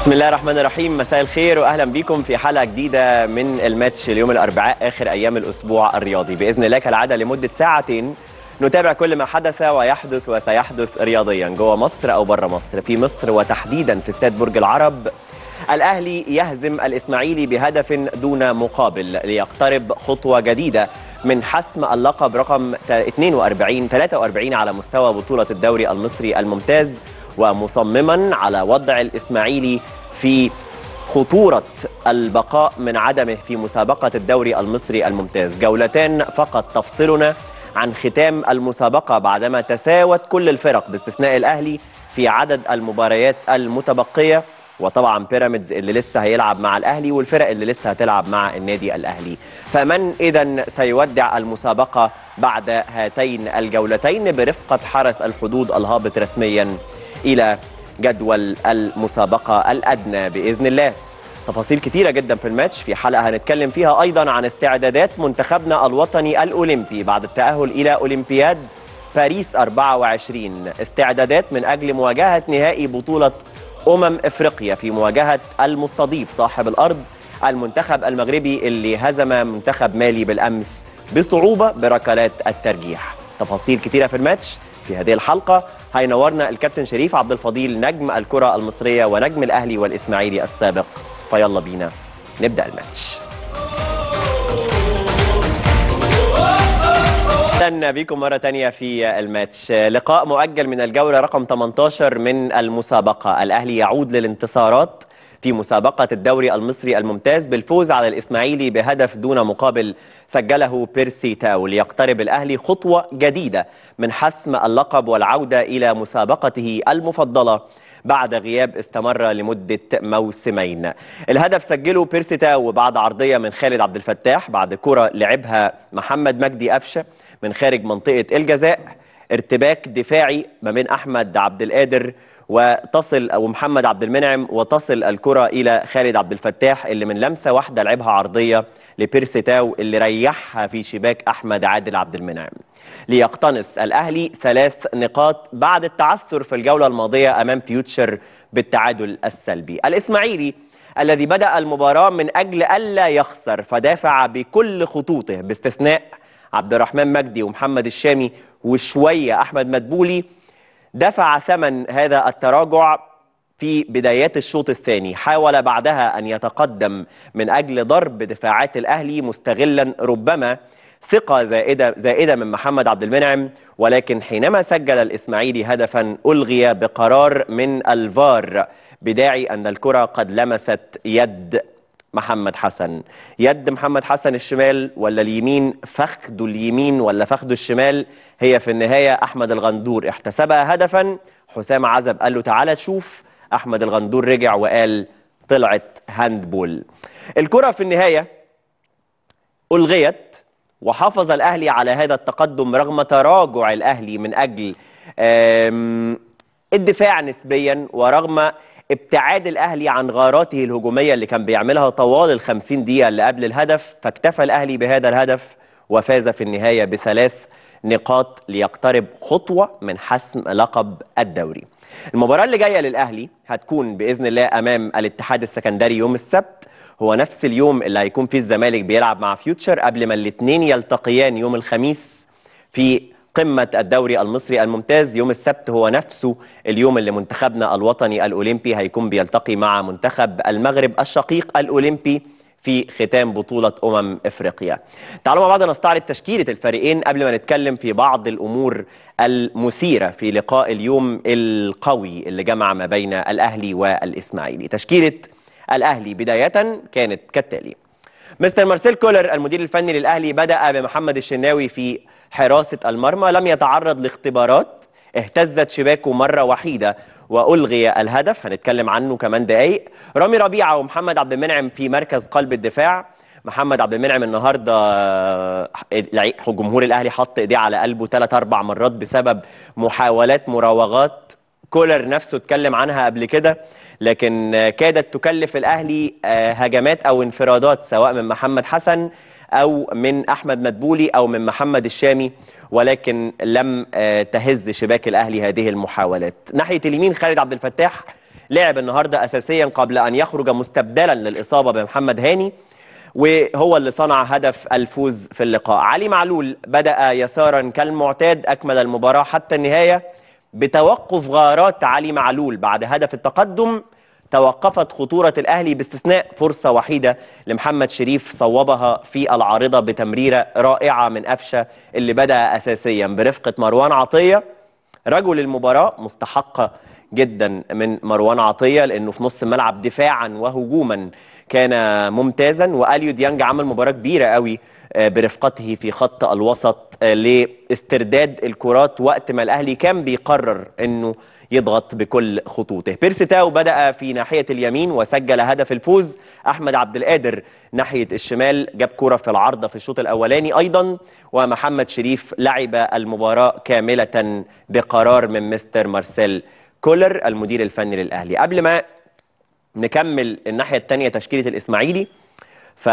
بسم الله الرحمن الرحيم مساء الخير واهلا بكم في حلقه جديده من الماتش اليوم الاربعاء اخر ايام الاسبوع الرياضي باذن الله كالعاده لمده ساعتين نتابع كل ما حدث ويحدث وسيحدث رياضيا جوه مصر او بره مصر في مصر وتحديدا في استاد برج العرب الاهلي يهزم الاسماعيلي بهدف دون مقابل ليقترب خطوه جديده من حسم اللقب رقم 42 43 على مستوى بطوله الدوري المصري الممتاز ومصمما على وضع الاسماعيلي في خطورة البقاء من عدمه في مسابقة الدوري المصري الممتاز جولتان فقط تفصلنا عن ختام المسابقة بعدما تساوت كل الفرق باستثناء الأهلي في عدد المباريات المتبقية وطبعا بيراميدز اللي لسه هيلعب مع الأهلي والفرق اللي لسه هتلعب مع النادي الأهلي فمن إذا سيودع المسابقة بعد هاتين الجولتين برفقة حرس الحدود الهابط رسميا إلى جدول المسابقة الأدنى بإذن الله تفاصيل كتيرة جدا في الماتش في حلقة هنتكلم فيها أيضا عن استعدادات منتخبنا الوطني الأولمبي بعد التأهل إلى أولمبياد باريس 24 استعدادات من أجل مواجهة نهائي بطولة أمم إفريقيا في مواجهة المستضيف صاحب الأرض المنتخب المغربي اللي هزم منتخب مالي بالأمس بصعوبة بركلات الترجيح تفاصيل كتيرة في الماتش في هذه الحلقة هينورنا الكابتن شريف عبد الفضيل نجم الكرة المصرية ونجم الأهلي والإسماعيلي السابق فيلا بينا نبدأ الماتش اهلا بكم مره تانية في الماتش لقاء مؤجل من الجوله رقم 18 من المسابقه الاهلي يعود للانتصارات في مسابقة الدوري المصري الممتاز بالفوز على الإسماعيلي بهدف دون مقابل سجله بيرسي تاو ليقترب الأهلي خطوة جديدة من حسم اللقب والعودة إلى مسابقته المفضلة بعد غياب استمر لمدة موسمين الهدف سجله بيرسي تاو بعد عرضية من خالد عبد الفتاح بعد كرة لعبها محمد مجدي قفشة من خارج منطقة الجزاء ارتباك دفاعي ما بين أحمد عبد القادر وتصل او محمد عبد المنعم وتصل الكره الى خالد عبد الفتاح اللي من لمسه واحده لعبها عرضيه لبيرسي تاو اللي ريحها في شباك احمد عادل عبد المنعم ليقتنص الاهلي ثلاث نقاط بعد التعثر في الجوله الماضيه امام فيوتشر بالتعادل السلبي الاسماعيلي الذي بدا المباراه من اجل الا يخسر فدافع بكل خطوطه باستثناء عبد الرحمن مجدي ومحمد الشامي وشويه احمد مدبولي دفع ثمن هذا التراجع في بدايات الشوط الثاني حاول بعدها أن يتقدم من أجل ضرب دفاعات الأهلي مستغلا ربما ثقة زائدة, زائدة من محمد عبد المنعم ولكن حينما سجل الإسماعيلي هدفا ألغي بقرار من الفار بداعي أن الكرة قد لمست يد محمد حسن يد محمد حسن الشمال ولا اليمين فخده اليمين ولا فخده الشمال هي في النهاية أحمد الغندور احتسبها هدفا حسام عزب قال له تعالى شوف أحمد الغندور رجع وقال طلعت هاندبول الكرة في النهاية ألغيت وحافظ الأهلي على هذا التقدم رغم تراجع الأهلي من أجل الدفاع نسبيا ورغم ابتعاد الاهلي عن غاراته الهجوميه اللي كان بيعملها طوال ال 50 دقيقه اللي قبل الهدف فاكتفى الاهلي بهذا الهدف وفاز في النهايه بثلاث نقاط ليقترب خطوه من حسم لقب الدوري. المباراه اللي جايه للاهلي هتكون باذن الله امام الاتحاد السكندري يوم السبت هو نفس اليوم اللي هيكون فيه الزمالك بيلعب مع فيوتشر قبل ما الاثنين يلتقيان يوم الخميس في قمة الدوري المصري الممتاز يوم السبت هو نفسه اليوم اللي منتخبنا الوطني الأولمبي هيكون بيلتقي مع منتخب المغرب الشقيق الأولمبي في ختام بطولة أمم إفريقيا تعالوا مع بعض نستعرض تشكيلة الفريقين قبل ما نتكلم في بعض الأمور المثيرة في لقاء اليوم القوي اللي جمع ما بين الأهلي والإسماعيلي تشكيلة الأهلي بداية كانت كالتالي مستر مارسيل كولر المدير الفني للأهلي بدأ بمحمد الشناوي في حراسة المرمى لم يتعرض لاختبارات اهتزت شباكه مرة وحيدة وألغي الهدف هنتكلم عنه كمان دقايق رامي ربيعة ومحمد عبد المنعم في مركز قلب الدفاع محمد عبد المنعم النهارده جمهور الاهلي حط ايديه على قلبه ثلاث اربع مرات بسبب محاولات مراوغات كولر نفسه اتكلم عنها قبل كده لكن كادت تكلف الاهلي هجمات او انفرادات سواء من محمد حسن او من احمد مدبولي او من محمد الشامي ولكن لم تهز شباك الاهلي هذه المحاولات ناحيه اليمين خالد عبد الفتاح لعب النهارده اساسيا قبل ان يخرج مستبدلا للاصابه بمحمد هاني وهو اللي صنع هدف الفوز في اللقاء علي معلول بدأ يسارا كالمعتاد أكمل المباراة حتى النهاية بتوقف غارات علي معلول بعد هدف التقدم توقفت خطورة الأهلي باستثناء فرصة وحيدة لمحمد شريف صوبها في العارضة بتمريرة رائعة من أفشة اللي بدأ أساسيا برفقة مروان عطية رجل المباراة مستحقة جدا من مروان عطية لأنه في نص الملعب دفاعا وهجوما كان ممتازا واليو ديانج عمل مباراه كبيره قوي برفقته في خط الوسط لاسترداد الكرات وقت ما الاهلي كان بيقرر انه يضغط بكل خطوطه بيرسي تاو بدا في ناحيه اليمين وسجل هدف الفوز احمد عبد القادر ناحيه الشمال جاب كره في العارضه في الشوط الاولاني ايضا ومحمد شريف لعب المباراه كامله بقرار من مستر مارسيل كولر المدير الفني للاهلي قبل ما نكمل الناحيه الثانيه تشكيله الاسماعيلي ف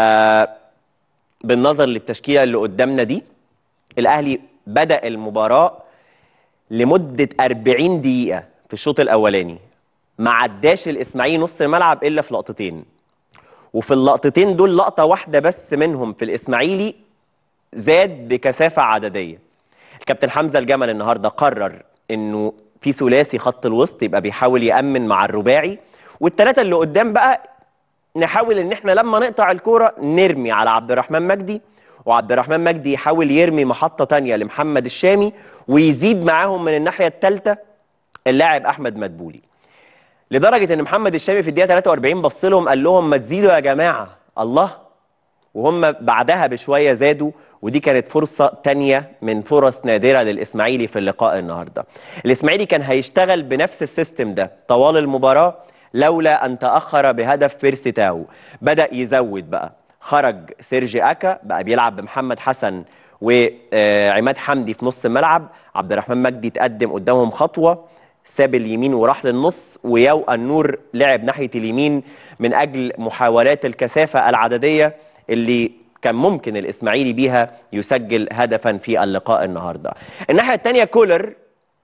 بالنظر للتشكيله اللي قدامنا دي الاهلي بدا المباراه لمده 40 دقيقه في الشوط الاولاني ما عداش الاسماعيلي نص الملعب الا في لقطتين وفي اللقطتين دول لقطه واحده بس منهم في الاسماعيلي زاد بكثافه عدديه الكابتن حمزه الجمل النهارده قرر انه في ثلاثي خط الوسط يبقى بيحاول يامن مع الرباعي والثلاثه اللي قدام بقى نحاول ان احنا لما نقطع الكوره نرمي على عبد الرحمن مجدي وعبد الرحمن مجدي يحاول يرمي محطه تانية لمحمد الشامي ويزيد معاهم من الناحيه الثالثه اللاعب احمد مدبولي لدرجه ان محمد الشامي في الدقيقه 43 بص لهم قال لهم ما تزيدوا يا جماعه الله وهم بعدها بشويه زادوا ودي كانت فرصة تانية من فرص نادرة للإسماعيلي في اللقاء النهاردة الإسماعيلي كان هيشتغل بنفس السيستم ده طوال المباراة لولا أن تأخر بهدف بيرسي تاو بدأ يزود بقى خرج سيرجي أكا بقى بيلعب بمحمد حسن وعماد حمدي في نص الملعب عبد الرحمن مجدي تقدم قدامهم خطوة ساب اليمين وراح للنص ويو النور لعب ناحية اليمين من أجل محاولات الكثافة العددية اللي كان ممكن الإسماعيلي بيها يسجل هدفا في اللقاء النهاردة الناحية الثانية كولر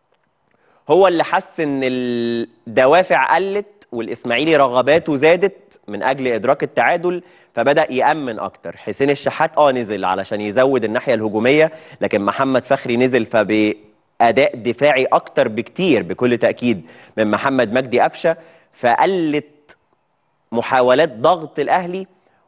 هو اللي حس ان الدوافع قلت والاسماعيلي رغباته زادت من اجل ادراك التعادل فبدا يامن اكتر حسين الشحات اه نزل علشان يزود الناحيه الهجوميه لكن محمد فخري نزل فباداء دفاعي اكتر بكتير بكل تاكيد من محمد مجدي قفشه فقلت محاولات ضغط الاهلي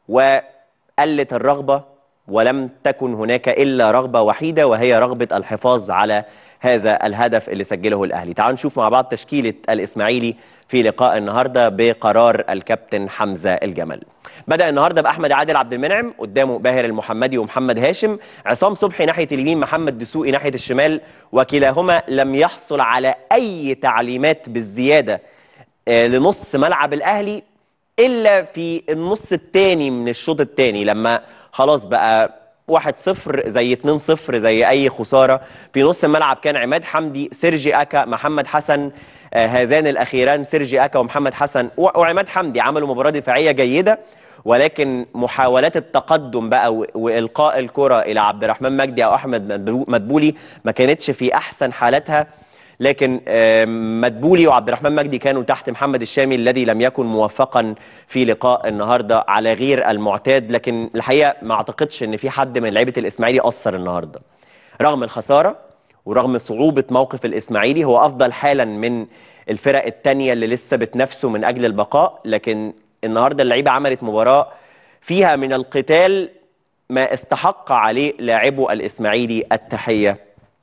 وقلت الرغبه ولم تكن هناك الا رغبه وحيده وهي رغبه الحفاظ على هذا الهدف اللي سجله الاهلي تعالوا نشوف مع بعض تشكيله الاسماعيلي في لقاء النهارده بقرار الكابتن حمزه الجمل بدا النهارده باحمد عادل عبد المنعم قدامه باهر المحمدي ومحمد هاشم عصام صبحي ناحيه اليمين محمد دسوقي ناحيه الشمال وكلاهما لم يحصل على اي تعليمات بالزياده لنص ملعب الاهلي الا في النص الثاني من الشوط الثاني لما خلاص بقى 1-0 زي 2-0 زي اي خساره في نص الملعب كان عماد حمدي سيرجي اكا محمد حسن آه هذان الاخيران سيرجي اكا ومحمد حسن وعماد حمدي عملوا مباراه دفاعيه جيده ولكن محاولات التقدم بقى والقاء الكره الى عبد الرحمن مجدي او احمد مدبولي ما كانتش في احسن حالاتها لكن مدبولي وعبد الرحمن مجدي كانوا تحت محمد الشامي الذي لم يكن موفقا في لقاء النهارده على غير المعتاد لكن الحقيقه ما اعتقدش ان في حد من لعيبه الاسماعيلي اثر النهارده رغم الخساره ورغم صعوبه موقف الاسماعيلي هو افضل حالا من الفرق الثانيه اللي لسه بتنافسه من اجل البقاء لكن النهارده اللعيبه عملت مباراه فيها من القتال ما استحق عليه لاعبو الاسماعيلي التحيه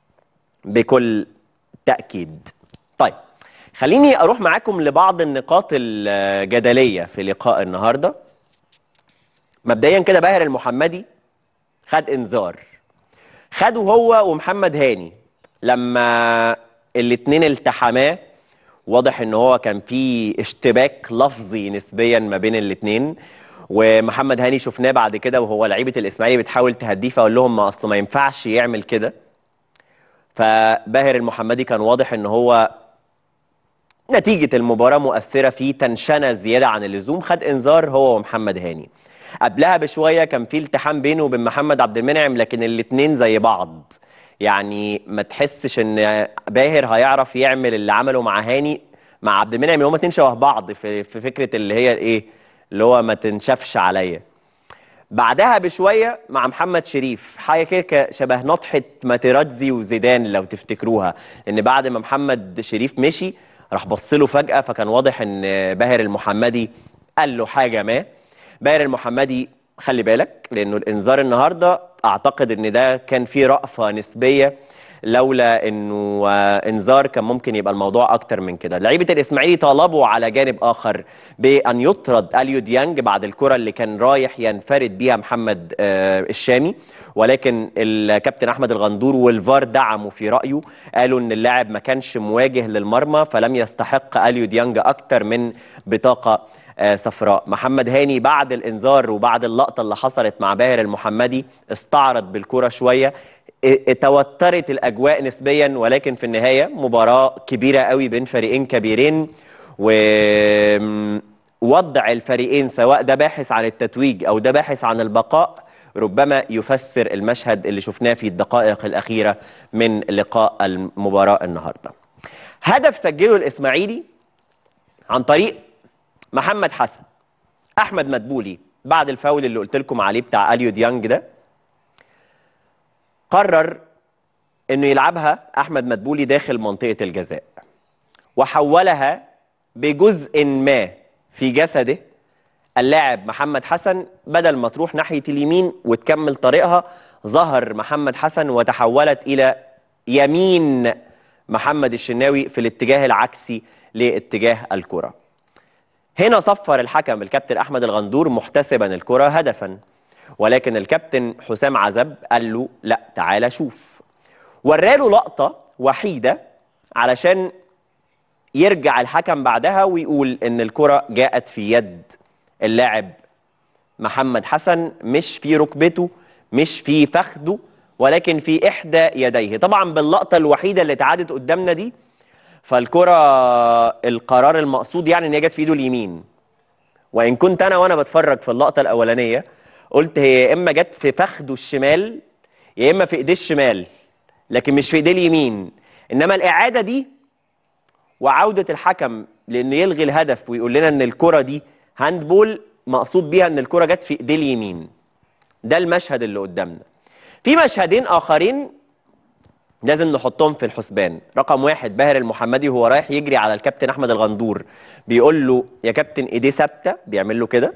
بكل تأكيد طيب خليني أروح معاكم لبعض النقاط الجدلية في لقاء النهاردة مبدئيا كده باهر المحمدي خد انذار خده هو ومحمد هاني لما الاتنين التحماه واضح ان هو كان في اشتباك لفظي نسبيا ما بين الاتنين ومحمد هاني شفناه بعد كده وهو لعيبه الاسماعيلي بتحاول تهديه فاقول لهم ما اصله ما ينفعش يعمل كده فباهر المحمدي كان واضح ان هو نتيجة المباراة مؤثرة فيه تنشنة زيادة عن اللزوم خد انذار هو ومحمد هاني قبلها بشوية كان في التحام بينه وبين محمد عبد المنعم لكن الاتنين زي بعض يعني ما تحسش ان باهر هيعرف يعمل اللي عمله مع هاني مع عبد المنعم اللي هما اتنين شبه بعض في في فكره اللي هي الايه اللي هو ما تنشفش عليا بعدها بشويه مع محمد شريف حاجه كده ك- شبه نطحه ماتيراتزي وزيدان لو تفتكروها ان بعد ما محمد شريف مشي راح بص له فجاه فكان واضح ان باهر المحمدي قال له حاجه ما باهر المحمدي خلي بالك لانه الانذار النهارده اعتقد ان ده كان فيه رأفه نسبيه لولا انه آه، انذار كان ممكن يبقى الموضوع اكتر من كده لعيبه الاسماعيلي طالبوا على جانب اخر بان يطرد اليو ديانج بعد الكره اللي كان رايح ينفرد بيها محمد آه، الشامي ولكن الكابتن احمد الغندور والفار دعموا في رايه قالوا ان اللاعب ما كانش مواجه للمرمى فلم يستحق اليو ديانج اكتر من بطاقه آه، صفراء محمد هاني بعد الانذار وبعد اللقطه اللي حصلت مع باهر المحمدي استعرض بالكره شويه ا- توترت الاجواء نسبيا ولكن في النهايه مباراه كبيره قوي بين فريقين كبيرين ووضع الفريقين سواء ده باحث عن التتويج او ده باحث عن البقاء ربما يفسر المشهد اللي شفناه في الدقائق الاخيره من لقاء المباراه النهارده هدف سجله الاسماعيلي عن طريق محمد حسن احمد مدبولي بعد الفاول اللي قلت لكم عليه بتاع اليو ديانج ده قرر انه يلعبها احمد مدبولي داخل منطقه الجزاء وحولها بجزء ما في جسده اللاعب محمد حسن بدل ما تروح ناحيه اليمين وتكمل طريقها ظهر محمد حسن وتحولت الى يمين محمد الشناوي في الاتجاه العكسي لاتجاه الكره هنا صفر الحكم الكابتن احمد الغندور محتسبا الكره هدفا ولكن الكابتن حسام عزب قال له لا تعالى شوف وراله لقطه وحيده علشان يرجع الحكم بعدها ويقول ان الكره جاءت في يد اللاعب محمد حسن مش في ركبته مش في فخده ولكن في احدى يديه طبعا باللقطه الوحيده اللي اتعادت قدامنا دي فالكره القرار المقصود يعني ان هي جت في ايده اليمين وان كنت انا وانا بتفرج في اللقطه الاولانيه قلت هي يا اما جت في فخده الشمال يا اما في ايديه الشمال لكن مش في ايديه اليمين انما الاعاده دي وعوده الحكم لانه يلغي الهدف ويقول لنا ان الكره دي هاندبول مقصود بيها ان الكره جت في ايديه اليمين ده المشهد اللي قدامنا في مشهدين اخرين لازم نحطهم في الحسبان رقم واحد باهر المحمدي وهو رايح يجري على الكابتن احمد الغندور بيقول له يا كابتن ايديه ثابته بيعمل له كده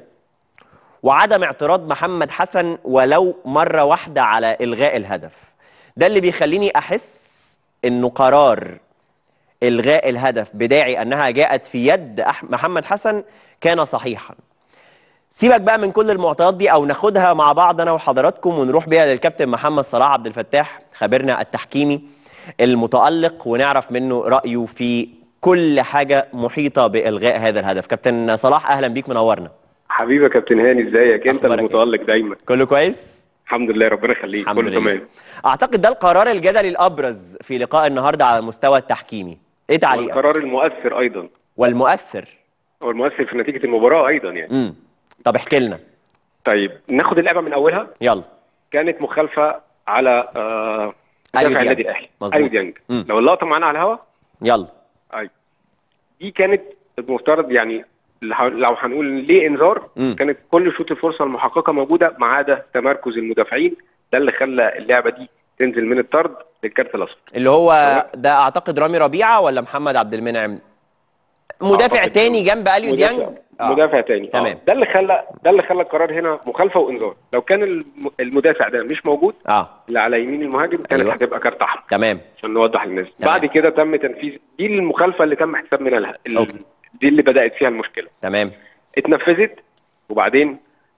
وعدم اعتراض محمد حسن ولو مره واحده على الغاء الهدف ده اللي بيخليني احس انه قرار الغاء الهدف بداعي انها جاءت في يد أح- محمد حسن كان صحيحا سيبك بقى من كل المعطيات دي او ناخدها مع بعض انا وحضراتكم ونروح بيها للكابتن محمد صلاح عبد الفتاح خبيرنا التحكيمي المتالق ونعرف منه رايه في كل حاجه محيطه بالغاء هذا الهدف كابتن صلاح اهلا بيك منورنا حبيبي يا كابتن هاني ازيك انت أخبارك إيه؟ المتالق دايما كله كويس الحمد لله ربنا يخليك الحمد كله لله تمام اعتقد ده القرار الجدلي الابرز في لقاء النهارده على المستوى التحكيمي ايه تعليقك والقرار المؤثر ايضا والمؤثر هو المؤثر في نتيجه المباراه ايضا يعني امم طب احكي لنا طيب ناخد اللعبه من اولها يلا كانت مخالفه على آه أليو مدافع ديانج. النادي الاهلي مظبوط. اليو ديانج مم. لو اللقطه معانا على الهوا يلا ايوه دي كانت المفترض يعني لو لو هنقول ليه انذار مم. كانت كل شوط الفرصه المحققه موجوده ما عدا تمركز المدافعين ده اللي خلى اللعبه دي تنزل من الطرد للكارت الاصفر اللي هو تمام. ده اعتقد رامي ربيعه ولا محمد عبد المنعم مدافع أعتقد تاني جنب اليو مدافع, ديانج آه. مدافع تاني تمام. آه. ده اللي خلى ده اللي خلى القرار هنا مخالفه وانذار لو كان الم- المدافع ده مش موجود اه اللي على يمين المهاجم كانت أيوة. هتبقى كارت احمر تمام عشان نوضح للناس تمام. بعد كده تم تنفيذ دي المخالفه اللي تم حساب منها ال- أوكي. دي اللي بدات فيها المشكله تمام اتنفذت وبعدين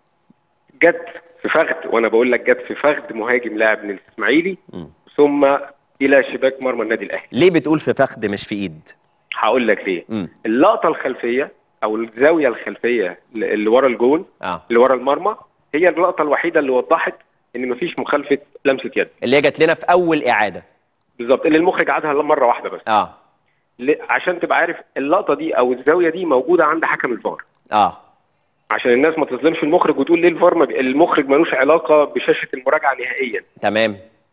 جت في فخد وانا بقول لك جت في فخد مهاجم لاعب من الاسماعيلي مم. ثم الى شباك مرمى النادي الاهلي ليه بتقول في فخد مش في ايد هقول لك ليه امم اللقطه الخلفيه او الزاويه الخلفيه اللي ورا الجون اه اللي ورا المرمى هي اللقطه الوحيده اللي وضحت ان مفيش مخالفه لمسه يد اللي هي جت لنا في اول اعاده بالظبط اللي المخرج عادها مره واحده بس اه ل- عشان تبقى عارف اللقطه دي او الزاويه دي موجوده عند حكم الفار اه عشان الناس ما تظلمش المخرج وتقول ليه الفار ما بي... المخرج ملوش علاقه بشاشه المراجعه نهائيا تمام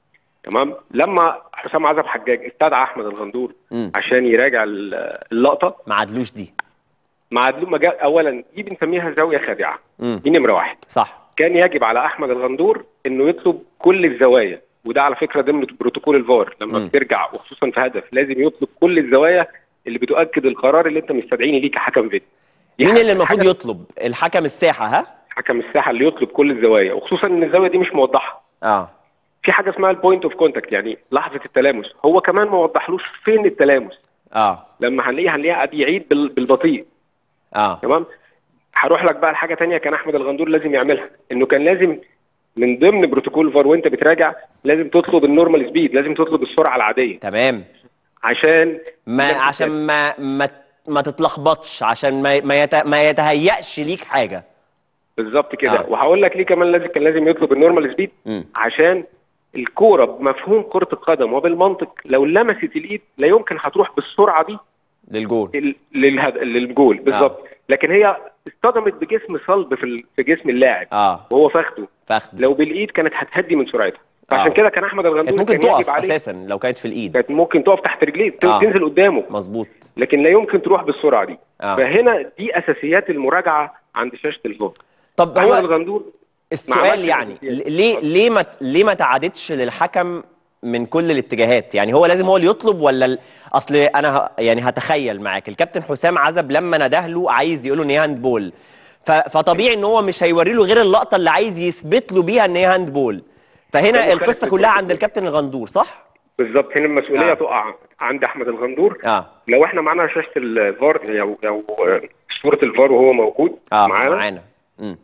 تمام لما حسام عزب حجاج استدعى احمد الغندور مم. عشان يراجع ال- اللقطه ما عدلوش دي ما عدلو ما جا اولا دي بنسميها زاويه خادعه مم. دي نمره واحد صح كان يجب على احمد الغندور انه يطلب كل الزوايا وده على فكره ضمن بروتوكول الفار لما مم. بترجع وخصوصا في هدف لازم يطلب كل الزوايا اللي بتؤكد القرار اللي انت مستدعيني ليه كحكم فيديو دي مين حاجة- اللي المفروض حاجة- يطلب الحكم الساحه ها حكم الساحه اللي يطلب كل الزوايا وخصوصا ان الزاويه دي مش موضحه اه في حاجه اسمها البوينت اوف كونتاكت يعني لحظه التلامس هو كمان ما وضحلوش فين التلامس اه لما هنلاقيه هنلاقيه قاعد يعيد بال- بالبطيء اه تمام هروح لك بقى لحاجه تانية كان احمد الغندور لازم يعملها انه كان لازم من ضمن بروتوكول فار وانت بتراجع لازم تطلب النورمال سبيد لازم تطلب السرعه العاديه تمام عشان ما لازم عشان ما ما ما تتلخبطش عشان ما ما, يت... ما يتهيأش ليك حاجه بالظبط كده آه. وهقول لك ليه كمان لازم كان لازم يطلب النورمال سبيد مم. عشان الكوره بمفهوم كره القدم وبالمنطق لو لمست الايد لا يمكن هتروح بالسرعه دي للجول ال- للهد... للجول بالظبط لكن هي اصطدمت بجسم صلب في ال... في جسم اللاعب اه وهو فخده فخد لو بالايد كانت هتهدي من سرعتها فعشان آه. كده كان احمد الغندور كانت ممكن كان يجب تقف عليه اساسا لو كانت في الايد كانت ممكن تقف تحت رجليه ت- آه. تنزل قدامه مظبوط لكن لا يمكن تروح بالسرعه دي آه. فهنا دي اساسيات المراجعه عند شاشه الفار طب احمد هو الغندور ما السؤال عملش يعني الأساسيات. ليه ليه ما ليه ما تعادتش للحكم من كل الاتجاهات يعني هو لازم هو اللي يطلب ولا ال... اصل انا ه... يعني هتخيل معاك الكابتن حسام عزب لما نده له عايز يقول له ان هي هاند بول ف... فطبيعي ان هو مش هيوري له غير اللقطه اللي عايز يثبت له بيها ان هي هاند بول ده فهنا مختلف القصه في كلها الكورة. عند الكابتن الغندور صح بالظبط هنا المسؤوليه آه. تقع عند احمد الغندور اه لو احنا معانا شاشه الفار او او صوره الفار وهو موجود اه معانا معانا مم.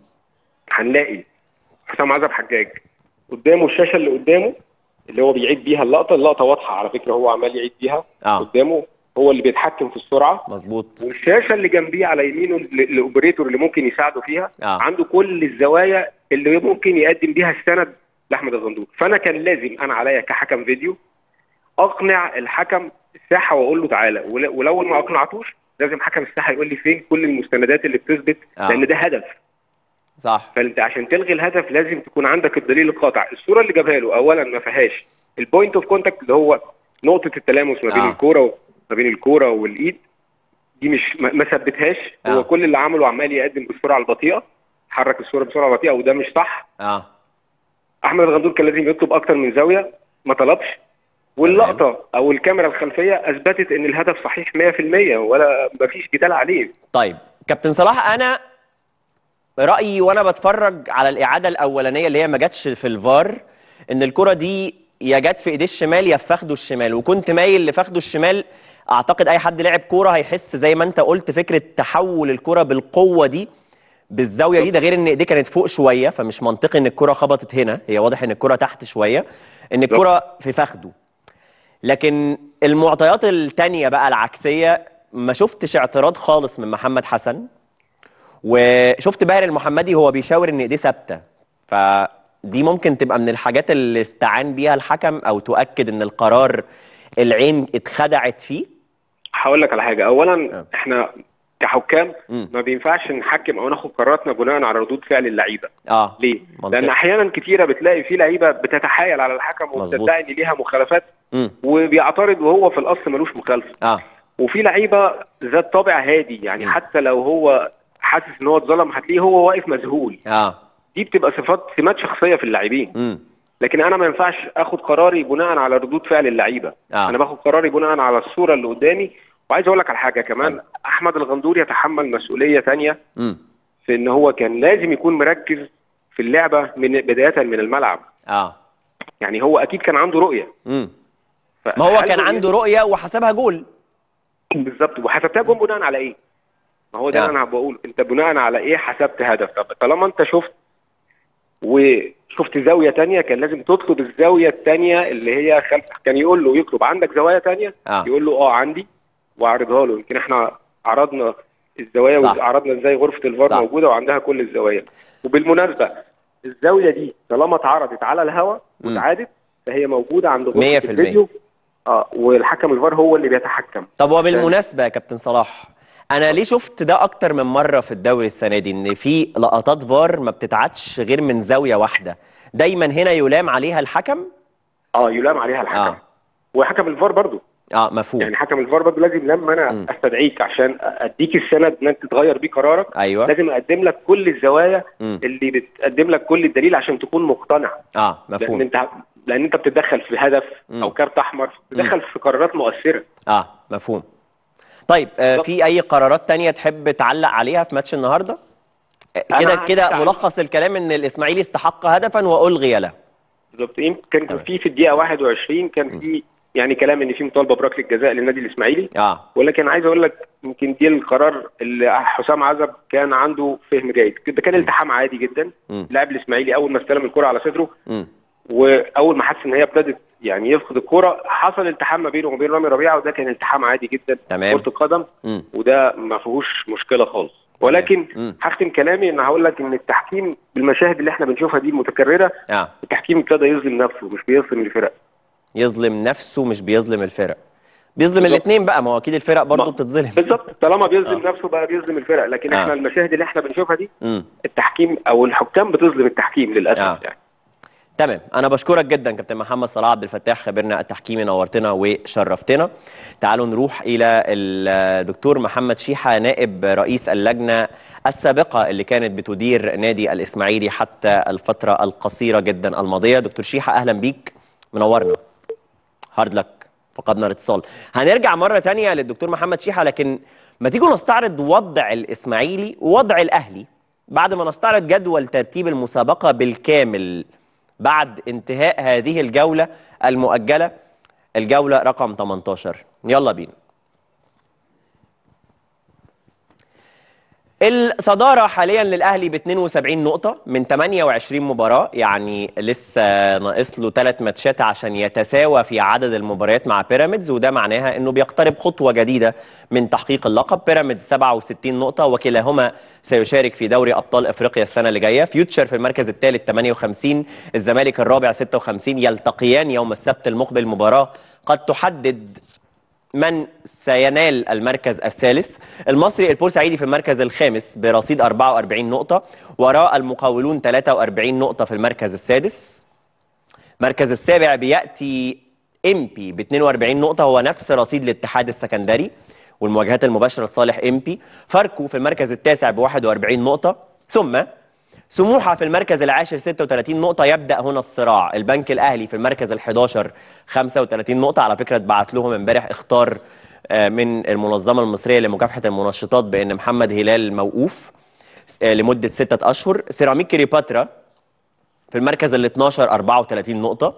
هنلاقي حسام عزب حجاج قدامه الشاشه اللي قدامه اللي هو بيعيد بيها اللقطه اللقطه واضحه على فكره هو عمال يعيد بيها اه قدامه هو اللي بيتحكم في السرعه مظبوط والشاشه اللي جنبيه على يمينه ال- الاوبريتور اللي ممكن يساعده فيها آه. عنده كل الزوايا اللي ممكن يقدم بيها السند لاحمد الغندور فانا كان لازم انا عليا كحكم فيديو اقنع الحكم الساحه واقول له تعالى ول- ولو ما اقنعتوش لازم حكم الساحه يقول لي فين كل المستندات اللي بتثبت آه. لان ده هدف صح فانت عشان تلغي الهدف لازم تكون عندك الدليل القاطع الصوره اللي جابها له اولا ما فيهاش البوينت اوف كونتاكت اللي هو نقطه التلامس ما بين آه. الكوره ما بين الكوره والايد دي مش ما ما ثبتهاش آه. هو كل اللي عمله عمال يقدم بالسرعه البطيئه حرك الصوره بسرعه بطيئه وده مش صح اه احمد الغندور كان لازم يطلب اكتر من زاويه ما طلبش واللقطه او الكاميرا الخلفيه اثبتت ان الهدف صحيح 100% ولا ما فيش جدال عليه طيب كابتن صلاح انا رايي وانا بتفرج على الاعاده الاولانيه اللي هي ما جاتش في الفار ان الكره دي يا جت في ايديه الشمال يا في فخده الشمال وكنت مايل لفخده الشمال اعتقد اي حد لعب كوره هيحس زي ما انت قلت فكره تحول الكره بالقوه دي بالزاويه دي ده غير ان ايديه كانت فوق شويه فمش منطقي ان الكره خبطت هنا هي واضح ان الكره تحت شويه ان الكره في فخده لكن المعطيات التانية بقى العكسية ما شفتش اعتراض خالص من محمد حسن وشفت باهر المحمدي هو بيشاور ان ايديه ثابته فدي ممكن تبقى من الحاجات اللي استعان بيها الحكم او تؤكد ان القرار العين اتخدعت فيه هقول لك على حاجه اولا آه. احنا كحكام مم. ما بينفعش نحكم او ناخد قراراتنا بناء على ردود فعل اللعيبه اه ليه منطقي. لان احيانا كتيره بتلاقي في لعيبه بتتحايل على الحكم مظبوط. وبتدعي ان ليها مخالفات امم وبيعترض وهو في الاصل ملوش مخالفه اه وفي لعيبه ذات طابع هادي يعني مم. حتى لو هو حاسس ان هو اتظلم هتلاقيه هو واقف مذهول اه دي بتبقى صفات سمات شخصيه في اللاعبين امم لكن انا ما ينفعش اخد قراري بناء على ردود فعل اللعيبه آه. انا باخد قراري بناء على الصوره اللي قدامي وعايز اقول لك على حاجه كمان طيب. احمد الغندور يتحمل مسؤوليه تانية امم في ان هو كان لازم يكون مركز في اللعبه من بدايه من الملعب اه يعني هو اكيد كان عنده رؤيه امم ف- ما هو هل كان عنده رؤيه وحسبها جول بالظبط وحسبتها جون بناء على ايه؟ ما هو ده آه. اللي انا بقول انت بناء على ايه حسبت هدف طب طالما انت شفت وشفت زاويه تانية كان لازم تطلب الزاويه التانية اللي هي خلف كان يقول له يطلب عندك زوايا تانية آه. يقول له اه عندي واعرضها له يمكن احنا عرضنا الزوايا صح. وعرضنا ازاي غرفه الفار صح. موجوده وعندها كل الزوايا وبالمناسبه الزاويه دي طالما اتعرضت على الهواء مم. واتعادت فهي موجوده عند غرفه 100%. الفيديو اه والحكم الفار هو اللي بيتحكم طب وبالمناسبة يا كابتن صلاح أنا ليه شفت ده أكتر من مرة في الدوري السنة دي إن في لقطات فار ما بتتعادش غير من زاوية واحدة دايما هنا يلام عليها الحكم اه يلام عليها الحكم اه وحكم الفار برضو اه مفهوم يعني حكم الفار برضو لازم لما انا مم. استدعيك عشان اديك السند ان انت تغير بيه قرارك ايوه لازم اقدم لك كل الزوايا مم. اللي بتقدم لك كل الدليل عشان تكون مقتنع اه لان مفهوم انت لان انت بتتدخل في هدف مم. او كارت احمر بتتدخل في قرارات مؤثره اه مفهوم طيب آه بالظبط. في اي قرارات تانية تحب تعلق عليها في ماتش النهارده آه، أنا كده عندي كده تعليق. ملخص الكلام ان الاسماعيلي استحق هدفا والغي له بالظبط يمكن تمام. كان في في الدقيقه 21 كان في يعني كلام ان في مطالبه بركله جزاء للنادي الاسماعيلي اه ولكن عايز اقول لك يمكن دي القرار اللي حسام عزب كان عنده فهم جيد ده كان التحام عادي جدا مم. لاعب الاسماعيلي اول ما استلم الكره على صدره مم. واول ما حس ان هي ابتدت يعني يفقد الكره حصل التحام ما بينه وما بين رامي ربيعه وده كان التحام عادي جدا تمام. كره القدم مم. وده ما فيهوش مشكله خالص ولكن مم. هختم كلامي ان هقول لك ان التحكيم بالمشاهد اللي احنا بنشوفها دي المتكرره اه التحكيم ابتدى يظلم نفسه مش بيظلم الفرق يظلم نفسه مش بيظلم الفرق بيظلم بالظبط. الاثنين بقى ما هو اكيد الفرق برضه ما- بتتظلم بالظبط طالما بيظلم آه. نفسه بقى بيظلم الفرق لكن آه. احنا المشاهد اللي احنا بنشوفها دي مم. التحكيم او الحكام بتظلم التحكيم للاسف آه. يعني تمام انا بشكرك جدا كابتن محمد صلاح عبد الفتاح خبيرنا التحكيمي نورتنا وشرفتنا تعالوا نروح الى الدكتور محمد شيحه نائب رئيس اللجنه السابقه اللي كانت بتدير نادي الاسماعيلي حتى الفتره القصيره جدا الماضيه دكتور شيحه اهلا بيك منورنا هارد لك فقدنا الاتصال هنرجع مره تانية للدكتور محمد شيحه لكن ما تيجوا نستعرض وضع الاسماعيلي ووضع الاهلي بعد ما نستعرض جدول ترتيب المسابقه بالكامل بعد انتهاء هذه الجوله المؤجله الجوله رقم 18 يلا بينا الصدارة حاليا للأهلي ب 72 نقطة من 28 مباراة يعني لسه ناقص له ثلاث ماتشات عشان يتساوى في عدد المباريات مع بيراميدز وده معناها انه بيقترب خطوة جديدة من تحقيق اللقب بيراميدز 67 نقطة وكلاهما سيشارك في دوري أبطال أفريقيا السنة اللي جاية فيوتشر في المركز الثالث 58 الزمالك الرابع 56 يلتقيان يوم السبت المقبل مباراة قد تحدد من سينال المركز الثالث المصري البورسعيدي في المركز الخامس برصيد 44 نقطة وراء المقاولون 43 نقطة في المركز السادس المركز السابع بيأتي إمبي ب 42 نقطة هو نفس رصيد الاتحاد السكندري والمواجهات المباشرة لصالح إمبي فاركو في المركز التاسع ب 41 نقطة ثم سموحة في المركز العاشر 36 نقطة يبدأ هنا الصراع البنك الأهلي في المركز ال11 35 نقطة على فكرة اتبعت لهم امبارح اختار آه، من المنظمة المصرية لمكافحة المنشطات بأن محمد هلال موقوف آه، لمدة ستة أشهر سيراميك كليوباترا في المركز ال12 34 نقطة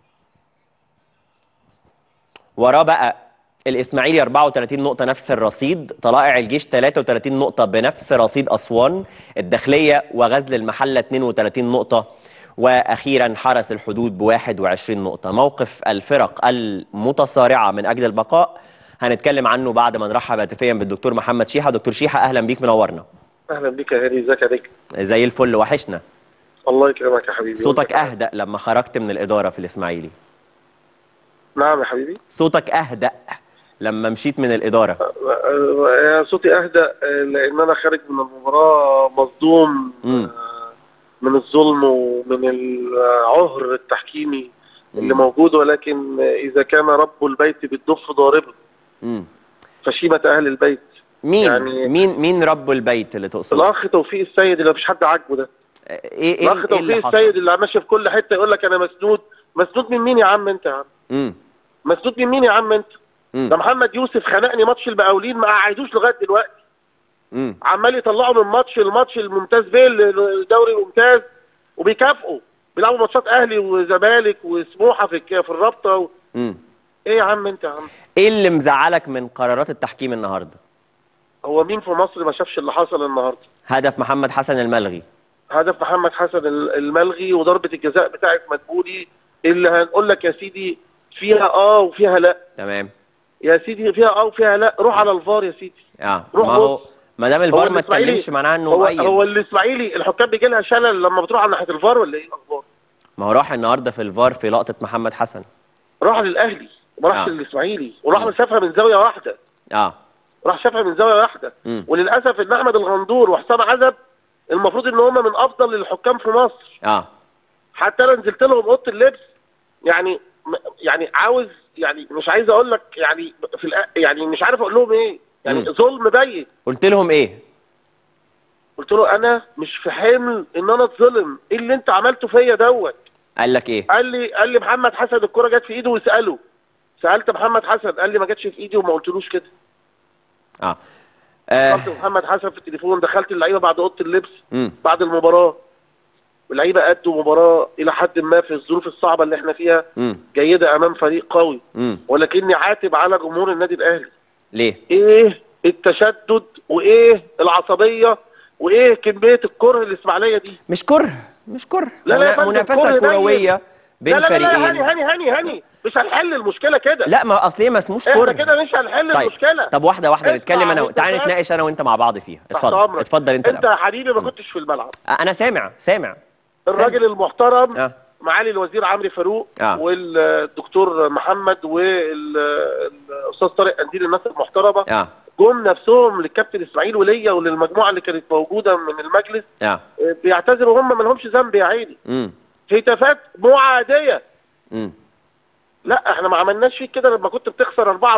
وراه بقى الاسماعيلي 34 نقطة نفس الرصيد، طلائع الجيش 33 نقطة بنفس رصيد أسوان، الداخلية وغزل المحلة 32 نقطة، وأخيرا حرس الحدود ب 21 نقطة، موقف الفرق المتصارعة من أجل البقاء هنتكلم عنه بعد ما نرحب هاتفيا بالدكتور محمد شيحة، دكتور شيحة أهلا بيك منورنا. اهلا بك يا هاني ازيك يا ديك زي الفل وحشنا، الله يكرمك يا حبيبي صوتك أهدأ لما خرجت من الإدارة في الإسماعيلي. نعم يا حبيبي صوتك أهدأ لما مشيت من الإدارة. آه، آه، صوتي اهدى آه، لان انا خارج من المباراه مصدوم مم. آه، من الظلم ومن العهر التحكيمي اللي مم. موجود ولكن اذا كان رب البيت بالدف ضاربا مم. فشيمه اهل البيت مين يعني- مين مين رب البيت اللي تقصده؟ الاخ توفيق السيد اللي مفيش حد عاجبه ده ايه ايه الاخ إيه توفيق اللي السيد حصل؟ اللي ماشي في كل حته يقول لك انا مسنود مسنود من مين يا عم انت يا عم امم مسنود من مين يا عم انت ده امم محمد يوسف خنقني ماتش المقاولين ما قعدوش لغايه دلوقتي امم عمال يطلعوا من ماتش لماتش الممتاز بيه الدوري الممتاز وبيكافئوا بيلعبوا ماتشات اهلي وزمالك وسموحه في الك- في الرابطه و... امم ايه يا عم انت يا عم ايه اللي مزعلك من قرارات التحكيم النهارده؟ هو مين في مصر ما شافش اللي حصل النهارده هدف محمد حسن الملغي هدف محمد حسن ال- الملغي وضربه الجزاء بتاعت مدبولي اللي هنقول لك يا سيدي فيها اه وفيها لا تمام يا سيدي فيها اه وفيها لا روح على الفار يا سيدي اه روح ما هو بص. ما دام هو الفار ما الإسماعيلي- اتكلمش معناها انه هو مؤيد هو الاسماعيلي الحكام بيجي لها شلل لما بتروح على ناحيه الفار ولا ايه الاخبار؟ ما هو راح النهارده في الفار في لقطه محمد حسن راح للاهلي وما راحش آه. للاسماعيلي وراح مم. شافها من زاويه واحده اه راح شافها من زاويه واحده مم. وللاسف ان احمد الغندور وحسام عزب المفروض ان هم من افضل الحكام في مصر اه حتى انا نزلت لهم اوضه اللبس يعني م- يعني عاوز يعني مش عايز اقول لك يعني في الأ... يعني مش عارف اقول لهم ايه يعني مم. ظلم بين قلت لهم ايه قلت له انا مش في حمل ان انا اتظلم ايه اللي انت عملته فيا دوت قال لك ايه قال لي قال لي محمد حسن الكرة جت في ايده واساله سالت محمد حسن قال لي ما جاتش في ايدي وما قلتلوش كده اه, آه. دخلت محمد حسن في التليفون دخلت اللعيبه بعد اوضه اللبس مم. بعد المباراه اللعيبه ادوا مباراه الى حد ما في الظروف الصعبه اللي احنا فيها مم. جيده امام فريق قوي مم. ولكني عاتب على جمهور النادي الاهلي ليه ايه التشدد وايه العصبيه وايه كميه الكره الاسماعيليه دي مش كره مش كره لا لا يا منا- فندم، منافسه كره باين. كرويه بين لا لا لا, لا هاني فريقين هاني هاني هاني مش هنحل المشكله كده لا ما اصل هي ما اسموش احنا كره كده مش هنحل طيب المشكله طب واحده واحده اسمع نتكلم انا انت تعالى فاهم؟ نتناقش انا وانت مع بعض فيها تحت اتفضل امرك اتفضل انت انت الأول. يا حبيبي ما كنتش في الملعب انا سامع سامع الراجل المحترم اه معالي الوزير عمرو فاروق آه. والدكتور محمد والاستاذ طارق قنديل الناس المحترمه اه جم نفسهم للكابتن اسماعيل وليا وللمجموعه اللي كانت موجوده من المجلس اه آه، بيعتذروا هم ما لهمش ذنب يا عيني امم هتافات معاديه امم لا احنا ما عملناش فيك كده لما كنت بتخسر 4-0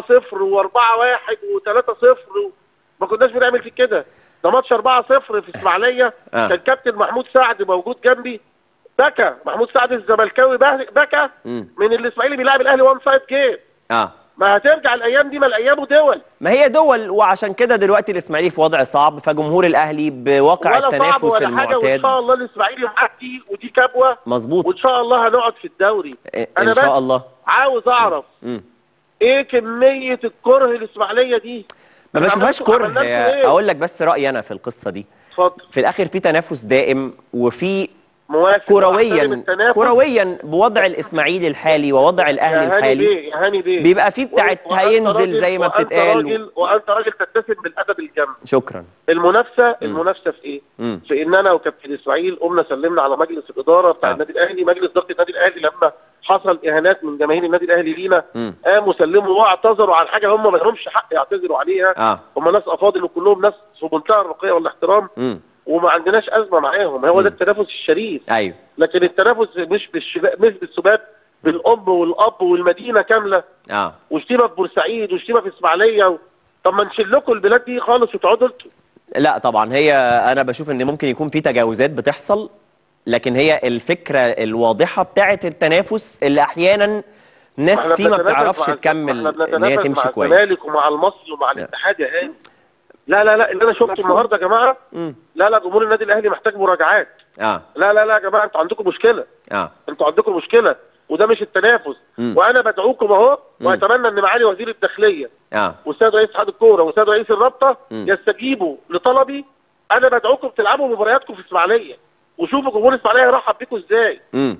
و4-1 و3-0 ما كناش بنعمل فيك كده ده ماتش 4-0 في اسماعيليه آه. كان كابتن محمود سعد موجود جنبي بكى محمود سعد الزملكاوي به- بكى امم من الاسماعيلي بيلعب الاهلي وان سايد جيم اه ما هترجع الايام دي ما الايام ودول ما هي دول وعشان كده دلوقتي الاسماعيلي في وضع صعب فجمهور الاهلي بواقع ولا صعب التنافس ولا حاجه وان المعتاد شاء الله الاسماعيلي معدي ودي كبوه مظبوط وان شاء الله هنقعد في الدوري إيه، أنا ان شاء بس الله عاوز اعرف امم ايه كميه الكره الاسماعيليه دي ما إحنا بشوفهاش عملنا- كره عملنا لكم هي- إيه؟ اقول لك بس رايي انا في القصه دي اتفضل في الاخر في تنافس دائم وفي موافق وأحترم كرويا التنافس. كرويا بوضع الاسماعيلي الحالي ووضع الاهلي يا هاني الحالي بيه يا هاني بيه بيبقى فيه بتاعت وأنت هينزل راجل- زي ما وأنت بتتقال راجل وانت راجل تتسم بالادب الجم شكرا المنافسه المنافسه في ايه؟ مم. في ان انا وكابتن اسماعيل قمنا سلمنا على مجلس الاداره بتاع آه. النادي الاهلي مجلس اداره النادي الاهلي لما حصل اهانات من جماهير النادي الاهلي لينا مم. قاموا سلموا واعتذروا عن حاجه هم ما لهمش حق يعتذروا عليها اه هم ناس افاضل وكلهم ناس في منتهى الرقي والاحترام امم وما عندناش ازمه معاهم هو مم. ده التنافس الشريف ايوه لكن التنافس مش بالشباب مش بالسباب بالام والاب والمدينه كامله اه وشتيمه في بورسعيد وشتيمه في اسماعيليه و... طب ما نشيل لكم البلاد دي خالص وتقعدوا انتوا لا طبعا هي انا بشوف ان ممكن يكون في تجاوزات بتحصل لكن هي الفكره الواضحه بتاعه التنافس اللي احيانا ناس احنا فيه ما بنتنافس بتعرفش مع- تكمل احنا ان هي بنتنافس تمشي مع كويس الزمالك ومع المصري ومع الاتحاد يا هاني لا لا لا اللي انا شفته النهارده يا جماعه مم. لا لا جمهور النادي الاهلي محتاج مراجعات اه لا لا لا يا جماعه انتوا عندكم مشكله اه انتوا عندكم مشكله وده مش التنافس مم. وانا بدعوكم اهو مم. واتمنى ان معالي وزير الداخليه اه والسيد رئيس اتحاد الكوره والسيد رئيس الرابطه مم. يستجيبوا لطلبي انا بدعوكم تلعبوا مبارياتكم في اسماعيليه وشوفوا جمهور اسماعيليه يرحب بيكم ازاي امم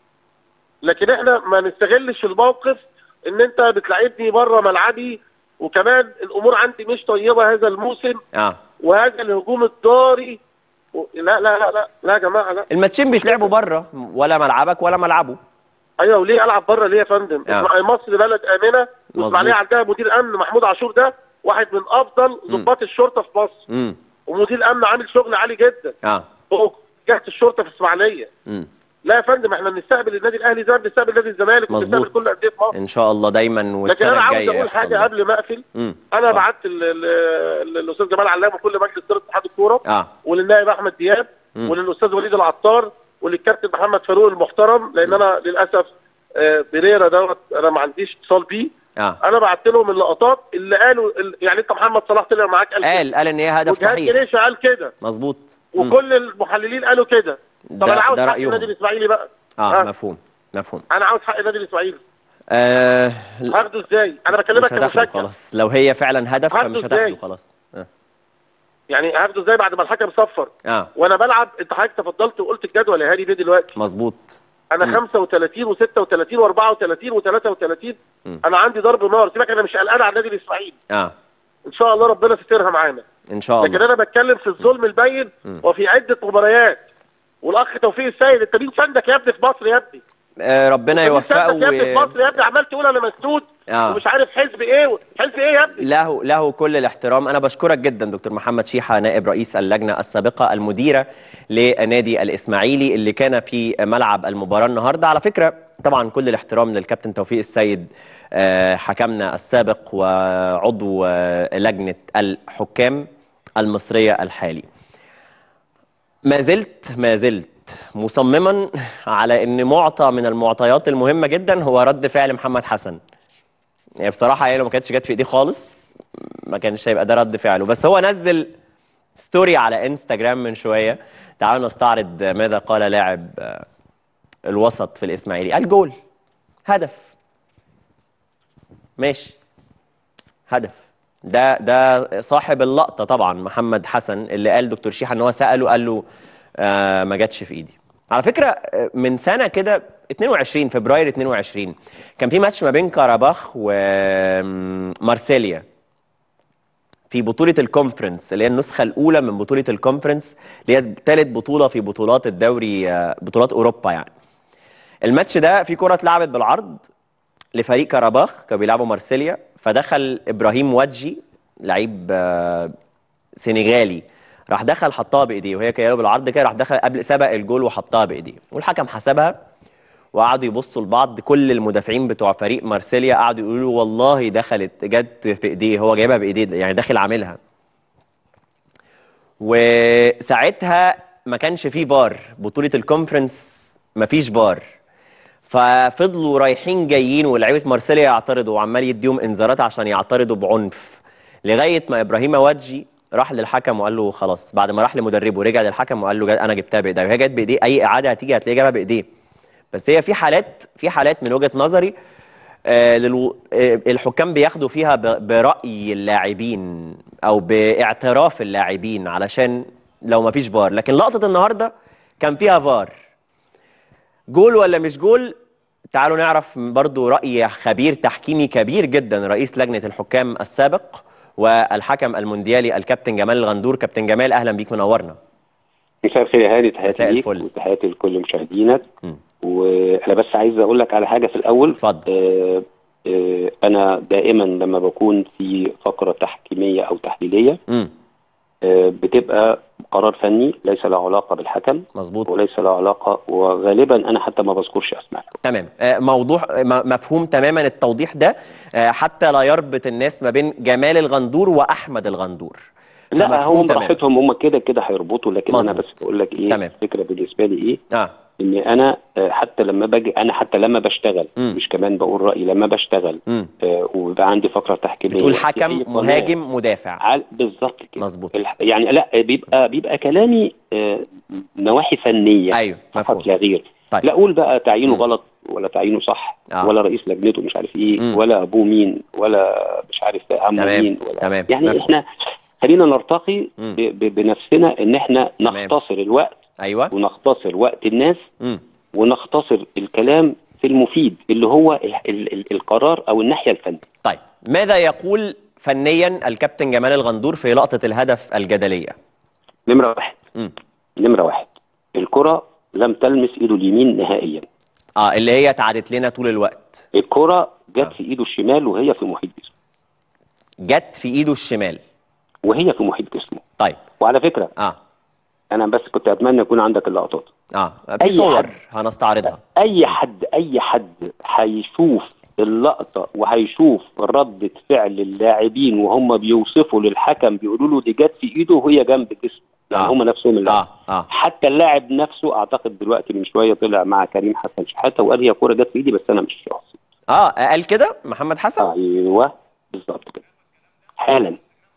لكن احنا ما نستغلش الموقف ان انت بتلعبني بره ملعبي وكمان الامور عندي مش طيبه هذا الموسم اه وهذا الهجوم الضاري و... لا لا لا لا لا يا جماعه لا الماتشين بيتلعبوا بره ولا ملعبك ولا ملعبه ايوه وليه العب بره ليه يا فندم؟ آه. إسماعيلية مصر بلد امنه مظبوط. واسماعيليه عندها مدير امن محمود عاشور ده واحد من افضل ضباط الشرطه في مصر امم ومدير الامن عامل شغل عالي جدا اه فوق جهه الشرطه في اسماعيليه امم لا يا فندم احنا بنستقبل النادي الاهلي زي ما بنستقبل نادي الزمالك وبنستقبل مظبوط. كل انديه مصر ان شاء الله دايما لكن والسنه انا عاوز الجايه اقول يحصل حاجه ده. قبل ما اقفل امم انا آه. بعت ال- ال- الاستاذ جمال علام وكل مجلس اداره اتحاد الكوره اه وللنائب احمد دياب مم. وللاستاذ وليد العطار وللكابتن محمد فاروق المحترم لان انا للاسف آه، بريرا دوت انا ما عنديش اتصال بيه اه انا بعت لهم اللقطات اللي قالوا ال- يعني انت محمد صلاح طلع معاك قال كده قال قال ان هي هدف وجهاد صحيح جريشه قال كده مظبوط مم. وكل المحللين قالوا كده طب ده- انا عاوز ده حق رأيهم. النادي الاسماعيلي بقى اه آه. مفهوم مفهوم انا عاوز حق النادي الاسماعيلي آه هاخده ازاي انا مش بكلمك هتاخده كمشجع خلاص لو هي فعلا هدف هاخده فمش إزاي؟ هتاخده خلاص اه, يعني هاخده ازاي بعد ما الحكم صفر آه. وانا بلعب انت حضرتك تفضلت وقلت الجدول يا هادي بيه دلوقتي مظبوط انا مم. 35 و36 و34 و33 مم. انا عندي ضرب نار سيبك انا مش قلقان على النادي الاسماعيلي اه ان شاء الله ربنا سترها معانا ان شاء لكن الله انا بتكلم في الظلم البين مم. وفي عده مباريات والاخ توفيق السيد انت مين سندك يا ابني في مصر يا ابني آه، ربنا مفيش يوفقه سندك يا ابني في و... مصر يا ابني عمال تقول انا مسنود آه. ومش عارف حزب ايه حزب ايه يا ابني له له كل الاحترام انا بشكرك جدا دكتور محمد شيحه نائب رئيس اللجنه السابقه المديره لنادي الاسماعيلي اللي كان في ملعب المباراه النهارده على فكره طبعا كل الاحترام للكابتن توفيق السيد آه، حكمنا السابق وعضو آه، لجنه الحكام المصريه الحالي ما زلت ما زلت مصمما على ان معطى من المعطيات المهمه جدا هو رد فعل محمد حسن يعني بصراحه هي لو ما كانتش جت في ايديه خالص ما كانش هيبقى ده رد فعله بس هو نزل ستوري على انستجرام من شويه تعالوا نستعرض ماذا قال لاعب آه، الوسط في الاسماعيلي قال جول هدف ماشي هدف ده ده صاحب اللقطه طبعا محمد حسن اللي قال دكتور شيحه ان هو ساله قال له آه ما جاتش في ايدي على فكره آه، من سنه كده 22 فبراير 22 كان في ماتش ما بين كاراباخ ومارسيليا في بطولة الكونفرنس اللي هي النسخة الأولى من بطولة الكونفرنس اللي هي ثالث بطولة في بطولات الدوري آه، بطولات أوروبا يعني. الماتش ده في كرة اتلعبت بالعرض لفريق كاراباخ كانوا بيلعبوا مارسيليا فدخل إبراهيم وادجي لعيب آه، سنغالي راح دخل حطها بايديه وهي كانت بالعرض كده راح دخل قبل سبق الجول وحطها بايديه والحكم حسبها وقعدوا يبصوا لبعض كل المدافعين بتوع فريق مارسيليا قعدوا يقولوا له والله دخلت جت في ايديه هو جايبها بايديه يعني داخل عاملها وساعتها ما كانش فيه فار بطولة الكونفرنس ما فيش فار ففضلوا رايحين جايين ولاعيبه مارسيليا يعترضوا وعمال يديهم انذارات عشان يعترضوا بعنف لغايه ما ابراهيم وادجي راح للحكم وقال له خلاص بعد ما راح لمدربه رجع للحكم وقال له جا- انا جبتها بايديا وهي جت بايديه اي اعاده هتيجي هتلاقيها جابها بايديه بس هي في حالات في حالات من وجهه نظري آه، للو... آه، الحكام بياخدوا فيها ب... برأي اللاعبين او باعتراف اللاعبين علشان لو ما فيش فار لكن لقطه النهارده كان فيها فار جول ولا مش جول تعالوا نعرف برضو رأي خبير تحكيمي كبير جدا رئيس لجنة الحكام السابق والحكم المونديالي الكابتن جمال الغندور كابتن جمال أهلا بيك منورنا مساء الخير يا هاني مساء تحياتي ليك الفل. وتحياتي لكل مشاهدينك مم. وانا بس عايز اقول لك على حاجه في الاول اتفضل. آه آه انا دائما لما بكون في فقره تحكيميه او تحليليه امم آه بتبقى قرار فني ليس له علاقه بالحكم مظبوط وليس له علاقه وغالبا انا حتى ما بذكرش اسماء تمام آه، موضوع م- مفهوم تماما التوضيح ده آه، حتى لا يربط الناس ما بين جمال الغندور وأحمد الغندور لا فمفهوم هم تمام. براحتهم هم كده كده هيربطوا لكن انا مظبوط. بس بقول لك ايه تمام. الفكره بالنسبه لي ايه اه ان انا آه، حتى لما باجي انا حتى لما بشتغل مم. مش كمان بقول رايي لما بشتغل امم آه، ويبقى عندي فقره تحكيميه بتقول في أي حكم قناة مهاجم مدافع عال- بالظبط كده مظبوط. الح- يعني لا بيبقى بيبقى كلامي آه، نواحي فنيه ايوه فقط مفهوم لا غير طيب. لا اقول بقى تعيينه مم. غلط ولا تعيينه صح آه. ولا رئيس لجنته مش عارف ايه مم. ولا ابوه مين ولا مش عارف عمه تمام، مين ولا تمام. يعني مفهوم. احنا خلينا نرتقي مم. ب- ب- بنفسنا ان احنا تمام. نختصر الوقت ايوه ونختصر وقت الناس امم ونختصر الكلام في المفيد اللي هو ال ال ال القرار او الناحيه الفنيه طيب ماذا يقول فنيا الكابتن جمال الغندور في لقطة الهدف الجدلية نمره واحد امم نمره واحد الكره لم تلمس ايده اليمين نهائيا اه اللي هي اتعادت لنا طول الوقت الكره جت آه. في ايده الشمال وهي في محيط جسمه جت في ايده الشمال وهي في محيط جسمه طيب وعلى فكره اه انا بس كنت اتمنى يكون عندك اللقطات اه في أي صور حد. هنستعرضها اي حد اي حد هيشوف اللقطه وهيشوف ردة فعل اللاعبين وهم بيوصفوا للحكم بيقولوا له دي جت في ايده وهي جنب جسمه يعني آه. هم نفسهم اللاعب اه اه حتى اللاعب نفسه اعتقد دلوقتي من شويه طلع مع كريم حسن شحاته وقال هي كوره جت في ايدي بس انا مش شخصي اه قال كده محمد حسن ايوه بالظبط كده حالا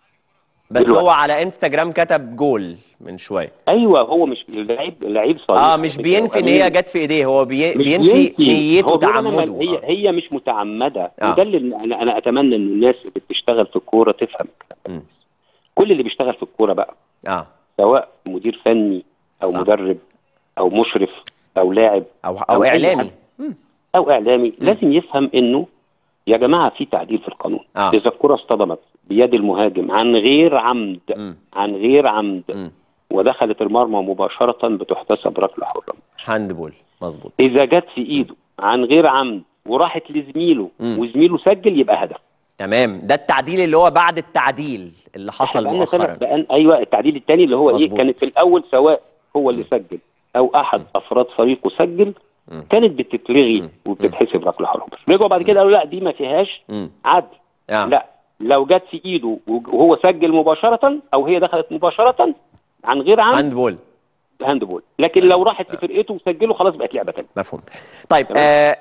بس دلوقتي. هو على انستجرام كتب جول من شويه ايوه هو مش لعيب لعيب صريح اه مش بينفي ان هي جت في ايديه هو بي... مش بينفي نيته هو بيقول أنا ما- تعمده هي آه. هي مش متعمده آه. وده اللي انا انا اتمنى ان الناس اللي بتشتغل في الكوره تفهم الكلام مم. ده. كل اللي بيشتغل في الكوره بقى اه سواء مدير فني او صح. مدرب او مشرف او لاعب او أو او أي اعلامي حد. او اعلامي لازم يفهم انه يا جماعه في تعديل في القانون آه. اذا الكره اصطدمت بيد المهاجم عن غير عمد مم. عن غير عمد مم. ودخلت المرمى مباشره بتحتسب ركله حره هاند بول مظبوط اذا جت في ايده عن غير عمد وراحت لزميله مم. وزميله سجل يبقى هدف تمام ده التعديل اللي هو بعد التعديل اللي حصل بقالنا سنة مؤخرا بقى ايوه التعديل الثاني اللي هو مظبوط. ايه كانت في الاول سواء هو اللي سجل او احد افراد فريقه سجل مم. كانت بتتلغي مم. وبتتحسب ركله حرام رجعوا بعد كده قالوا لا دي ما فيهاش مم. عدل آه. لا لو جت في ايده وهو سجل مباشره او هي دخلت مباشره عن غير عمد هاند بول هاند بول لكن لو راحت في فرقته وسجله خلاص بقت لعبه ثانيه مفهوم طيب تمام. آه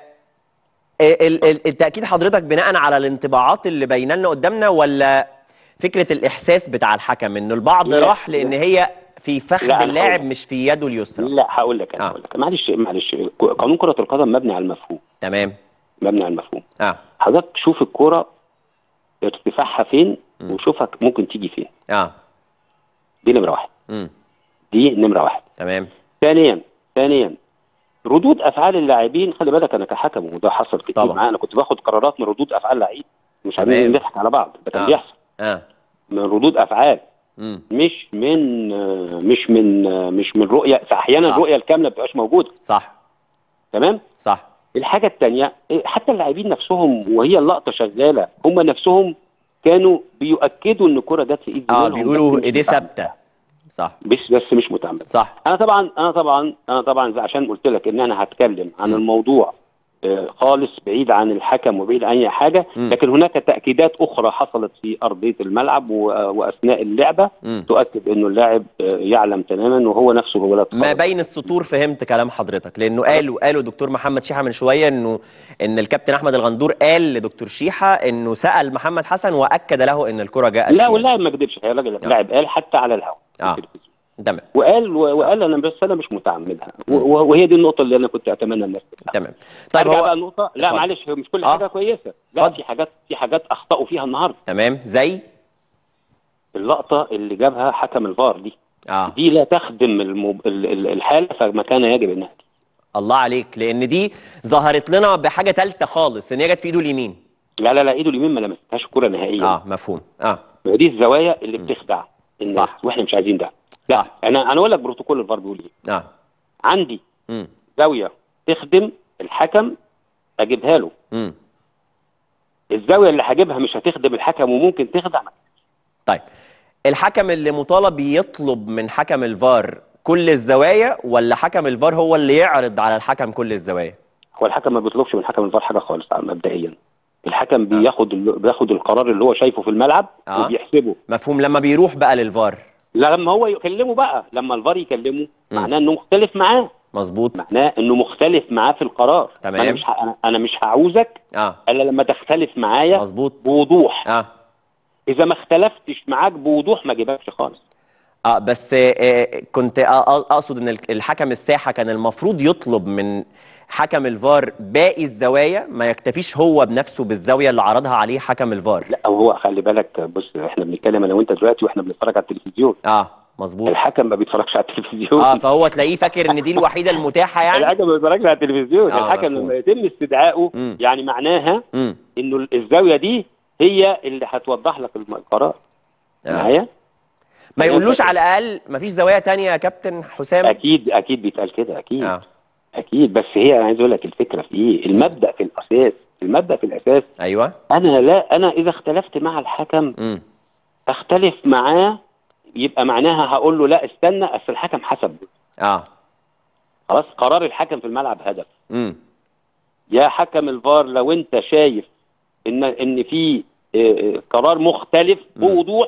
ال- ال- التأكيد حضرتك بناء على الانطباعات اللي باينه لنا قدامنا ولا فكرة الإحساس بتاع الحكم إنه البعض لا، راح لأن لا. هي في فخذ لا، أنا اللاعب هقول. مش في يده اليسرى لا هقول لك انا آه. هقول لك معلش معلش قانون كره القدم مبني على المفهوم تمام مبني على المفهوم اه حضرتك شوف الكرة ارتفاعها فين مم. وشوفها ممكن تيجي فين اه دي نمرة واحد امم دي نمرة واحد تمام ثانيا ثانيا ردود افعال اللاعبين خلي بالك انا كحكم وده حصل كتير طبعا. معايا انا كنت باخد قرارات من ردود افعال لعيب مش تمام. عايزين نضحك على بعض ده كان آه. بيحصل اه من ردود افعال امم مش من آه، مش من آه، مش من رؤيه احيانا صح. الرؤيه الكامله ما بتبقاش موجوده صح تمام صح الحاجة التانية إيه، حتى اللاعبين نفسهم وهي اللقطة شغالة هم نفسهم كانوا بيؤكدوا ان الكرة جت في ايد اه زميلهم، بيقولوا بس مش ايديه متعمد. ثابته صح بس بس مش متعمد صح انا طبعا انا طبعا انا طبعا زي- عشان قلت لك ان انا هتكلم عن م. الموضوع آه، خالص بعيد عن الحكم وبعيد عن اي حاجه م. لكن هناك تاكيدات اخرى حصلت في ارضيه الملعب و- واثناء اللعبه مم. تؤكد انه اللاعب آه، يعلم تماما وهو نفسه هو لا ما بين السطور فهمت كلام حضرتك لانه قالوا قالوا دكتور محمد شيحه من شويه انه ان الكابتن احمد الغندور قال لدكتور شيحه انه سال محمد حسن واكد له ان الكره جاءت لا فيه. واللاعب ما كذبش يا راجل اللاعب قال حتى على الهواء في آه. التلفزيون. تمام وقال وقال انا بس انا مش متعمدها و- و- وهي دي النقطه اللي انا كنت اتمنى الناس تفهمها تمام طيب ارجع بقى هو النقطه لا اتفضل. معلش هو مش كل آه. حاجه كويسه لا اتفضل. في حاجات في حاجات اخطاوا فيها النهارده تمام زي اللقطه اللي جابها حكم الفار دي اه دي لا تخدم المب... ال- ال- الحاله فما كان يجب انها تيجي. الله عليك لان دي ظهرت لنا بحاجه ثالثه خالص ان هي جت في ايده اليمين لا لا لا ايده اليمين ما لمستهاش الكره نهائيا اه مفهوم اه ما دي الزوايا اللي بتخدع الناس صح. واحنا مش عايزين ده لا صح. انا انا اقول لك بروتوكول الفار بيقول ايه اه عندي امم زاويه تخدم الحكم اجيبها له امم الزاويه اللي هجيبها مش هتخدم الحكم وممكن تخدع طيب الحكم اللي مطالب يطلب من حكم الفار كل الزوايا ولا حكم الفار هو اللي يعرض على الحكم كل الزوايا هو الحكم ما بيطلبش من حكم الفار حاجه خالص مبدئيا الحكم بياخد ال- بياخد القرار اللي هو شايفه في الملعب آه. وبيحسبه مفهوم لما بيروح بقى للفار لما هو يكلمه بقى لما الفار يكلمه مم. معناه انه مختلف معاه مظبوط معناه انه مختلف معاه في القرار تمام. انا مش ه... أنا- انا مش هعوزك اه الا لما تختلف معايا مظبوط بوضوح اه اذا ما اختلفتش معاك بوضوح ما اجيبكش خالص اه بس آه، آه، كنت آه، آه، اقصد ان الحكم الساحه كان المفروض يطلب من حكم الفار باقي الزوايا ما يكتفيش هو بنفسه بالزاويه اللي عرضها عليه حكم الفار لا هو خلي بالك بص احنا بنتكلم انا وانت دلوقتي واحنا بنتفرج على التلفزيون اه مظبوط الحكم ما بيتفرجش على التلفزيون اه فهو تلاقيه فاكر ان دي الوحيده المتاحه يعني الحكم ما بيتفرجش على التلفزيون آه، الحكم مفهوم. لما يتم استدعائه مم. يعني معناها امم انه الزاويه دي هي اللي هتوضح لك الم- القرار آه. معايا ما يقولوش على الاقل ما فيش زوايا تانية يا كابتن حسام اكيد اكيد بيتقال كده اكيد اه اكيد بس هي انا عايز اقول لك الفكره في ايه المبدا في الاساس المبدا في الاساس ايوه انا لا انا اذا اختلفت مع الحكم امم اختلف معاه يبقى معناها هقول له لا استنى اصل الحكم حسب اه خلاص قرار الحكم في الملعب هدف امم يا حكم الفار لو انت شايف ان ان في اه، اه، قرار مختلف مم. بوضوح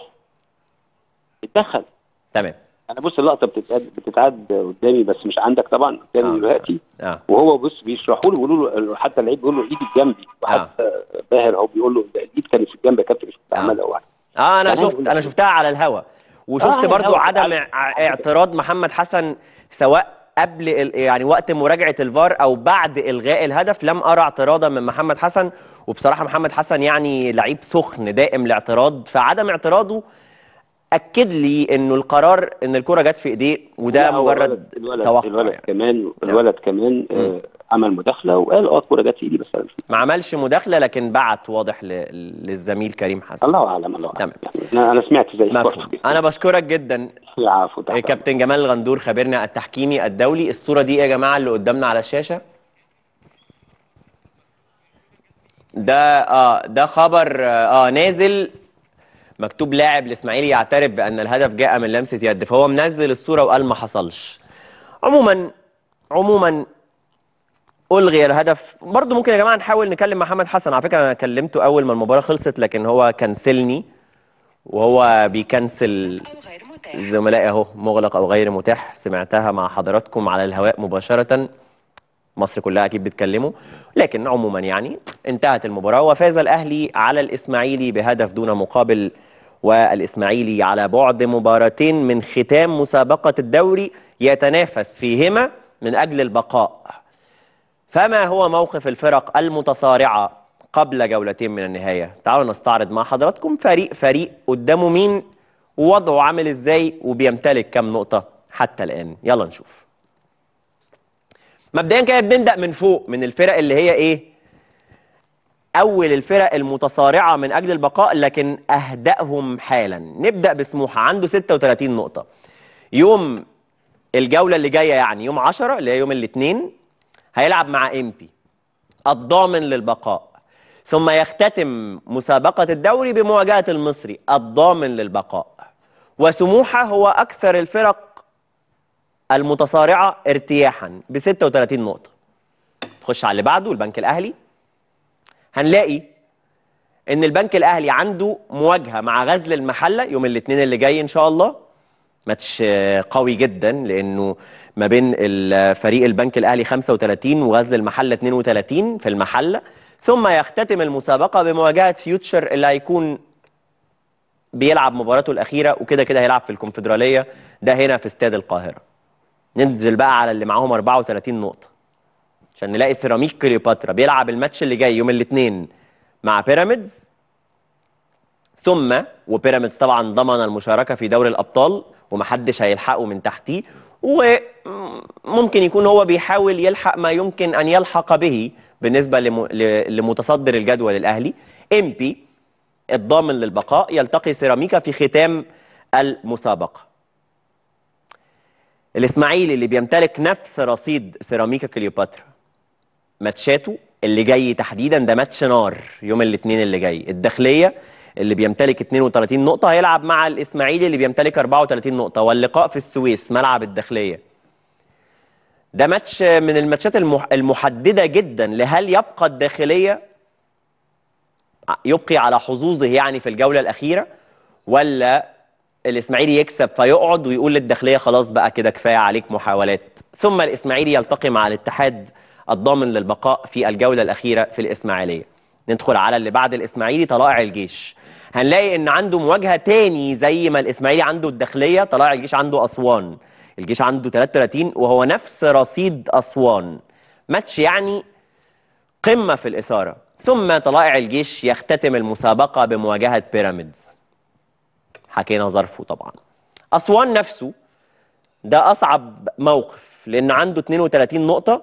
اتدخل تمام انا بص اللقطه بتتعد بتتعد قدامي بس مش عندك طبعا قدامي آه. دلوقتي اه وهو بص بيشرحوا له بيقولوا له حتى اللعيب بيقول له ايدي جنبي وحتى باهر اهو بيقول له ده الايد كانت في الجنب يا كابتن مش بعملها واحد اه انا يعني شفت أقول انا لك- شفتها على الهوا وشفت على برضو الهوا. عدم على- ع- اعتراض محمد حسن سواء قبل ال- يعني وقت مراجعه الفار او بعد الغاء الهدف لم ارى اعتراضا من محمد حسن وبصراحه محمد حسن يعني لعيب سخن دائم الاعتراض فعدم اعتراضه اكد لي انه القرار ان الكره جت في ايديه وده لا، هو مجرد الولد الولد, توقع الولد يعني. كمان الولد كمان مم. آه عمل مداخله وقال اه الكوره جت في ايدي بس انا مش ما عملش مداخله لكن بعت واضح ل- للزميل كريم حسن الله اعلم الله اعلم تمام. انا أنا سمعت زي مفهوم انا بشكرك جدا عفو تحت أمرك. كابتن جمال الغندور خبيرنا التحكيمي الدولي الصورة دي يا جماعة اللي قدامنا على الشاشة ده اه ده خبر اه نازل مكتوب لاعب الاسماعيلي يعترف بان الهدف جاء من لمسه يد فهو منزل الصوره وقال ما حصلش عموما عموما الغي الهدف برضو ممكن يا جماعه نحاول نكلم محمد حسن على فكره انا كلمته اول ما المباراه خلصت لكن هو كنسلني وهو بيكنسل زملائي اهو مغلق او غير متاح سمعتها مع حضراتكم على الهواء مباشره مصر كلها اكيد بتكلمه لكن عموما يعني انتهت المباراه وفاز الاهلي على الاسماعيلي بهدف دون مقابل والاسماعيلي على بعد مباراتين من ختام مسابقه الدوري يتنافس فيهما من اجل البقاء فما هو موقف الفرق المتصارعه قبل جولتين من النهايه تعالوا نستعرض مع حضراتكم فريق فريق قدامه مين ووضعه عامل ازاي وبيمتلك كام نقطه حتى الان يلا نشوف مبدئيا كده بنبدا من فوق من الفرق اللي هي ايه اول الفرق المتصارعه من اجل البقاء لكن اهداهم حالا نبدا بسموحه عنده 36 نقطه يوم الجوله اللي جايه يعني يوم 10 اللي هي يوم الاثنين هيلعب مع امبي الضامن للبقاء ثم يختتم مسابقه الدوري بمواجهه المصري الضامن للبقاء وسموحه هو اكثر الفرق المتصارعه ارتياحا ب 36 نقطه نخش على اللي بعده البنك الاهلي هنلاقي ان البنك الاهلي عنده مواجهه مع غزل المحله يوم الاثنين اللي جاي ان شاء الله ماتش قوي جدا لانه ما بين فريق البنك الاهلي 35 وغزل المحله 32 في المحله ثم يختتم المسابقه بمواجهه فيوتشر اللي هيكون بيلعب مباراته الاخيره وكده كده هيلعب في الكونفدراليه ده هنا في استاد القاهره ننزل بقى على اللي معاهم 34 نقطه عشان نلاقي سيراميك كليوباترا بيلعب الماتش اللي جاي يوم الاثنين مع بيراميدز ثم وبيراميدز طبعا ضمن المشاركه في دوري الابطال ومحدش هيلحقه من تحتيه وممكن يكون هو بيحاول يلحق ما يمكن ان يلحق به بالنسبه لم... لمتصدر الجدول الاهلي امبي الضامن للبقاء يلتقي سيراميكا في ختام المسابقه الاسماعيلي اللي بيمتلك نفس رصيد سيراميكا كليوباترا ماتشاته اللي جاي تحديدا ده ماتش نار يوم الاثنين اللي جاي الداخليه اللي بيمتلك 32 نقطه هيلعب مع الاسماعيلي اللي بيمتلك 34 نقطه واللقاء في السويس ملعب الداخليه ده ماتش من الماتشات المحدده جدا لهل يبقى الداخليه يبقي على حظوظه يعني في الجوله الاخيره ولا الاسماعيلي يكسب فيقعد ويقول للداخليه خلاص بقى كده كفايه عليك محاولات ثم الاسماعيلي يلتقي مع الاتحاد الضامن للبقاء في الجوله الاخيره في الاسماعيليه ندخل على اللي بعد الاسماعيلي طلائع الجيش هنلاقي ان عنده مواجهه تاني زي ما الاسماعيلي عنده الداخليه طلائع الجيش عنده اسوان الجيش عنده 33 وهو نفس رصيد اسوان ماتش يعني قمه في الاثاره ثم طلائع الجيش يختتم المسابقه بمواجهه بيراميدز حكينا ظرفه طبعا اسوان نفسه ده اصعب موقف لان عنده 32 نقطه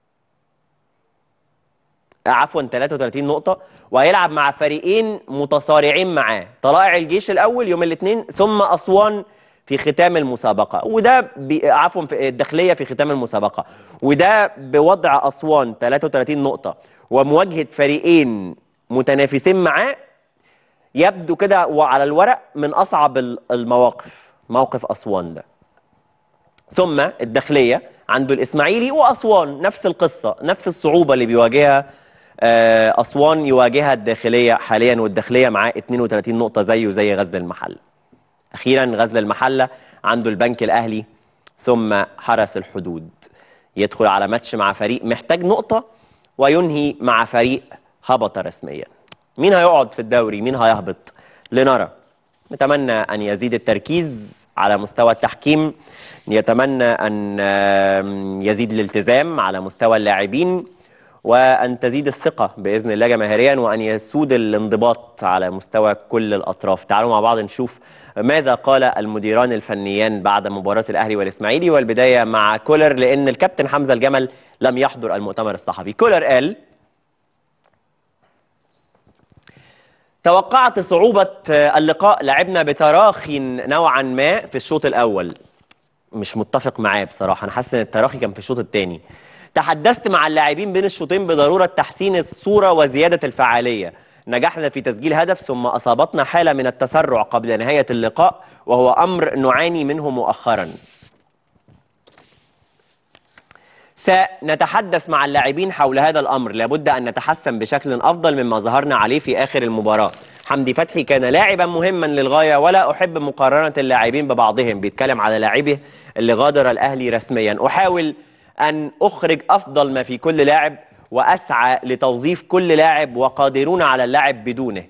عفوا 33 نقطة وهيلعب مع فريقين متصارعين معاه طلائع الجيش الأول يوم الاثنين ثم أسوان في ختام المسابقة وده عفوا في الداخلية في ختام المسابقة وده بوضع أسوان 33 نقطة ومواجهة فريقين متنافسين معاه يبدو كده وعلى الورق من أصعب المواقف موقف أسوان ده ثم الداخلية عنده الإسماعيلي وأسوان نفس القصة نفس الصعوبة اللي بيواجهها أسوان يواجهها الداخلية حاليا والداخلية معاه 32 نقطة زيه زي غزل المحلة أخيرا غزل المحلة عنده البنك الأهلي ثم حرس الحدود يدخل على ماتش مع فريق محتاج نقطة وينهي مع فريق هبط رسميا مين هيقعد في الدوري مين هيهبط لنرى نتمنى أن يزيد التركيز على مستوى التحكيم يتمنى أن يزيد الالتزام على مستوى اللاعبين وأن تزيد الثقة بإذن الله جماهيريا وأن يسود الانضباط على مستوى كل الأطراف تعالوا مع بعض نشوف ماذا قال المديران الفنيان بعد مباراة الأهلي والإسماعيلي والبداية مع كولر لأن الكابتن حمزة الجمل لم يحضر المؤتمر الصحفي كولر قال توقعت صعوبة اللقاء لعبنا بتراخي نوعا ما في الشوط الأول مش متفق معاه بصراحة أنا حاسس إن التراخي كان في الشوط الثاني تحدثت مع اللاعبين بين الشوطين بضروره تحسين الصوره وزياده الفعاليه نجحنا في تسجيل هدف ثم اصابتنا حاله من التسرع قبل نهايه اللقاء وهو امر نعاني منه مؤخرا سنتحدث مع اللاعبين حول هذا الامر لابد ان نتحسن بشكل افضل مما ظهرنا عليه في اخر المباراه حمدي فتحي كان لاعبا مهما للغايه ولا احب مقارنه اللاعبين ببعضهم بيتكلم على لاعبه اللي غادر الاهلي رسميا احاول ان اخرج افضل ما في كل لاعب واسعى لتوظيف كل لاعب وقادرون على اللعب بدونه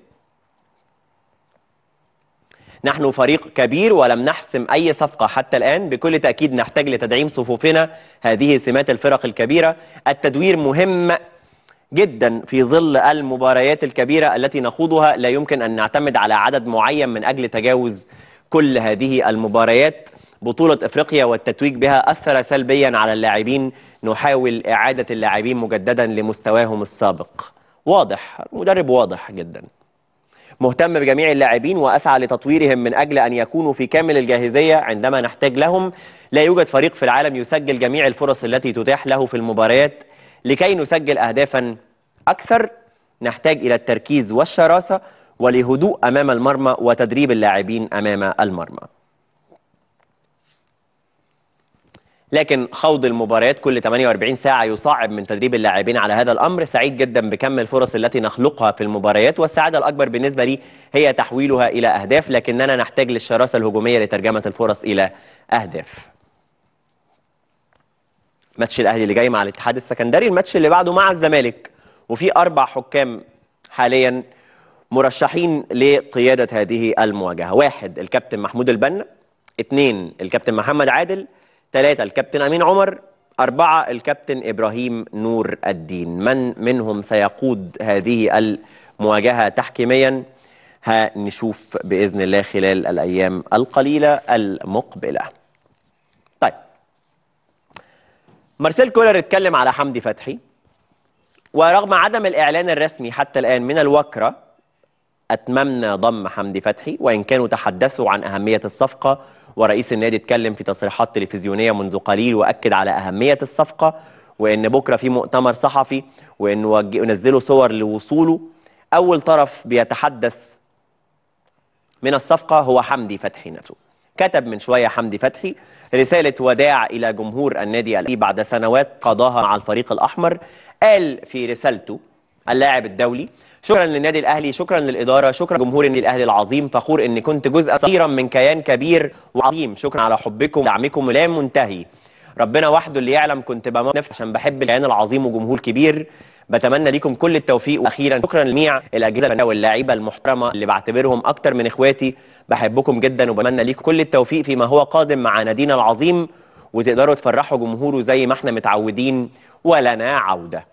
نحن فريق كبير ولم نحسم أي صفقة حتى الآن بكل تأكيد نحتاج لتدعيم صفوفنا هذه سمات الفرق الكبيرة التدوير مهم جدا في ظل المباريات الكبيرة التي نخوضها لا يمكن أن نعتمد على عدد معين من أجل تجاوز كل هذه المباريات بطولة إفريقيا والتتويج بها أثر سلبيا على اللاعبين نحاول إعادة اللاعبين مجددا لمستواهم السابق واضح مدرب واضح جدا مهتم بجميع اللاعبين واسعى لتطويرهم من اجل ان يكونوا في كامل الجاهزيه عندما نحتاج لهم لا يوجد فريق في العالم يسجل جميع الفرص التي تتاح له في المباريات لكي نسجل اهدافا اكثر نحتاج الى التركيز والشراسه ولهدوء امام المرمى وتدريب اللاعبين امام المرمى لكن خوض المباريات كل 48 ساعة يصعب من تدريب اللاعبين على هذا الأمر سعيد جدا بكم الفرص التي نخلقها في المباريات والسعادة الأكبر بالنسبة لي هي تحويلها إلى أهداف لكننا نحتاج للشراسة الهجومية لترجمة الفرص إلى أهداف ماتش الأهلي اللي جاي مع الاتحاد السكندري الماتش اللي بعده مع الزمالك وفي أربع حكام حاليا مرشحين لقيادة هذه المواجهة واحد الكابتن محمود البنا اثنين الكابتن محمد عادل ثلاثة الكابتن أمين عمر أربعة الكابتن إبراهيم نور الدين من منهم سيقود هذه المواجهة تحكيميا هنشوف بإذن الله خلال الأيام القليلة المقبلة طيب مارسيل كولر اتكلم على حمدي فتحي ورغم عدم الإعلان الرسمي حتى الآن من الوكرة أتممنا ضم حمدي فتحي وإن كانوا تحدثوا عن أهمية الصفقة ورئيس النادي اتكلم في تصريحات تلفزيونيه منذ قليل واكد على اهميه الصفقه وان بكره في مؤتمر صحفي وانه نزلوا صور لوصوله اول طرف بيتحدث من الصفقه هو حمدي فتحي نفسه كتب من شويه حمدي فتحي رساله وداع الى جمهور النادي الاهلي بعد سنوات قضاها مع الفريق الاحمر قال في رسالته اللاعب الدولي شكرا للنادي الاهلي شكرا للاداره شكرا جمهور النادي الاهلي العظيم فخور اني كنت جزء صغيرا من كيان كبير وعظيم شكرا على حبكم ودعمكم لا منتهي ربنا وحده اللي يعلم كنت بموت نفسي عشان بحب الكيان العظيم وجمهور كبير بتمنى لكم كل التوفيق واخيرا شكرا لجميع الاجهزه واللاعيبه المحترمه اللي بعتبرهم اكتر من اخواتي بحبكم جدا وبتمنى لكم كل التوفيق فيما هو قادم مع نادينا العظيم وتقدروا تفرحوا جمهوره زي ما احنا متعودين ولنا عوده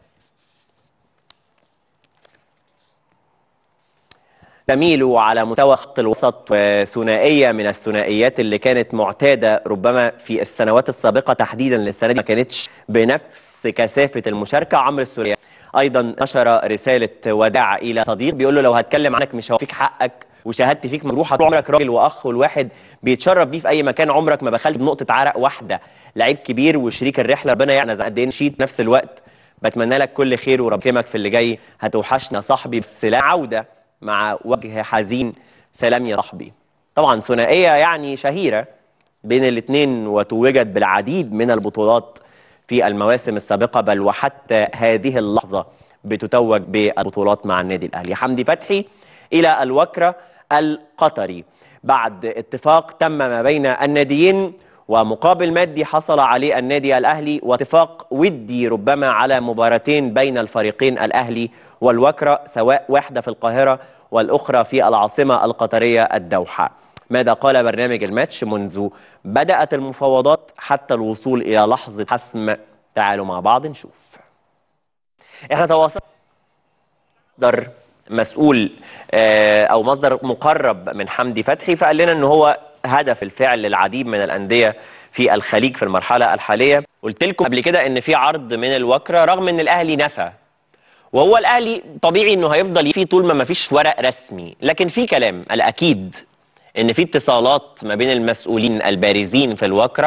تميل على مستوى خط الوسط وثنائيه من الثنائيات اللي كانت معتاده ربما في السنوات السابقه تحديدا للسنه دي ما كانتش بنفس كثافه المشاركه عمرو السورياني ايضا نشر رساله وداع الى صديق بيقول له لو هتكلم عنك مش هوفيك حقك وشهادتي فيك مجروحه طول عمرك راجل واخ والواحد بيتشرف بيه في اي مكان عمرك ما بخلت بنقطه عرق واحده لعيب كبير وشريك الرحله ربنا يعنا قد ايه نشيد نفس الوقت بتمنى لك كل خير وربنا في اللي جاي هتوحشنا صاحبي بس لا عوده مع وجه حزين سلام يا صاحبي طبعا ثنائيه يعني شهيره بين الاثنين وتوجت بالعديد من البطولات في المواسم السابقه بل وحتى هذه اللحظه بتتوج بالبطولات مع النادي الاهلي حمدي فتحي الى الوكره القطري بعد اتفاق تم ما بين الناديين ومقابل مادي حصل عليه النادي الاهلي واتفاق ودي ربما على مباراتين بين الفريقين الاهلي والوكرة سواء واحدة في القاهرة والأخرى في العاصمة القطرية الدوحة ماذا قال برنامج الماتش منذ بدأت المفاوضات حتى الوصول إلى لحظة حسم تعالوا مع بعض نشوف احنا تواصلنا مصدر مسؤول او مصدر مقرب من حمدي فتحي فقال لنا ان هو هدف الفعل للعديد من الانديه في الخليج في المرحله الحاليه قلت لكم قبل كده ان في عرض من الوكره رغم ان الاهلي نفى وهو الاهلي طبيعي انه هيفضل فيه طول ما ما فيش ورق رسمي لكن في كلام الاكيد ان في اتصالات ما بين المسؤولين البارزين في الوكره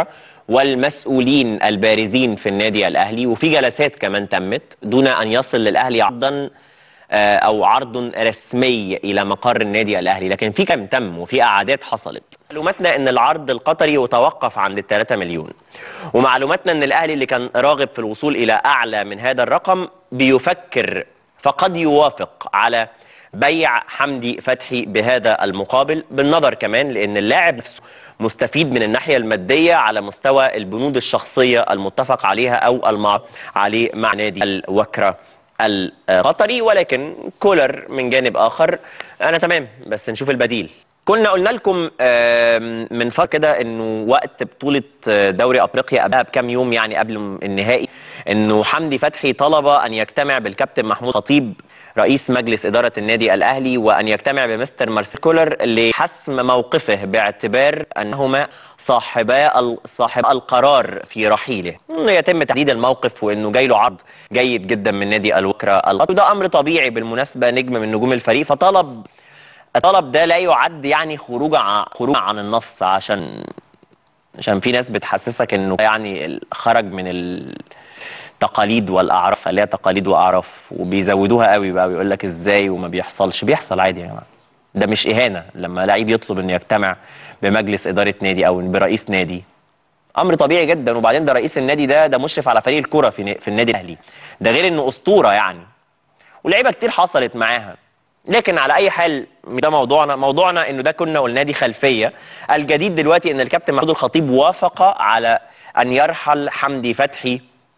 والمسؤولين البارزين في النادي الاهلي وفي جلسات كمان تمت دون ان يصل للاهلي عرضا آه، او عرض رسمي الى مقر النادي الاهلي لكن في كم تم وفي قعدات حصلت معلوماتنا ان العرض القطري يتوقف عند ال 3 مليون ومعلوماتنا ان الاهلي اللي كان راغب في الوصول الى اعلى من هذا الرقم بيفكر فقد يوافق على بيع حمدي فتحي بهذا المقابل بالنظر كمان لان اللاعب نفسه مستفيد من الناحيه الماديه على مستوى البنود الشخصيه المتفق عليها او المعروف عليه مع نادي الوكره القطري ولكن كولر من جانب اخر انا تمام بس نشوف البديل كنا قلنا لكم آم، من فتره كده انه وقت بطوله آه، دوري افريقيا قبلها بكام يوم يعني قبل النهائي انه حمدي فتحي طلب ان يجتمع بالكابتن محمود خطيب رئيس مجلس اداره النادي الاهلي وان يجتمع بمستر مارسيل كولر لحسم موقفه باعتبار انهما صاحبا ال- صاحب القرار في رحيله انه يتم تحديد الموقف وانه جاي له عرض جيد جدا من نادي الوكره القطري وده امر طبيعي بالمناسبه نجم من نجوم الفريق فطلب الطلب ده لا يعد يعني خروج عن خروج عن النص عشان عشان في ناس بتحسسك انه يعني ال- خرج من التقاليد والاعراف اللي هي تقاليد واعراف وبيزودوها قوي بقى ويقول لك ازاي وما بيحصلش بيحصل عادي يا جماعه ده مش اهانه لما لعيب يطلب انه يجتمع بمجلس اداره نادي او برئيس نادي امر طبيعي جدا وبعدين ده رئيس النادي ده ده مشرف على فريق الكره في ن- في النادي الاهلي ده غير انه اسطوره يعني ولعيبه كتير حصلت معاها لكن على اي حال ده موضوعنا موضوعنا انه ده كنا قلنا دي خلفيه الجديد دلوقتي ان الكابتن محمود الخطيب وافق على ان يرحل حمدي فتحي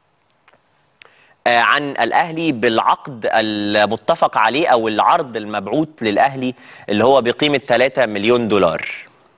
آه، عن الاهلي بالعقد المتفق عليه او العرض المبعوث للاهلي اللي هو بقيمه 3 مليون دولار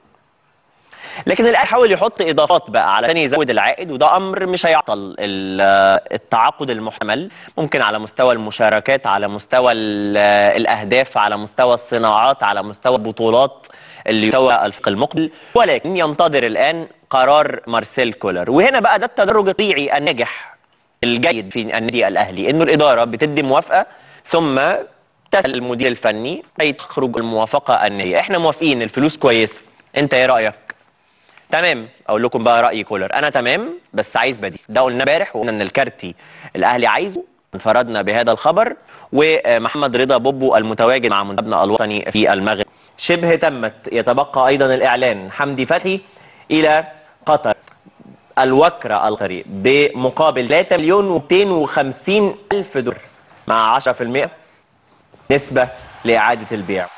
لكن الاهلي حاول يحط اضافات بقى علشان يزود العائد وده امر مش هيعطل ال- التعاقد المحتمل ممكن على مستوى المشاركات على مستوى ال- الاهداف على مستوى الصناعات على مستوى البطولات اللي يسوى الفريق المقبل ولكن ينتظر الان قرار مارسيل كولر وهنا بقى ده التدرج الطبيعي الناجح الجيد في النادي الاهلي انه الاداره بتدي موافقه ثم تسال المدير الفني تخرج الموافقه النهائيه احنا موافقين الفلوس كويسه انت ايه رايك تمام اقول لكم بقى راي كولر انا تمام بس عايز بديل ده قلنا امبارح وقلنا ان الكارتي الاهلي عايزه انفردنا بهذا الخبر ومحمد رضا بوبو المتواجد مع منتخبنا الوطني في المغرب شبه تمت يتبقى ايضا الاعلان حمدي فتحي الى قطر الوكرة القطري بمقابل 3 مليون و250 ألف دولار مع 10% نسبة لإعادة البيع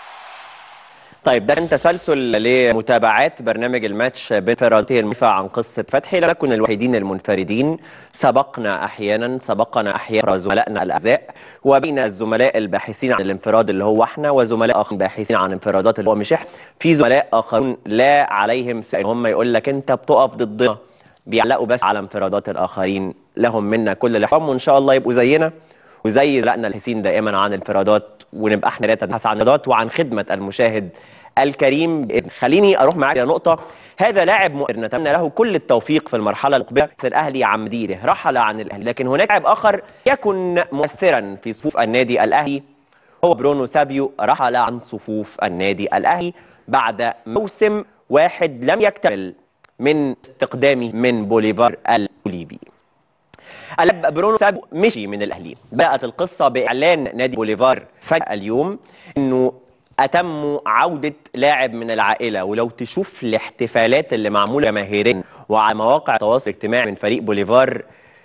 طيب ده كان تسلسل لمتابعات برنامج الماتش بين فرقتين المدافع عن قصة فتحي لم نكن الوحيدين المنفردين سبقنا أحيانا سبقنا أحيانا زملائنا الأعزاء وبين الزملاء الباحثين عن الانفراد اللي هو احنا وزملاء آخرين باحثين عن انفرادات اللي هو مش احنا في زملاء آخرون لا عليهم سائل هم يقول لك أنت بتقف ضدنا بيعلقوا بس على انفرادات الآخرين لهم منا كل الاحترام وإن شاء الله يبقوا زينا وزي زملائنا الباحثين دائما عن الانفرادات ونبقى احنا لا نبحث عن الانفرادات وعن خدمة المشاهد الكريم بإذن خليني أروح معاك إلى نقطة هذا لاعب مؤثر نتمنى له كل التوفيق في المرحلة المقبلة الأهلي عن مديره رحل عن الأهلي لكن هناك لاعب آخر يكن مؤثرا في صفوف النادي الأهلي هو برونو سابيو رحل عن صفوف النادي الأهلي بعد موسم واحد لم يكتمل من استقدامه من بوليفار الليبي اللاعب برونو سابيو مشي من الاهلي بدات القصه باعلان نادي بوليفار فجاه اليوم انه اتموا عوده لاعب من العائله ولو تشوف الاحتفالات اللي معموله جماهيريا وعلى مواقع التواصل الاجتماعي من فريق بوليفار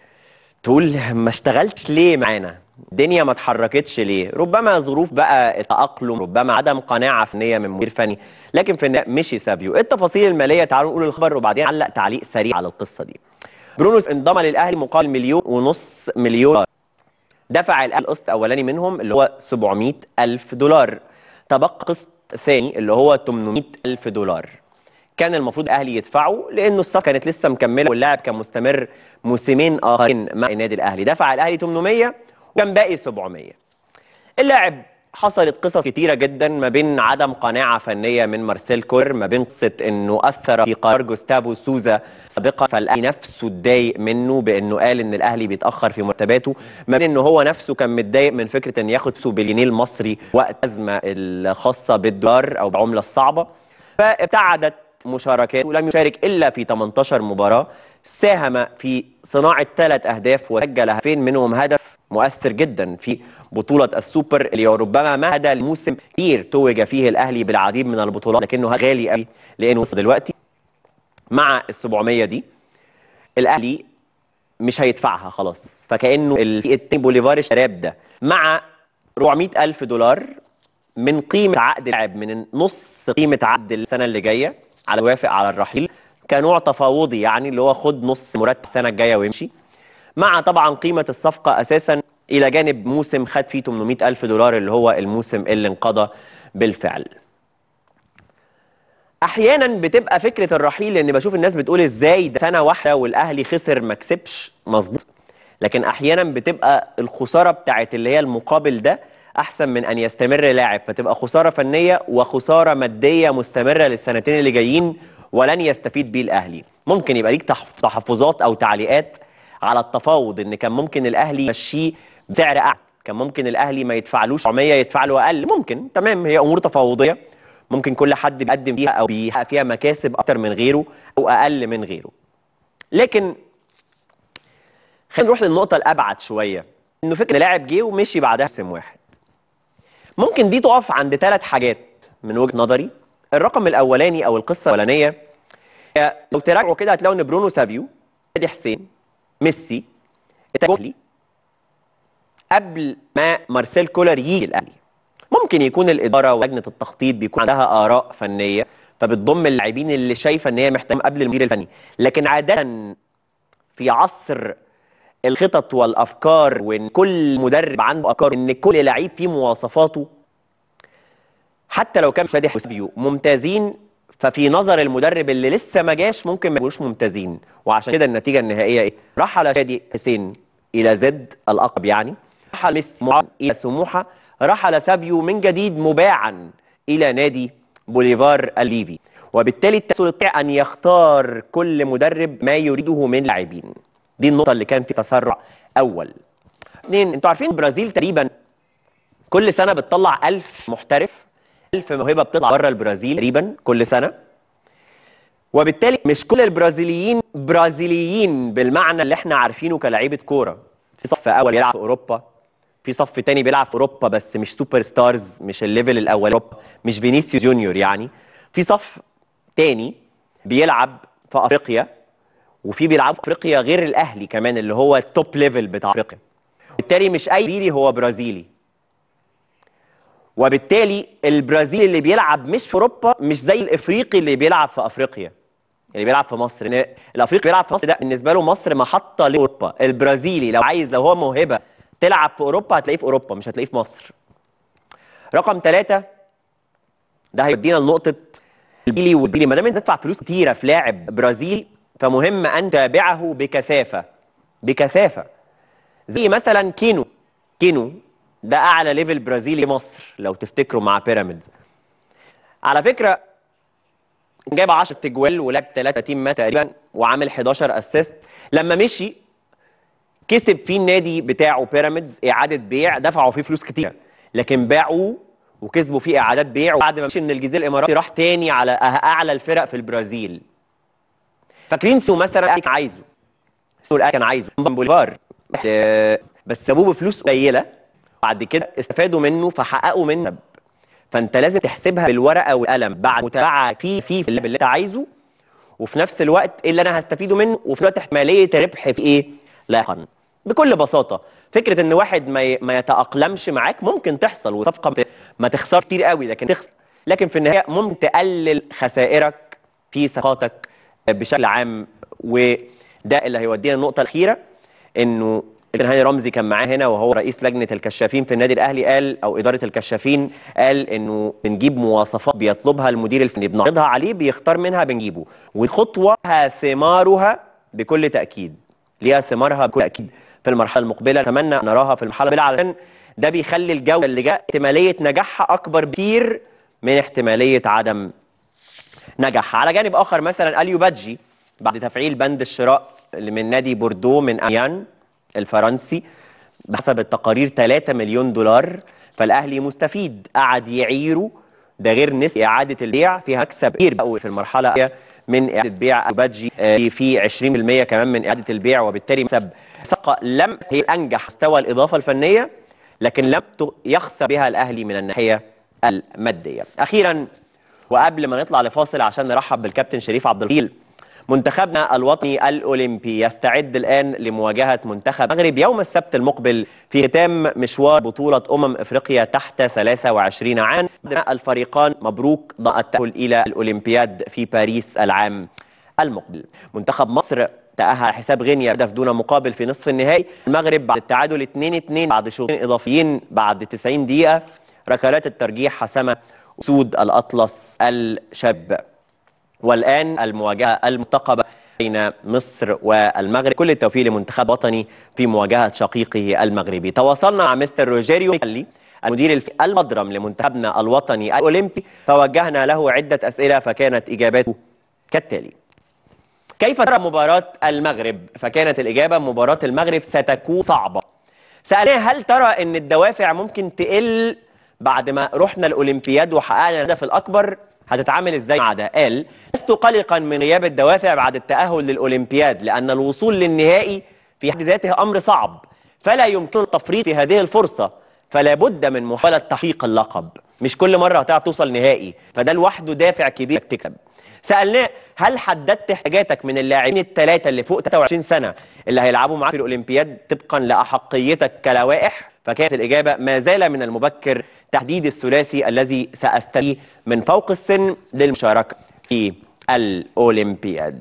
تقول ما اشتغلتش ليه معانا الدنيا ما اتحركتش ليه ربما ظروف بقى التأقلم ربما عدم قناعة فنية من مدير فني لكن في النهاية مشي سابيو التفاصيل المالية تعالوا نقول الخبر وبعدين علق تعليق سريع على القصة دي برونوس انضم للأهلي مقابل مليون ونص مليون دولار. دفع الأهلي القسط الأولاني منهم اللي هو 700 ألف دولار تبقى قسط ثاني اللي هو 800 ألف دولار كان المفروض الاهلي يدفعه لانه الصفقه كانت لسه مكمله واللاعب كان مستمر موسمين اخرين مع النادي الاهلي دفع الاهلي 800 وكان باقي 700 اللاعب حصلت قصص كتيرة جدا ما بين عدم قناعة فنية من مارسيل كور ما بين قصة انه اثر في قرار جوستافو سوزا سابقا فالاهلي نفسه اتضايق منه بانه قال ان الاهلي بيتاخر في مرتباته ما بين انه هو نفسه كان متضايق من فكرة ان ياخد سو بالجنيه المصري وقت الازمة الخاصة بالدولار او بالعملة الصعبة فابتعدت مشاركات ولم يشارك الا في 18 مباراه ساهم في صناعه ثلاث اهداف وسجل هدفين منهم هدف مؤثر جدا في بطوله السوبر اللي ربما مهد الموسم كتير توج فيه الاهلي بالعديد من البطولات لكنه غالي قوي لانه وصل دلوقتي مع ال 700 دي الاهلي مش هيدفعها خلاص فكانه التيم بوليفار الشباب ده مع 400 الف دولار من قيمه عقد اللاعب من نص قيمه عقد السنه اللي جايه على وافق على الرحيل كنوع تفاوضي يعني اللي هو خد نص مرتب السنه الجايه ويمشي مع طبعا قيمه الصفقه اساسا الى جانب موسم خد فيه 800 الف دولار اللي هو الموسم اللي انقضى بالفعل احيانا بتبقى فكره الرحيل لان بشوف الناس بتقول ازاي ده سنه واحده والاهلي خسر ما كسبش مظبوط لكن احيانا بتبقى الخساره بتاعت اللي هي المقابل ده احسن من ان يستمر لاعب فتبقى خساره فنيه وخساره ماديه مستمره للسنتين اللي جايين ولن يستفيد بيه الاهلي ممكن يبقى ليك تحف- تحفظات او تعليقات على التفاوض ان كان ممكن الاهلي يمشيه بسعر اعلى كان ممكن الاهلي ما يدفعلوش 400 يدفع له اقل ممكن تمام هي امور تفاوضيه ممكن كل حد بيقدم فيها او بيحقق فيها مكاسب اكتر من غيره او اقل من غيره لكن خلينا نروح للنقطه الابعد شويه انه فكره لاعب جه ومشي بعدها موسم واحد ممكن دي تقف عند ثلاث حاجات من وجهه نظري الرقم الاولاني او القصه الاولانيه هي لو تراجعوا كده هتلاقوا ان برونو سابيو ادي حسين ميسي الاهلي قبل ما مارسيل كولر يجي الاهلي ممكن يكون الاداره ولجنه التخطيط بيكون عندها اراء فنيه فبتضم اللاعبين اللي شايفه ان هي محتاجه قبل المدير الفني لكن عاده في عصر الخطط والافكار وان كل مدرب عنده افكار ان كل لعيب فيه مواصفاته حتى لو كان شادي حسابيو ممتازين ففي نظر المدرب اللي لسه ما جاش ممكن ما يكونوش ممتازين وعشان كده النتيجه النهائيه ايه؟ رحل شادي حسين الى زد الاقرب يعني رحل ميسي معاذ الى سموحه رحل سابيو من جديد مباعا الى نادي بوليفار الليفي وبالتالي يستطيع ان يختار كل مدرب ما يريده من لاعبين دي النقطه اللي كان في تسرع اول اثنين انتوا عارفين البرازيل تقريبا كل سنه بتطلع ألف محترف ألف موهبه بتطلع بره البرازيل تقريبا كل سنه وبالتالي مش كل البرازيليين برازيليين بالمعنى اللي احنا عارفينه كلاعيبه كوره في صف اول بيلعب في اوروبا في صف تاني بيلعب في اوروبا بس مش سوبر ستارز مش الليفل الاول اوروبا مش فينيسيوس جونيور يعني في صف تاني بيلعب في افريقيا وفي بيلعبوا في افريقيا غير الاهلي كمان اللي هو التوب ليفل بتاع افريقيا بالتالي مش اي برازيلي هو برازيلي وبالتالي البرازيلي اللي بيلعب مش في اوروبا مش زي الافريقي اللي بيلعب في افريقيا اللي بيلعب في مصر لان الافريقي بيلعب في مصر ده بالنسبه له مصر محطه لاوروبا البرازيلي لو عايز لو هو موهبه تلعب في اوروبا هتلاقيه في اوروبا مش هتلاقيه في مصر رقم ثلاثة ده هيودينا لنقطة البيلي والبيلي ما دام انت تدفع فلوس كتيرة في لاعب برازيلي فمهم ان تتابعه بكثافة بكثافة زي مثلا كينو كينو ده اعلى ليفل برازيلي مصر لو تفتكروا مع بيراميدز على فكرة جاب 10 تجوال ولعب 30 مات تقريبا وعامل 11 اسيست لما مشي كسب فيه النادي بتاعه بيراميدز اعاده بيع دفعوا فيه فلوس كتير لكن باعوه وكسبوا فيه اعادات بيع وبعد ما مشي من الجزيره الاماراتي راح تاني على اعلى الفرق في البرازيل فاكرين سو مثلا الأهلي كان عايزه سو الاهلي كان عايزه نظام بوليفار آه، بس سابوه بفلوس قليله بعد كده استفادوا منه فحققوا منه فانت لازم تحسبها بالورقه والقلم بعد متابعه في في في اللي انت عايزه وفي نفس الوقت ايه اللي انا هستفيده منه وفي الوقت احتماليه ربح في ايه لاحقا بكل بساطه فكره ان واحد ما ي- ما يتاقلمش معاك ممكن تحصل وصفقه ما ت- ما تخسر كتير قوي لكن تخسر لكن في النهايه ممكن تقلل خسائرك في صفقاتك بشكل عام وده اللي هيودينا النقطه الاخيره انه كابتن هاني رمزي كان معاه هنا وهو رئيس لجنه الكشافين في النادي الاهلي قال او اداره الكشافين قال انه بنجيب مواصفات بيطلبها المدير الفني بنعرضها عليه بيختار منها بنجيبه والخطوه لها ثمارها بكل تاكيد ليها ثمارها بكل تاكيد في المرحله المقبله اتمنى ان نراها في المرحله المقبله علشان ده بيخلي الجوله اللي جايه احتماليه نجاحها اكبر بكتير من احتماليه عدم نجح على جانب اخر مثلا اليو بادجي بعد تفعيل بند الشراء اللي من نادي بوردو من اميان الفرنسي بحسب التقارير 3 مليون دولار فالاهلي مستفيد قعد يعيره ده غير نسبة إعادة البيع فيها مكسب كبير قوي في المرحلة الأولى من إعادة بيع بادجي آه، في 20% كمان من إعادة البيع وبالتالي مكسب صفقة لم هي أنجح مستوى الإضافة الفنية لكن لم ت- يخسر بها الأهلي من الناحية المادية أخيرا وقبل ما نطلع لفاصل عشان نرحب بالكابتن شريف عبد الوكيل منتخبنا الوطني الأولمبي يستعد الآن لمواجهة منتخب المغرب يوم السبت المقبل في ختام مشوار بطولة أمم إفريقيا تحت 23 عام الفريقان مبروك ضاء التأهل إلى الأولمبياد في باريس العام المقبل منتخب مصر تأهل على حساب غينيا هدف دون مقابل في نصف النهائي المغرب بعد التعادل 2-2 بعد شوطين إضافيين بعد 90 دقيقة ركلات الترجيح حسمة أسود الأطلس الشاب والآن المواجهة المرتقبة بين مصر والمغرب كل التوفيق لمنتخب وطني في مواجهة شقيقه المغربي تواصلنا مع مستر روجيريو ميكالي المدير الف- المضرم لمنتخبنا الوطني الأولمبي فوجهنا له عدة أسئلة فكانت إجاباته كالتالي كيف ترى مباراة المغرب؟ فكانت الإجابة مباراة المغرب ستكون صعبة سألناه هل ترى أن الدوافع ممكن تقل بعد ما رحنا الأولمبياد وحققنا الهدف الأكبر؟ هتتعامل ازاي مع ده؟ قال لست قلقا من غياب الدوافع بعد التأهل للأولمبياد لأن الوصول للنهائي في حد ذاته أمر صعب فلا يمكن التفريط في هذه الفرصة فلا بد من محاولة تحقيق اللقب مش كل مرة هتعرف توصل نهائي فده لوحده دافع كبير إنك تكسب سألناه هل حددت احتياجاتك من اللاعبين الثلاثة اللي فوق 23 سنة اللي هيلعبوا معاك في الأولمبياد طبقا لأحقيتك كلوائح فكانت الإجابة ما زال من المبكر تحديد الثلاثي الذي سأستدعيه من فوق السن للمشاركة في الأولمبياد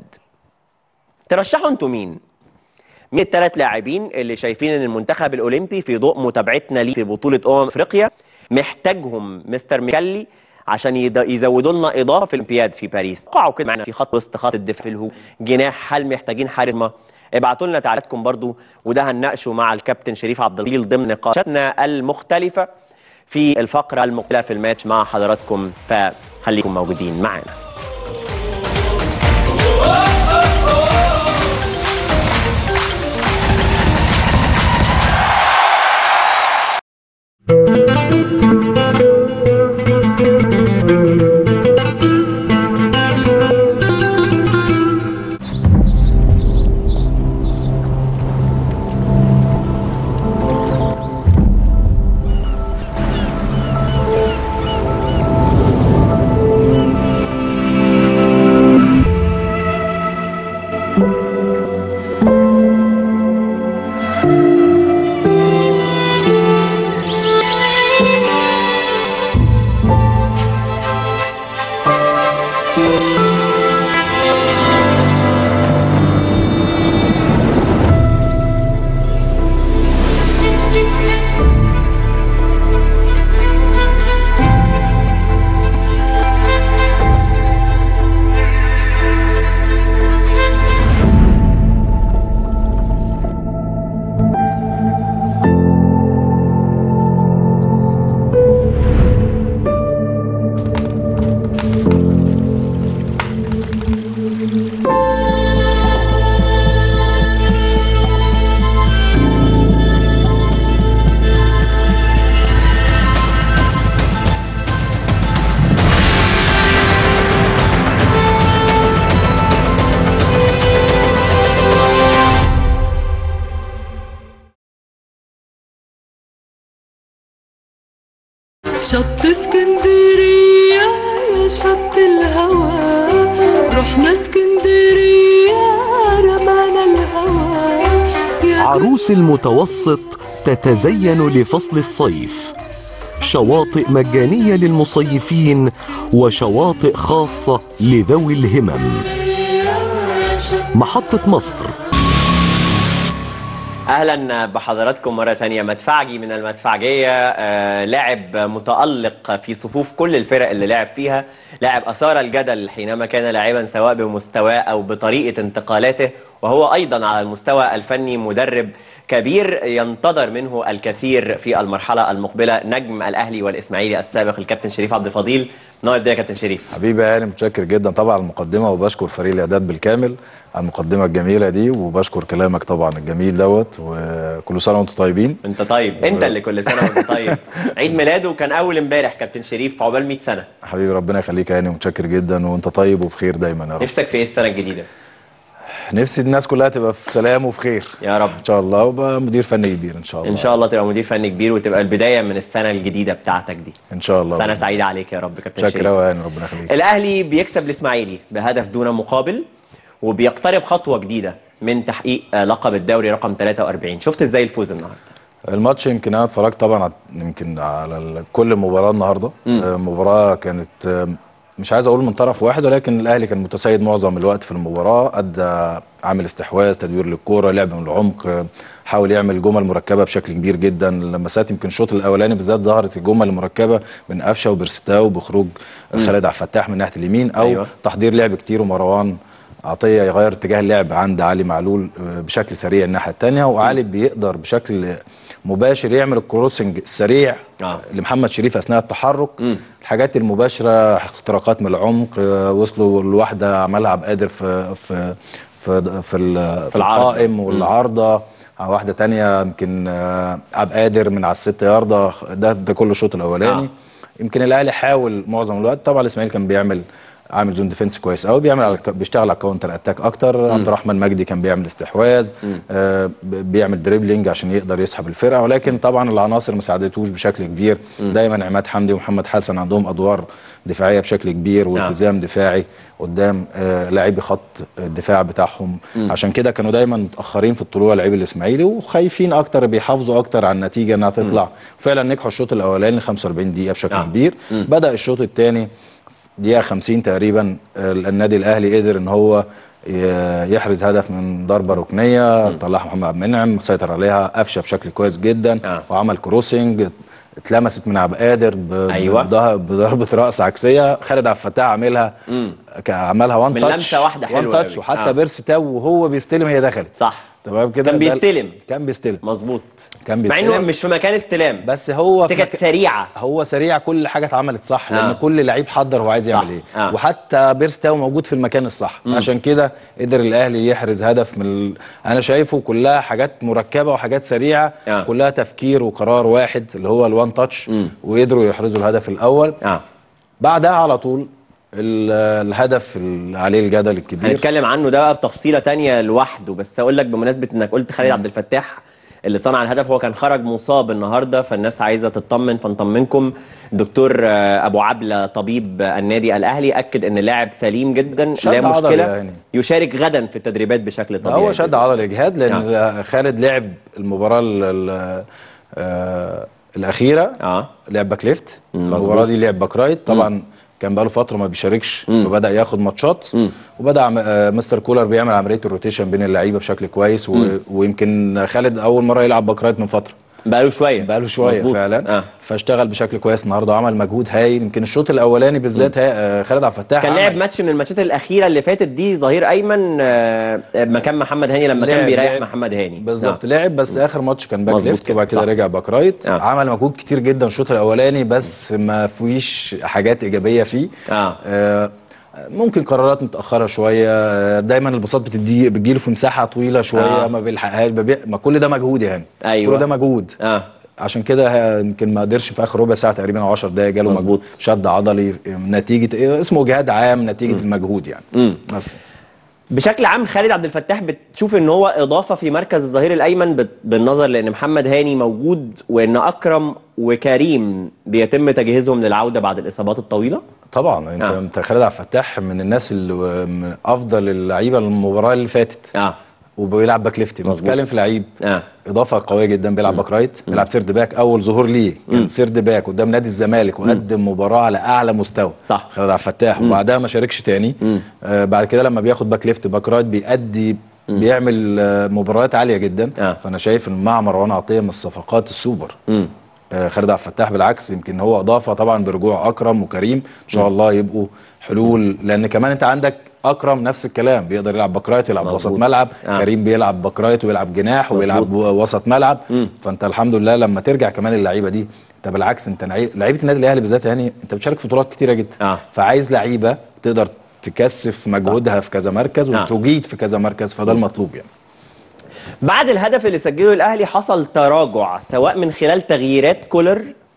ترشحوا انتوا مين؟ مين الثلاث لاعبين اللي شايفين ان المنتخب الاولمبي في ضوء متابعتنا ليه في بطوله امم افريقيا محتاجهم مستر ميكالي عشان يد- يزودوا لنا اضافه في الاولمبياد في باريس وقعوا كده معانا في خط وسط خط الدفاع في الهجوم جناح هل محتاجين حارس مرمى ابعتوا لنا تعليقاتكم برضو وده هنناقشه مع الكابتن شريف عبد الوكيل ضمن نقاشاتنا المختلفه في الفقره المقبله في الماتش مع حضراتكم فخليكم موجودين معانا شط اسكندرية يا شط الهوى رحنا اسكندرية رمانا الهوى يا عروس المتوسط تتزين لفصل الصيف شواطئ مجانية للمصيفين وشواطئ خاصة لذوي الهمم يا شط محطة مصر اهلا بحضراتكم مره تانية مدفعجي من المدفعجيه آه لاعب متالق في صفوف كل الفرق اللي لعب فيها لاعب اثار الجدل حينما كان لاعبا سواء بمستواه او بطريقه انتقالاته وهو ايضا على المستوى الفني مدرب كبير ينتظر منه الكثير في المرحله المقبله نجم الاهلي والاسماعيلي السابق الكابتن شريف عبد الفضيل نور الدنيا يا كابتن شريف حبيبي يعني متشكر جدا طبعا على المقدمه وبشكر فريق الاعداد بالكامل على المقدمه الجميله دي وبشكر كلامك طبعا الجميل دوت وكل سنه وانتم طيبين انت طيب انت اللي كل سنه وانت طيب عيد ميلاده كان اول امبارح كابتن شريف عقبال 100 سنه حبيبي ربنا يخليك يعني متشكر جدا وانت طيب وبخير دايما يا رب نفسك في ايه السنه الجديده نفسي الناس كلها تبقى في سلام وفي خير يا رب ان شاء الله وابقى مدير فني كبير ان شاء الله ان شاء الله تبقى مدير فني كبير وتبقى البدايه من السنه الجديده بتاعتك دي ان شاء الله سنه سعيده عليك يا رب كابتن متشكر شريف قوي يعني ربنا يخليك الاهلي بيكسب الاسماعيلي بهدف دون مقابل وبيقترب خطوه جديده من تحقيق آه، لقب الدوري رقم 43 شفت ازاي الفوز النهارده الماتش يمكن انا اتفرجت طبعا على- يمكن على ال- كل مباراه النهارده آه، مباراه كانت آه، مش عايز اقول من طرف واحد ولكن الاهلي كان متسيد معظم الوقت في المباراه ادى عامل استحواذ تدوير للكوره لعب من العمق آه، حاول يعمل جمل مركبه بشكل كبير جدا لمسات يمكن الشوط الاولاني بالذات ظهرت الجمل المركبه من قفشه وبرستاو بخروج خالد عبد الفتاح من ناحيه اليمين او أيوة. تحضير لعب كتير ومروان عطيه يغير اتجاه اللعب عند علي معلول آه، بشكل سريع الناحيه الثانيه وعلي بيقدر بشكل مباشر يعمل الكروسنج السريع آه. لمحمد شريف اثناء التحرك الحاجات المباشره اختراقات من العمق آه، وصلوا لواحده عملها عبد القادر في في في في, ال- في العارضة. القائم والعارضه آه، واحده تانية يمكن آه، عبد القادر من على الست ياردة ده ده كل الشوط الاولاني آه. يمكن الاهلي حاول معظم الوقت طبعا الاسماعيلي كان بيعمل عامل زون ديفنس كويس قوي بيعمل على الك- بيشتغل على الكاونتر اتاك اكتر عبد الرحمن مجدي كان بيعمل استحواذ آه ب- بيعمل دريبلينج عشان يقدر يسحب الفرقه ولكن طبعا العناصر ما ساعدتوش بشكل كبير دايما عماد حمدي ومحمد حسن عندهم ادوار دفاعيه بشكل كبير والتزام دفاعي قدام آه لاعبي خط الدفاع بتاعهم عشان كده كانوا دايما متاخرين في الطلوع لاعبي الاسماعيلي وخايفين اكتر بيحافظوا اكتر على النتيجه انها تطلع فعلا نجحوا الشوط الاولاني 45 دقيقه بشكل آه. كبير بدا الشوط الثاني دقيقة 50 تقريبا آه، النادي الأهلي قدر إن هو ي- يحرز هدف من ضربة ركنية طلعها محمد عبد المنعم سيطر عليها قفشة بشكل كويس جدا آه. وعمل كروسنج اتلمست من عبد القادر ب- أيوة. بضه- بضربة رأس عكسية خالد عبد الفتاح عملها ك- عملها وان من تاتش لمسة واحدة وان حلوة تاتش أوي. وحتى آه. بيرس تاو وهو بيستلم هي دخلت صح تمام كده كان ده- بيستلم. كان بيستلم مظبوط كان مع انه بيستلم مش في مكان استلام بس هو بس في كانت مكان- سريعه هو سريع كل حاجه اتعملت صح لان آه. كل لعيب حضر هو عايز يعمل صح. ايه آه. وحتى بيرستاو موجود في المكان الصح عشان كده قدر الاهلي يحرز هدف من ال... انا شايفه كلها حاجات مركبه وحاجات سريعه آه. كلها تفكير وقرار واحد اللي هو الوان تاتش وقدروا يحرزوا الهدف الاول اه بعدها على طول ال- الهدف اللي عليه الجدل الكبير هنتكلم عنه ده بقى بتفصيله تانية لوحده بس اقول لك بمناسبه انك قلت خالد عبد الفتاح اللي صنع الهدف هو كان خرج مصاب النهارده فالناس عايزه تطمن فنطمنكم الدكتور آه، ابو عبله طبيب النادي الاهلي اكد ان اللاعب سليم جدا شد لا عضلي مشكله يعني. يشارك غدا في التدريبات بشكل ده طبيعي هو شد عضلي اجهاد لان نعم. خالد لعب المباراه ال- ال- آه، الاخيره اه لعب باك ليفت مم، مظبوط. المباراه دي لعب باك رايت طبعا كان بقاله فتره ما بيشاركش فبدا ياخد ماتشات وبدا عم- آه، مستر كولر بيعمل عمليه الروتيشن بين اللعيبه بشكل كويس و... ويمكن خالد اول مره يلعب باك رايت من فتره بقاله شويه بقاله شويه مظبوط. فعلا آه. فاشتغل بشكل كويس النهارده وعمل مجهود هايل يمكن الشوط الاولاني بالذات ها- آه، خالد عبد الفتاح كان عمل- لعب ماتش من الماتشات الاخيره اللي فاتت دي ظهير ايمن آه، مكان محمد هاني لما كان لعب- بيريح لعب. محمد هاني بالظبط آه. لعب بس اخر ماتش كان باك مظبوط ليفت كده، وبعد كده صح. رجع باك رايت آه. عمل مجهود كتير جدا الشوط الاولاني بس ما فيش حاجات ايجابيه فيه آه. آه ممكن قرارات متاخره شويه آه، دايما البساط بتدي بتجيله في مساحه طويله شويه آه. ما بيلحقهاش ببي... ما كل ده مجهود يعني أيوة. كل ده مجهود اه عشان كده ه- يمكن ما قدرش في اخر ربع ساعه تقريبا او 10 دقائق جاله مظبوط. مجهود شد عضلي نتيجه اسمه جهاد عام نتيجه المجهود يعني مم. بس بشكل عام خالد عبد الفتاح بتشوف ان هو اضافه في مركز الظهير الايمن بت- بالنظر لان محمد هاني موجود وان اكرم وكريم بيتم تجهيزهم للعوده بعد الاصابات الطويله طبعا انت آه. انت خالد عبد الفتاح من الناس اللي من افضل اللعيبه المباراه اللي فاتت اه وبيلعب باك ليفت مظبوط. بنتكلم في لعيب اه اضافه قويه جدا بيلعب باك رايت بيلعب سيرد باك اول ظهور ليه كان سيرد باك قدام نادي الزمالك وقدم مباراه على اعلى مستوى صح. خالد عبد الفتاح وبعدها ما شاركش تاني آه بعد كده لما بياخد باك ليفت باك رايت بيأدي بيعمل آه مباريات عاليه جدا آه. فانا شايف ان مع مروان عطيه من الصفقات السوبر مم. آه، خالد عبد الفتاح بالعكس يمكن هو اضافه طبعا برجوع اكرم وكريم ان شاء الله يبقوا حلول لان كمان انت عندك اكرم نفس الكلام بيقدر يلعب باك رايت يلعب وسط مظبوط. ملعب آه. كريم بيلعب باك رايت ويلعب جناح ويلعب وسط ملعب فانت الحمد لله لما ترجع كمان اللعيبه دي انت بالعكس انت لعي- لعيبه النادي الاهلي بالذات يعني انت بتشارك في بطولات كتيره جدا آه. فعايز لعيبه تقدر تكثف مجهودها في كذا مركز آه. وتجيد في كذا مركز فده المطلوب يعني بعد الهدف اللي سجله الاهلي حصل تراجع سواء من خلال تغييرات كولر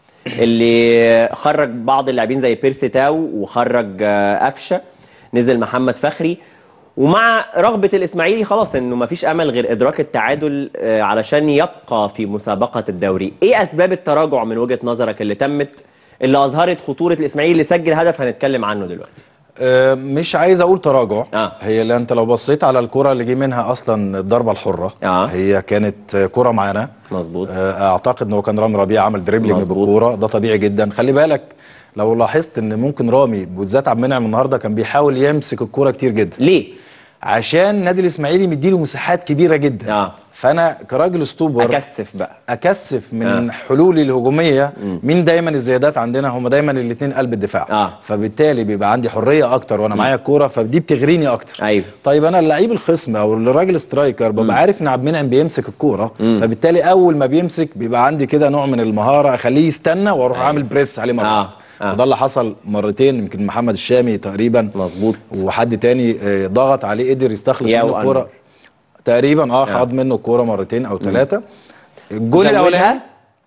اللي خرج بعض اللاعبين زي بيرسي تاو وخرج آه، قفشه نزل محمد فخري ومع رغبه الاسماعيلي خلاص انه مفيش امل غير ادراك التعادل آه، علشان يبقى في مسابقه الدوري ايه اسباب التراجع من وجهه نظرك اللي تمت اللي اظهرت خطوره الاسماعيلي اللي سجل هدف هنتكلم عنه دلوقتي آه، مش عايز اقول تراجع آه. هي اللي انت لو بصيت على الكره اللي جه منها اصلا الضربه الحره آه. هي كانت آه، كره معانا مظبوط آه، اعتقد ان هو كان رامي ربيع عمل دريبلينج مظبوط. بالكوره ده طبيعي جدا خلي بالك لو لاحظت ان ممكن رامي بالذات عبد المنعم النهارده كان بيحاول يمسك الكوره كتير جدا ليه عشان النادي الاسماعيلي مديله مساحات كبيره جدا آه. فانا كراجل ستوبر اكثف بقى اكثف من آه. آه. حلولي الهجوميه مين دايما الزيادات عندنا هم دايما الاثنين قلب الدفاع آه. فبالتالي بيبقى عندي حريه اكتر وانا معايا الكوره فدي بتغريني اكتر ايوه طيب انا اللعيب الخصم او الراجل سترايكر ببقى عارف ان عبد المنعم بيمسك الكوره فبالتالي اول ما بيمسك بيبقى عندي كده نوع من المهاره اخليه يستنى واروح أيوة. عامل بريس عليه مره آه. واحدة. آه. وده اللي حصل مرتين يمكن محمد الشامي تقريبا مظبوط وحد تاني آه، ضغط عليه قدر يستخلص ياو منه الكوره أنور. تقريبا اه خد منه الكوره مرتين او ثلاثه الجول الاولاني زودها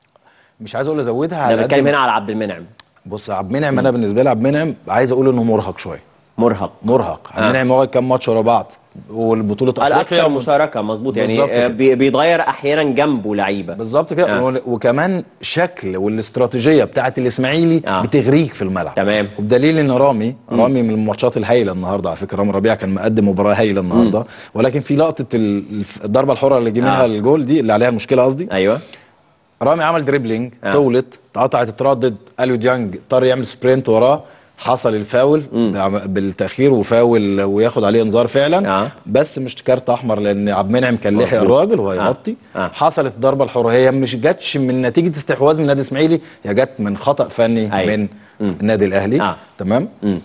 مش عايز اقول ازودها انا على قد بتكلم ما- هنا على عبد المنعم بص عبد المنعم انا بالنسبه لي عبد المنعم عايز اقول انه مرهق شويه مرهق مرهق عبد آه. المنعم واخد كام ماتش ورا بعض والبطوله الاكثر مشاركه مظبوط يعني بالظبط آه، كده. بي- بيتغير احيانا جنبه لعيبه بالظبط كده آه. آه. وكمان شكل والاستراتيجيه بتاعه الاسماعيلي آه. آه. بتغريك في الملعب تمام. وبدليل ان رامي رامي من الماتشات الهايله النهارده على فكره رامي ربيع كان مقدم مباراه هايله النهارده ولكن في لقطه ال- الف- الضربه الحره اللي جه منها آه. الجول دي اللي عليها المشكله قصدي ايوه رامي عمل دريبلينج آه. طولت اتقطعت اتردد اليو ديانج اضطر يعمل سبرنت وراه حصل الفاول بعم- بالتاخير وفاول وياخد عليه انذار فعلا آه. بس مش كارت احمر لان عبد المنعم كان لحق مظبوط. الراجل وهو يغطي آه. آه. حصلت الضربه الحره هي مش جاتش من نتيجه استحواذ من النادي الاسماعيلي هي جت من خطا فني أيوة. من مم. النادي الاهلي آه. تمام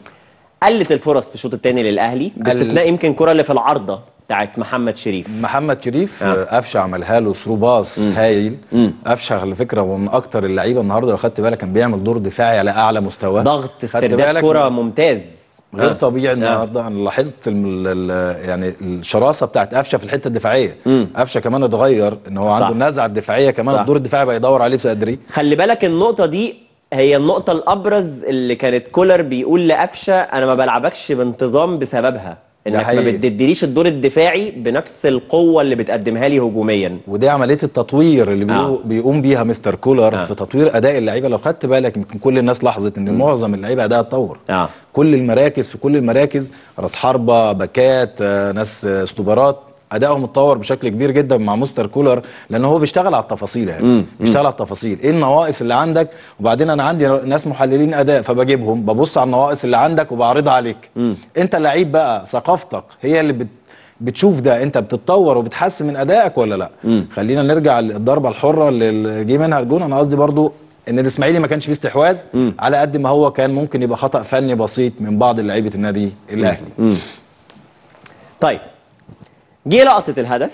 قلت الفرص في الشوط الثاني للاهلي باستثناء يمكن الكره اللي في العارضه بتاعت محمد شريف محمد شريف آه. آه. قفشه عملها له ثرو باص هايل قفشه على فكره هو من اكتر اللعيبه النهارده لو خدت بالك كان بيعمل دور دفاعي على اعلى مستوى ضغط خدت استرداد بالك كره من- ممتاز غير آه. طبيعي النهارده انا لاحظت ال ال يعني الشراسه بتاعت قفشه في الحته الدفاعيه قفشه كمان اتغير ان هو صح. عنده النزعه الدفاعيه كمان صح. الدور الدفاعي بقى يدور عليه بتدري خلي بالك النقطة دي هي النقطة الأبرز اللي كانت كولر بيقول لقفشة أنا ما بلعبكش بانتظام بسببها إنك ما حقيقي. بتديليش الدور الدفاعي بنفس القوة اللي بتقدمها لي هجوميا ودي عمليه التطوير اللي بيقو آه. بيقوم بيها مستر كولر آه. في تطوير اداء اللعيبه لو خدت بالك يمكن كل الناس لاحظت ان معظم اللعيبه اداءها اتطور آه. كل المراكز في كل المراكز راس حربه باكات آه، ناس آه، استوبرات ادائهم اتطور بشكل كبير جدا مع مستر كولر لان هو بيشتغل على التفاصيل يعني بيشتغل على التفاصيل ايه النواقص اللي عندك وبعدين انا عندي ناس محللين اداء فبجيبهم ببص على النواقص اللي عندك وبعرضها عليك انت اللعيب بقى ثقافتك هي اللي بت بتشوف ده انت بتتطور وبتحسن من ادائك ولا لا خلينا نرجع للضربه الحره اللي جه منها الجون انا قصدي برضو ان الاسماعيلي ما كانش فيه استحواذ على قد ما هو كان ممكن يبقى خطا فني بسيط من بعض لعيبه النادي الاهلي طيب جه لقطة الهدف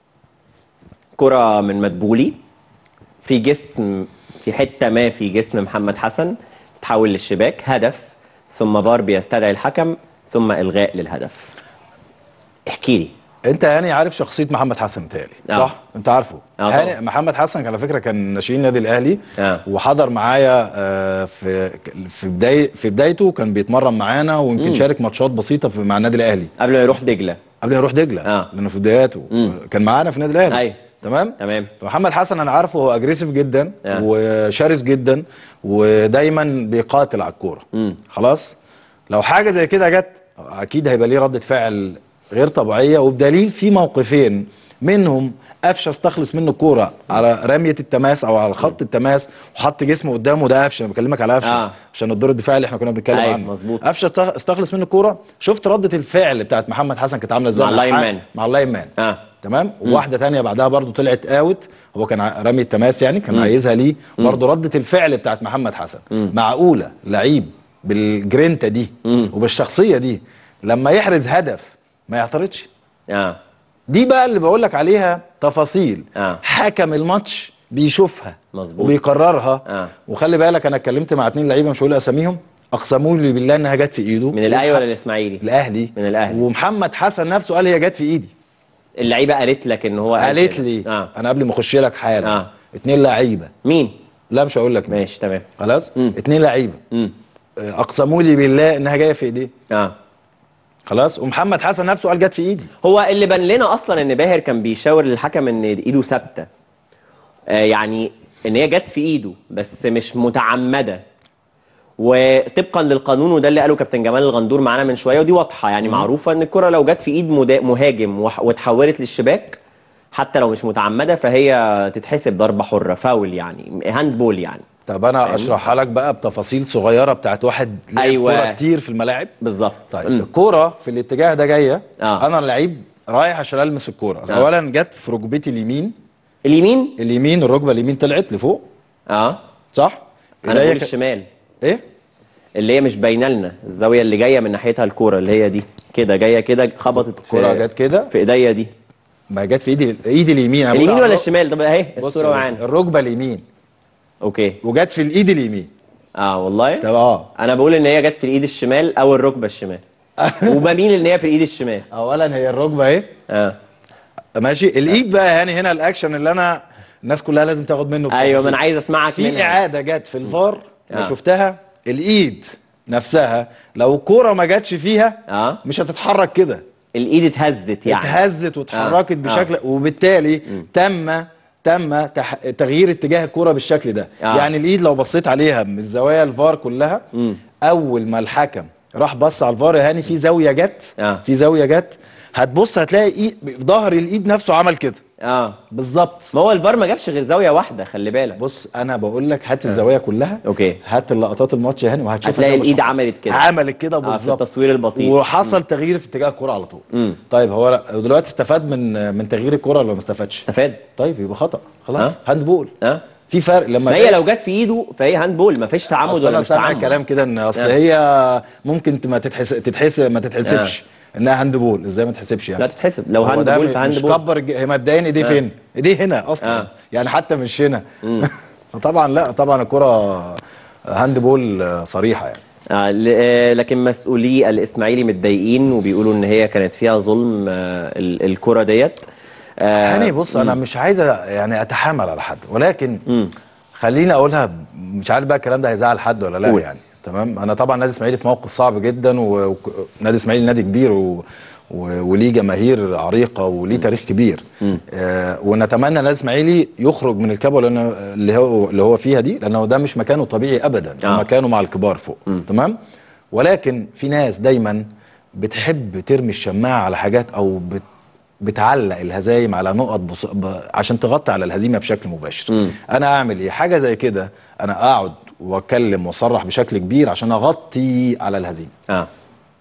كرة من مدبولي في جسم في حتة ما في جسم محمد حسن تحول للشباك هدف ثم فار بيستدعي الحكم ثم إلغاء للهدف احكي لي انت يعني عارف شخصيه محمد حسن متهيألي آه. صح انت عارفه آه هاني طبعا. محمد حسن كان على فكره كان ناشئين النادي الاهلي آه. وحضر معايا آه، في في بدايه في بدايته كان بيتمرن معانا ويمكن شارك ماتشات بسيطه في مع النادي الاهلي قبل ما يروح دجلة قبل ما يروح دجله آه. لانه في بداياته كان معانا في النادي الاهلي أيوة. تمام تمام محمد حسن انا عارفه هو اجريسيف جدا آه. وشرس جدا ودايما بيقاتل على الكوره خلاص لو حاجه زي كده جت اكيد هيبقى ليه رده فعل غير طبيعيه وبدليل في موقفين منهم قفشه استخلص منه الكوره على رميه التماس او على خط التماس وحط جسمه قدامه ده قفشه انا بكلمك على قفشه آه. عشان الدور الدفاعي اللي احنا كنا بنتكلم أيوة، عنه مظبوط. قفشه است- استخلص منه الكوره شفت رده الفعل بتاعت محمد حسن كانت عامله ازاي مع اللاين حق- مان. مع اللاين مان اه تمام وواحده تانية بعدها برضو طلعت اوت هو كان ع- رمي التماس يعني كان عايزها ليه برضو ردة الفعل بتاعت محمد حسن معقوله لعيب بالجرينتا دي وبالشخصيه دي لما يحرز هدف ما يعترضش اه دي بقى اللي بقول لك عليها تفاصيل آه. حكم الماتش بيشوفها مظبوط. وبيقررها آه. وخلي بالك انا اتكلمت مع اتنين لعيبه مش هقول اساميهم اقسموا لي بالله انها جت في ايده من الاهلي ولا الاسماعيلي الاهلي من الأهلي. ومحمد حسن نفسه قال هي جت في ايدي اللعيبه قالت لك ان هو قال قالت كده. لي اه انا قبل ما اخش لك حالا آه. اتنين لعيبه مين لا مش هقول لك مين. ماشي تمام خلاص مم. اتنين لعيبه امم آه، اقسموا لي بالله انها جايه في ايديه اه خلاص ومحمد حسن نفسه قال جت في ايدي هو اللي بان لنا اصلا ان باهر كان بيشاور للحكم ان ايده ثابته آه يعني ان هي جت في ايده بس مش متعمده وطبقا للقانون وده اللي قاله كابتن جمال الغندور معانا من شويه ودي واضحه يعني معروفه ان الكره لو جت في ايد مدا- مهاجم وح- واتحولت للشباك حتى لو مش متعمده فهي تتحسب ضربه حره فاول يعني هاند بول يعني طب انا اشرحها لك بقى بتفاصيل صغيره بتاعت واحد لعب أيوة. كوره كتير في الملاعب بالظبط طيب مم. الكوره في الاتجاه ده جايه آه. انا لعيب رايح عشان المس الكوره آه. اولا جت في ركبتي اليمين اليمين اليمين الركبه اليمين طلعت لفوق اه صح انا إيديا بقول ك- الشمال ايه اللي هي مش باينه لنا الزاويه اللي جايه من ناحيتها الكوره اللي هي دي كده جايه كده خبطت الكوره في جت كده في ايديا دي ما جت في ايدي ايدي اليمين أنا بقول اليمين على ولا الرك- الشمال طب اهي بص الصوره يا باشا، معانا الركبه اليمين اوكي وجت في الايد اليمين اه والله طب اه انا بقول ان هي جت في الايد الشمال او الركبه الشمال وبميل ان هي في الايد الشمال اولا هي الركبه اهي اه ماشي الايد بقى يعني هنا الاكشن اللي انا الناس كلها لازم تاخد منه ايوه ما بالتفاصيل. انا عايز اسمعك في منها. اعاده جت في الفار آه. آه. شفتها الايد نفسها لو الكوره ما جاتش فيها اه مش هتتحرك كده الايد اتهزت يعني اتهزت واتحركت آه. بشكل وبالتالي تم تم تح... تغيير اتجاه الكوره بالشكل ده آه. يعني الايد لو بصيت عليها من الزوايا الفار كلها مم. اول ما الحكم راح بص على الفار يا هاني في زاويه جت آه. في زاويه جت هتبص هتلاقي إيد... ظهر الايد نفسه عمل كده اه بالظبط ما هو الفار ما جابش غير زاويه واحده خلي بالك بص انا بقول لك هات الزوايا كلها اوكي هات اللقطات الماتش يا هاني وهتشوف هتلاقي زي ما الايد بشرح. عملت كده عملت كده آه في بالظبط التصوير البطيء وحصل تغيير في اتجاه الكوره على طول مم. طيب هو لا- دلوقتي استفاد من من تغيير الكوره ولا ما استفادش استفاد طيب يبقى خطا خلاص آه. هاند بول اه في فرق لما ما هي تلاقي- لو جت في ايده فهي هاند بول ما فيش تعمد اصل ولا انا مش سامع تعمد كلام كده ان اصل آه. هي ممكن ما تتحس تتحس ما تتحسبش انها هاند بول ازاي ما تتحسبش يعني لا تتحسب لو هو هاند ده بول م- فهاند مش بول كبر الج- هي مبدئيا ايديه فين ايديه هنا اصلا آه. يعني حتى مش هنا فطبعا لا طبعا الكره هاند بول صريحه يعني آه ل- آه، لكن مسؤولي الاسماعيلي متضايقين وبيقولوا ان هي كانت فيها ظلم آه ال- الكره ديت آه هاني بص انا مش عايز أ- يعني اتحامل على حد ولكن مم. خليني اقولها ب- مش عارف بقى الكلام ده هيزعل حد ولا لا قول. يعني تمام انا طبعا نادي اسماعيلي في موقف صعب جدا ونادي اسماعيلي نادي كبير و... و... وليه جماهير عريقه وليه تاريخ كبير آه ونتمنى نادي اسماعيلي يخرج من الكبوه لانه اللي هو اللي هو فيها دي لانه ده مش مكانه الطبيعي ابدا آه. آه. مكانه مع الكبار فوق تمام ولكن في ناس دايما بتحب ترمي الشماعه على حاجات او بت... بتعلق الهزايم على نقط بص... ب... عشان تغطي على الهزيمه بشكل مباشر مم. انا اعمل ايه حاجه زي كده انا اقعد واتكلم واصرح بشكل كبير عشان اغطي على الهزيمه اه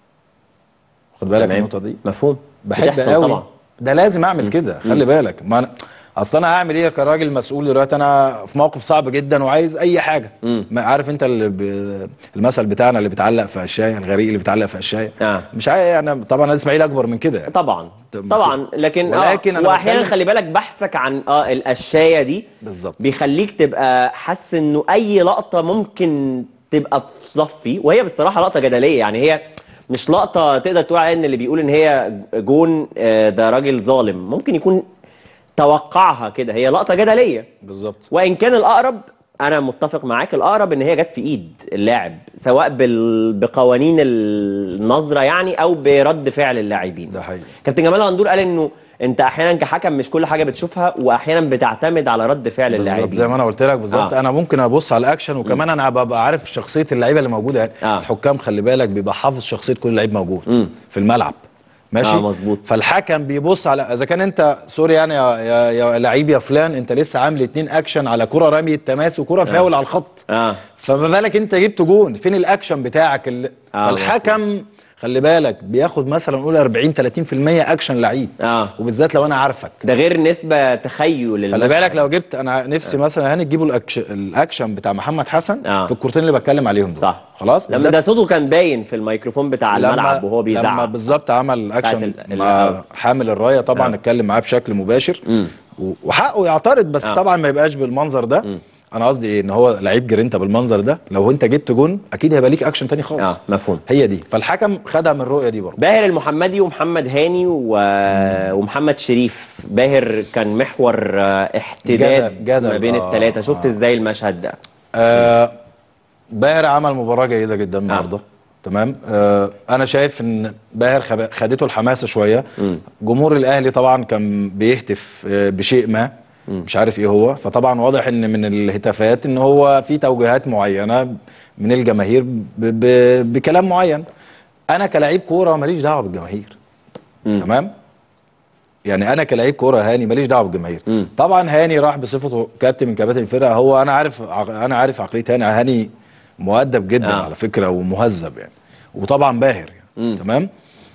خد بالك من تمام. النقطه دي مفهوم بحب بتحصل قوي طبعا ده لازم اعمل كده خلي بالك ما أنا اصل انا هعمل ايه كراجل مسؤول دلوقتي انا في موقف صعب جدا وعايز اي حاجه مم. ما عارف انت اللي ب... المثل بتاعنا اللي بيتعلق في قشايه الغريق اللي بيتعلق في قشايه آه. مش عايز يعني طبعا نادي اسماعيل اكبر من كده يعني. طبعا طب طبعا لكن ولكن آه أنا واحيانا بتكلم- خلي بالك بحثك عن اه القشايه دي بالظبط بيخليك تبقى حاسس انه اي لقطه ممكن تبقى في صفي وهي بصراحه لقطه جدليه يعني هي مش لقطه تقدر تقول عليها ان اللي بيقول ان هي جون آه، ده راجل ظالم ممكن يكون توقعها كده هي لقطه جدليه بالظبط وان كان الاقرب انا متفق معاك الاقرب ان هي جت في ايد اللاعب سواء بال... بقوانين النظره يعني او برد فعل اللاعبين ده حقيقي كابتن جمال غندور قال انه انت احيانا كحكم مش كل حاجه بتشوفها واحيانا بتعتمد على رد فعل بالظبط اللاعبين زي ما انا قلت لك بالظبط آه. آه. انا ممكن ابص على الاكشن وكمان انا ببقى عارف شخصيه اللعيبه اللي موجوده يعني آه. الحكام خلي بالك بيبقى حافظ شخصيه كل لعيب موجود مم. في الملعب ماشي آه، مظبوط. فالحكم بيبص على اذا كان انت سوري يعني يا, يا, يا لعيب يا فلان انت لسه عامل اتنين اكشن على كره رمي التماس وكره فاول على الخط اه فما بالك انت جبت جون فين الاكشن بتاعك اللي آه، فالحكم خلي بالك بياخد مثلا نقول 40 30% اكشن لعيب اه وبالذات لو انا عارفك ده غير نسبه تخيل خلي المشهد. بالك لو جبت انا نفسي مثلا هاني تجيبوا الأكش... الاكشن بتاع محمد حسن آه. في الكورتين اللي بتكلم عليهم دول صح خلاص لما بالذات ده صوته كان باين في الميكروفون بتاع الملعب وهو لما بيزعق بالظبط عمل اكشن ال- ال- مع آه. حامل الرايه طبعا آه. اتكلم معاه بشكل مباشر مم. و- وحقه يعترض بس آه. طبعا ما يبقاش بالمنظر ده انا قصدي ايه ان هو لعيب جرينتا بالمنظر ده لو انت جبت جون اكيد هيبقى ليك اكشن تاني اه خالص مفهوم هي دي فالحكم خدها من الرؤيه دي برضه باهر المحمدي ومحمد هاني و... ومحمد شريف باهر كان محور آه، احتداد جدل- جدل، ما بين آه، الثلاثه شفت آه. ازاي المشهد ده آه باهر عمل مباراه جيده جدا النهارده تمام آه انا شايف ان باهر خب- خدته الحماسه شويه جمهور الاهلي طبعا كان بيهتف آه بشيء ما مش عارف ايه هو فطبعا واضح ان من الهتافات ان هو في توجيهات معينه من الجماهير ب ب بكلام معين انا كلاعب كوره ماليش دعوه بالجماهير تمام يعني انا كلاعب كوره هاني ماليش دعوه بالجماهير مم. طبعا هاني راح بصفته كابتن من كباتن الفرقه هو انا عارف عق- انا عارف عقليه هاني هاني مؤدب جدا آه. آه. على فكره ومهذب يعني وطبعا باهر يعني مم. تمام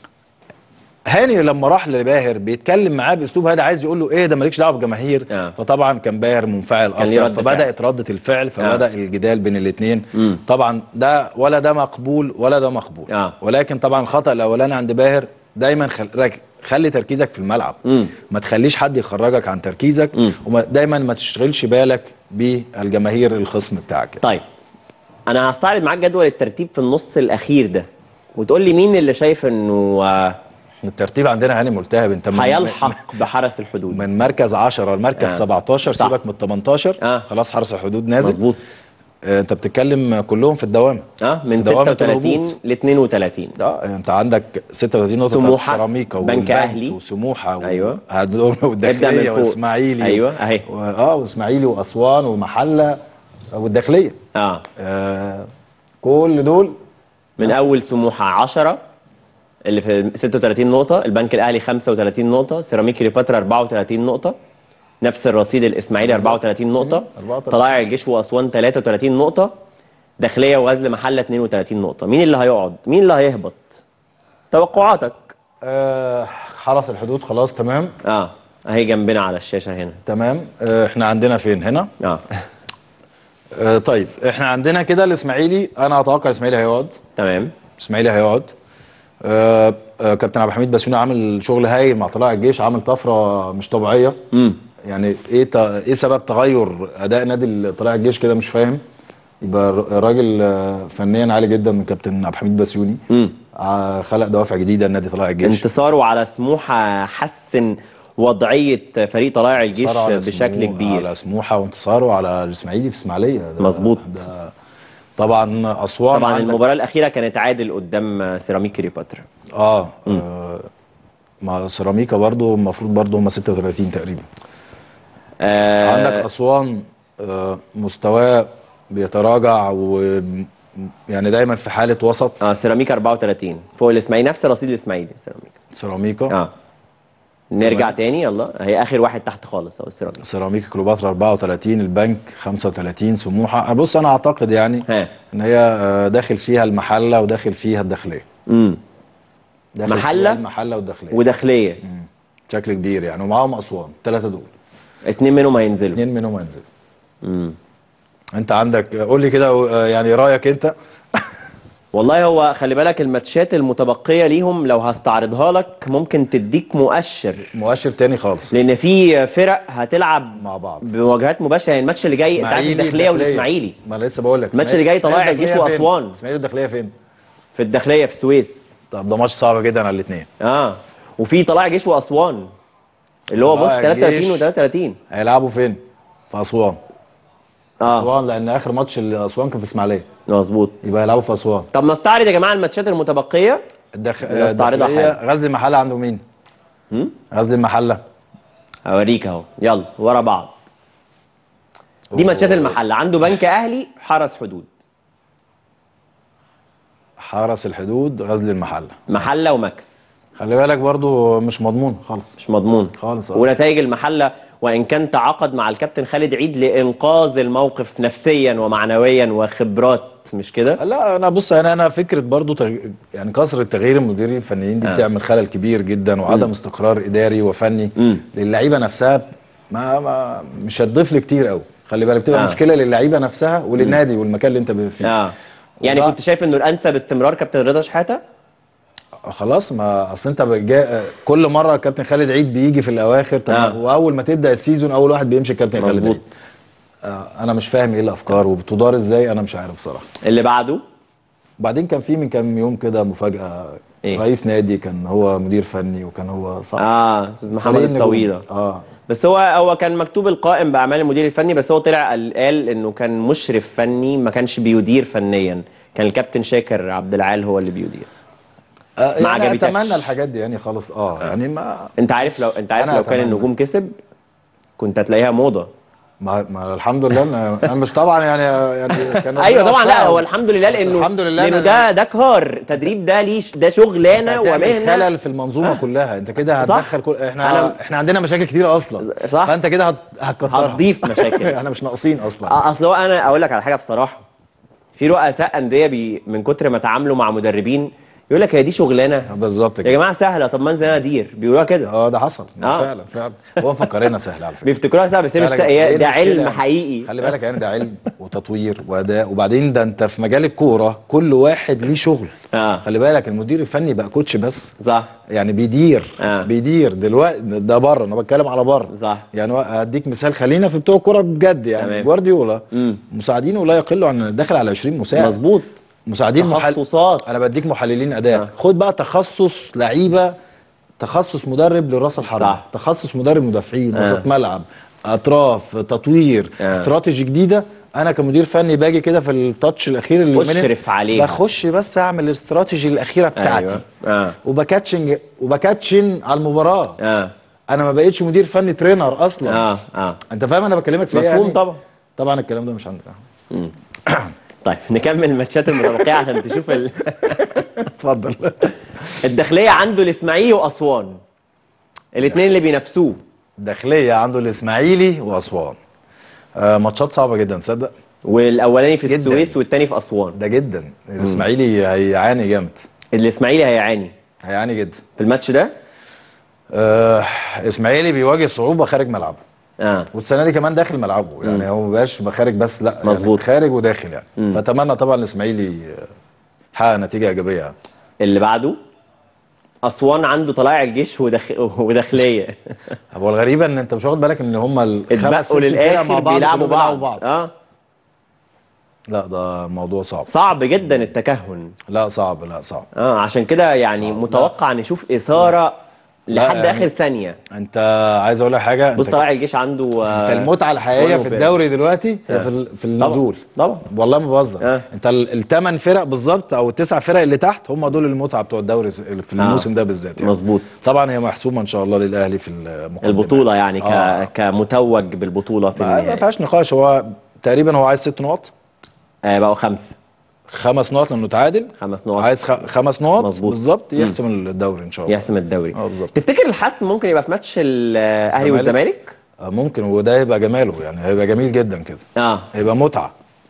هاني لما راح لباهر بيتكلم معاه باسلوب هادي عايز يقول له ايه ده مالكش دعوه بالجماهير آه. فطبعا كان باهر منفعل كان ليه اكتر رد فعل. فبدات رده الفعل فبدا آه. الجدال بين الاثنين مم. طبعا ده ولا ده مقبول ولا ده مقبول آه. ولكن طبعا الخطا الاولاني عند باهر دايما خل... رك- خلي تركيزك في الملعب مم. ما تخليش حد يخرجك عن تركيزك مم. ودايما ما تشغلش بالك بالجماهير الخصم بتاعك طيب انا هستعرض معاك جدول الترتيب في النص الاخير ده وتقول لي مين اللي شايف انه آه، الترتيب عندنا هاني ملتهب انت من هيلحق بحرس الحدود من مركز 10 لمركز آه. 17 صح. سيبك من 18 آه. خلاص حرس الحدود نازل مظبوط آه، انت بتتكلم كلهم في الدوامه اه من في دوامة 36 الهبوط. ل 32 اه انت عندك 36 نقطه بتاعت سموحة، سيراميكا بنك والبنك أهلي. وسموحه و... أيوة. هدول ابدأ من والداخليه فوق. واسماعيلي أيوة، أهي. و... اه واسماعيلي واسوان ومحله والداخليه اه آه كل دول من اول سموحه 10 اللي في 36 نقطه البنك الاهلي 35 نقطه سيراميكا كليوباترا 34 نقطه نفس الرصيد الاسماعيلي 34 نقطه 34. طلائع الجيش واسوان 33 نقطه داخليه وغزل محله 32 نقطه مين اللي هيقعد مين اللي هيهبط توقعاتك آه حرس الحدود خلاص تمام اه اهي جنبنا على الشاشه هنا تمام آه احنا عندنا فين هنا اه آه طيب احنا عندنا كده الاسماعيلي انا اتوقع الاسماعيلي هيقعد تمام الاسماعيلي هيقعد آه آه كابتن عبد الحميد بسيوني عامل شغل هايل مع طلائع الجيش عامل طفره مش طبيعيه امم يعني ايه ت... ايه سبب تغير اداء نادي طلائع الجيش كده مش فاهم يبقى الر- راجل آه، فنيا عالي جدا من كابتن عبد الحميد بسيوني امم آه، خلق دوافع جديده لنادي طلائع الجيش انتصاره على سموحه حسن وضعيه فريق طلائع الجيش انتصاره على بشكل سمو- كبير على سموحه وانتصاره على الاسماعيلي في اسماعيليه ده- مظبوط. ده طبعا اسوان طبعا عندك- المباراه الاخيره كانت عادل قدام سيراميك كليوباترا اه, آه مع سيراميكا برضو المفروض برضو هم 36 تقريبا آه عندك اسوان آه مستواه بيتراجع و يعني دايما في حاله وسط اه سيراميكا 34 فوق الاسماعيلي نفس رصيد الاسماعيلي سيراميكا سيراميكا اه نرجع تاني يلا هي اخر واحد تحت خالص اهو السيراميكا سيراميكا كليوباترا 34 البنك 35 سموحه بص انا اعتقد يعني ها ان هي آه، داخل فيها المحله وداخل فيها الداخليه امم داخل محلة؟ فيها المحله والداخليه وداخليه بشكل كبير يعني ومعاهم اسوان الثلاثه دول اتنين منهم هينزلوا اثنين منهم هينزلوا امم انت عندك قول لي كده آه، يعني رايك انت والله هو خلي بالك الماتشات المتبقيه ليهم لو هستعرضها لك ممكن تديك مؤشر مؤشر تاني خالص لان في فرق هتلعب مع بعض بمواجهات مباشره يعني الماتش اللي جاي انت عارف إسماعيلي الداخليه والاسماعيلي ما انا لسه بقول لك الماتش اللي جاي طلائع الجيش وأسوان. اسماعيلي الداخليه فين؟ في الداخليه في السويس طب ده ماتش صعب جدا على الاثنين اه وفي طلائع جيش واسوان اللي هو بص طلائع 33 الجيش. و33 هيلعبوا فين؟ في اسوان اه اسوان لان اخر ماتش اسوان كان في اسماعيليه مظبوط يبقى هيلعبوا في اسوان طب نستعرض يا جماعه الماتشات المتبقيه الدخ... نستعرضها الداخليه حالا. غزل المحله عنده مين؟ هم؟ غزل المحله هوريك اهو يلا ورا بعض دي ماتشات المحله عنده بنك اهلي حرس حدود حرس الحدود غزل المحله محله وماكس خلي بالك برضو مش مضمون خالص مش مضمون خالص آه. ونتائج المحله وان كان تعاقد مع الكابتن خالد عيد لانقاذ الموقف نفسيا ومعنويا وخبرات مش كده لا انا بص انا انا فكره برضو تغ... يعني كثره تغيير المديرين الفنيين دي آه. آه. بتعمل خلل كبير جدا وعدم استقرار اداري وفني مم. للعيبه نفسها ما, ما مش هتضيف لي كتير قوي خلي بالك بتبقى آه. آه. مشكله للعيبه نفسها وللنادي والمكان اللي انت ب- فيه اه يعني وده- كنت شايف انه الانسب استمرار كابتن رضا شحاته خلاص ما اصل انت بجا... كل مره كابتن خالد عيد بيجي في الاواخر طب آه. آه. واول ما تبدا السيزون اول واحد بيمشي كابتن خالد مظبوط عيد آه انا مش فاهم ايه الافكار وبتدار ازاي انا مش عارف بصراحه اللي بعده وبعدين كان في من كام يوم كده مفاجاه إيه؟ رئيس نادي كان هو مدير فني وكان هو صح اه استاذ محمد فريق النجوم. الطويله اه بس هو هو كان مكتوب القائم باعمال المدير الفني بس هو طلع قال, قال انه كان مشرف فني ما كانش بيدير فنيا كان الكابتن شاكر عبد العال هو اللي بيدير آه ما يعني عجبتكش. اتمنى الحاجات دي يعني خالص اه يعني ما انت عارف لو انت عارف أنا لو كان أتمنى. النجوم كسب كنت هتلاقيها موضه ما, ما الحمد لله انا أنا مش طبعا يعني يعني كان ايوه ربنا طبعا لا وفقهم. هو الحمد لله بس لانه الحمد لله لانه أنا- ده ده كار تدريب ده ليه ده شغلانه هتعمل ومهنه خلل في المنظومه كلها انت كده صح. هتدخل كل احنا أنا- احنا عندنا مشاكل كتير اصلا صح. فانت كده هت... هتكترها هتضيف مشاكل. احنا مش ناقصين اصلا آه، اصل هو انا اقول لك على حاجه بصراحه في رؤساء انديه بي من كتر ما تعاملوا مع مدربين يقول لك هي دي شغلانه بالظبط يا كده جماعه سهله طب ما انزل انا ادير بيقولوها كده اه ده حصل آه. آه. فعلا فعلا هو مفكرنا سهل على فكره بيفتكروها سهله بس هي مش سهلة سهلة، جداً. هي إيه ده المشكلة علم يعني؟ حقيقي خلي بالك يعني ده علم وتطوير واداء وبعدين ده انت في مجال الكوره كل واحد ليه شغل اه خلي بالك المدير الفني بقى كوتش بس صح يعني بيدير آه. بيدير دلوقتي ده بره انا بتكلم على بره صح. يعني هديك مثال خلينا في بتوع الكوره بجد يعني تمام. جوارديولا مم. مساعدينه لا يقل عن داخل على 20 مساعد مظبوط مساعدين محل... تخصصات انا بديك محللين اداء آه. خد بقى تخصص لعيبه تخصص مدرب لراس الحربه صح. تخصص مدرب مدافعين آه. وسط ملعب اطراف تطوير آه. استراتيجي جديده انا كمدير فني باجي كده في التاتش الاخير اللي أشرف عليها. بخش بس اعمل الاستراتيجي الاخيره بتاعتي ايوه اه وبكاتشنج وبكاتشن على المباراه اه انا ما بقتش مدير فني ترينر اصلا اه اه انت فاهم انا بكلمك في ايه مفهوم يعني؟ طبعا طبعا الكلام ده مش عندنا طيب نكمل الماتشات المتبقيه عشان تشوف ال... اتفضل الداخليه عنده الاسماعيلي واسوان الاثنين اللي بينافسوه داخليه عنده الاسماعيلي واسوان آه ماتشات صعبه جدا تصدق والاولاني في جداً. السويس والتاني في اسوان ده جدا الاسماعيلي هيعاني جامد الاسماعيلي هيعاني هيعاني جدا في الماتش ده آه اسماعيلي بيواجه صعوبه خارج ملعبه اه والسنه دي كمان داخل ملعبه يعني هو ما بقاش خارج بس لا مظبوط. يعني خارج وداخل يعني فاتمنى طبعا الاسماعيلي آه، يحقق نتيجه ايجابيه يعني. اللي بعده اسوان عنده طلائع الجيش ودخ... وداخليه هو الغريبه ان انت مش واخد بالك ان هم الخمس ست اتبقوا فرق للاخر مع بعض بيلعبوا كلهم بعض اه لا ده موضوع صعب صعب جدا التكهن لا صعب لا صعب اه عشان كده يعني صعب. متوقع نشوف اثاره لحد يعني- اخر ثانيه انت عايز اقول لك حاجه بص انت طلائع الجيش عنده آه، انت المتعه الحقيقيه في وبيراميدز. الدوري دلوقتي آه. هي في ال- في النزول طبعا والله ما بهزر آه. انت الثمان فرق بالظبط او التسع فرق اللي تحت هم دول المتعه بتوع الدوري في الموسم ده بالذات يعني مظبوط طبعا هي محسومه ان شاء الله للاهلي في المقدمه البطوله يعني ك... آه. كمتوج بالبطوله في ما ما النهائي فيهاش نقاش هو تقريبا هو عايز ست نقط آه بقوا خمسه خمس نقط لانه تعادل خمس نقط عايز خ... خمس نقط مظبوط. بالظبط يحسم الدوري ان شاء الله يحسم الدوري اه بالظبط تفتكر الحسم ممكن يبقى في ماتش الاهلي الزمالك؟ والزمالك؟ آه، ممكن وده هيبقى جماله يعني هيبقى جميل جدا كده اه هيبقى متعه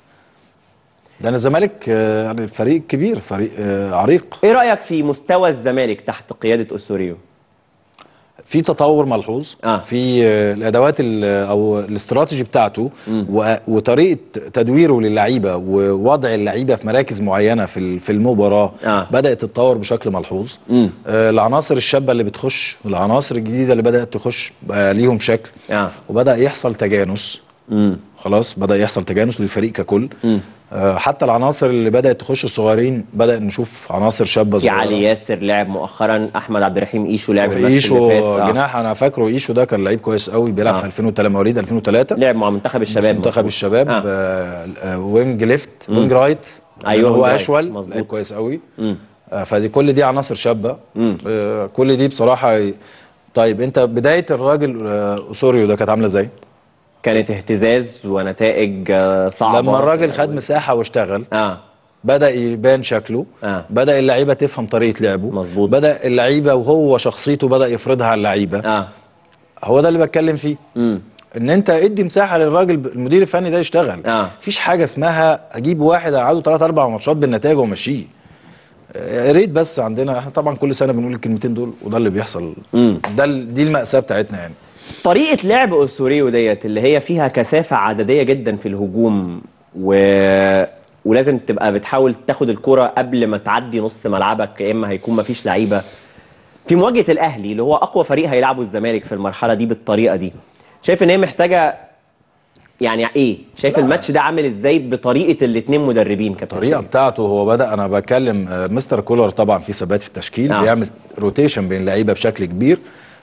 لان الزمالك آه، يعني فريق كبير فريق آه، عريق ايه رايك في مستوى الزمالك تحت قياده اسوريو؟ في تطور ملحوظ آه. في آه، الادوات ال- او الاستراتيجي بتاعته و- وطريقه تدويره للعيبه ووضع اللعيبه في مراكز معينه في ال- في المباراه آه. بدات تتطور بشكل ملحوظ مم. آه، العناصر الشابه اللي بتخش العناصر الجديده اللي بدات تخش بقى ليهم شكل اه وبدا يحصل تجانس امم خلاص بدا يحصل تجانس للفريق ككل مم. آه، حتى العناصر اللي بدات تخش الصغيرين بدا نشوف عناصر شابه في صغيره علي ياسر لعب مؤخرا احمد عبد الرحيم ايشو لعب في الماتش ايشو اللي فات آه. جناح انا فاكره ايشو ده كان لعيب كويس قوي بيلعب آه. في 2003 مواليد 2003 لعب مع منتخب الشباب منتخب مظبوط. الشباب آه. آه. آه وينج ليفت وينج رايت أيوه، هو وينج رايت. اشول مظبوط. لعيب كويس قوي مم. آه فدي كل دي عناصر شابه مم. آه كل دي بصراحه ي- طيب انت بدايه الراجل آه اسوريو ده كانت عامله ازاي؟ كانت اهتزاز ونتائج آه، صعبه لما الراجل خد مساحه واشتغل اه بدا يبان شكله آه. بدا اللعيبه تفهم طريقه لعبه مظبوط. بدا اللعيبه وهو شخصيته بدا يفرضها على اللعيبه اه هو ده اللي بتكلم فيه امم ان انت ادي مساحه للراجل ب- المدير الفني ده يشتغل آه. مفيش حاجه اسمها اجيب واحد اقعده ثلاث اربع ماتشات بالنتائج وامشيه آه، يا ريت بس عندنا احنا طبعا كل سنه بنقول الكلمتين دول وده اللي بيحصل مم. ده ال- دي المأساة بتاعتنا يعني طريقة لعب أوسوريو ديت اللي هي فيها كثافة عددية جدا في الهجوم و... ولازم تبقى بتحاول تاخد الكرة قبل ما تعدي نص ملعبك يا إما هيكون مفيش لعيبة في مواجهة الأهلي اللي هو أقوى فريق هيلعبه الزمالك في المرحلة دي بالطريقة دي شايف إن هي محتاجة يعني إيه؟ شايف الماتش ده عامل إزاي بطريقة الاتنين مدربين كابتن الطريقه شريف؟ بتاعته هو بدا انا بتكلم آه، مستر كولر طبعا في ثبات في التشكيل آه. بيعمل روتيشن بين اللعيبه بشكل كبير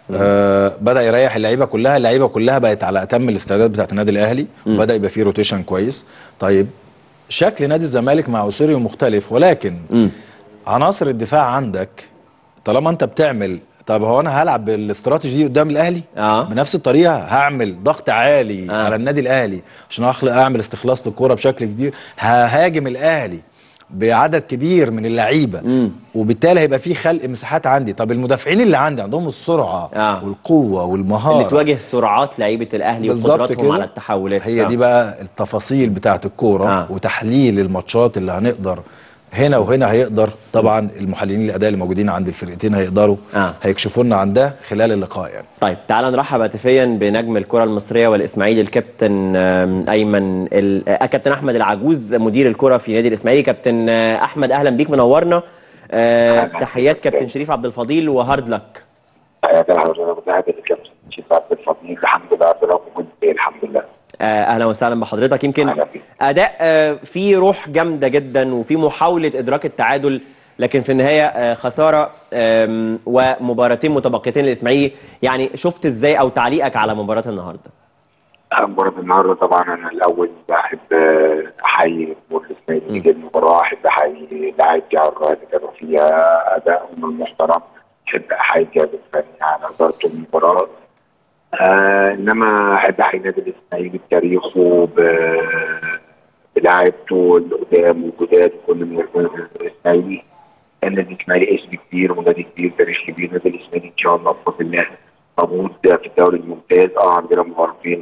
آه بدا يريح اللعيبه كلها اللعيبه كلها بقت على اتم الاستعداد بتاعت النادي الاهلي وبدا يبقى فيه روتيشن كويس طيب شكل نادي الزمالك مع اوسيريو مختلف ولكن مم. عناصر الدفاع عندك طالما انت بتعمل طب هو انا هلعب بالاستراتيجي دي قدام الاهلي آه. بنفس الطريقه هعمل ضغط عالي آه. آه. على النادي الاهلي عشان اخلق اعمل استخلاص للكوره بشكل كبير ههاجم الاهلي بعدد كبير من اللعيبه مم. وبالتالي هيبقى في خلق مساحات عندي طب المدافعين اللي عندي عندهم السرعه آه. والقوه والمهاره اللي تواجه سرعات لعيبة الأهلي بالظبط وقدراتهم كده على التحولات هي آه. دي بقى التفاصيل بتاعت الكوره آه. آه. وتحليل الماتشات اللي هنقدر هنا وهنا هيقدر طبعا المحللين الاداء اللي موجودين عند الفرقتين هيقدروا آه. هيكشفوا لنا عن ده خلال اللقاء يعني طيب تعال نرحب هاتفيا بنجم الكرة المصرية والإسماعيلي الكابتن آم، أيمن ال... آه، كابتن أحمد العجوز مدير الكرة في نادي الإسماعيلي كابتن آه، أحمد أهلا بيك منورنا آه، تحيات كابتن شريف عبد الفضيل وهارد لك حياك الحضرتك وتحياتي للكابتن شريف عبد الفضيل الحمد لله رب العالمين كنت بخير الحمد لله آه، أهلا وسهلا بحضرتك يمكن أهلا بيك. أداء آه، فيه روح جامدة جدا وفي محاولة إدراك التعادل لكن في النهاية آه، خسارة آم، ومباراتين متبقيتين للإسماعيلي يعني شفت إزاي أو تعليقك على مباراة النهاردة مباراة النهارده طبعا انا الاول بحب آه، احيي جمهور الاسماعيلي جدا المباراة احب احيي لاعبي على الرايه اللي كانوا فيها ادائهم المحترم احب احيي الجهاز الفني على ادارته المباراة آه انما احب احيي نادي الاسماعيلي بتاريخه ب- بلاعيبته القدام والجداد كل من الاسماعيلي النادي الاسماعيلي اسم كبير ونادي كبير تاريخ كبير نادي الاسماعيلي ان شاء الله بفضل الله موجود في الدوري الممتاز اه عندنا مباراتين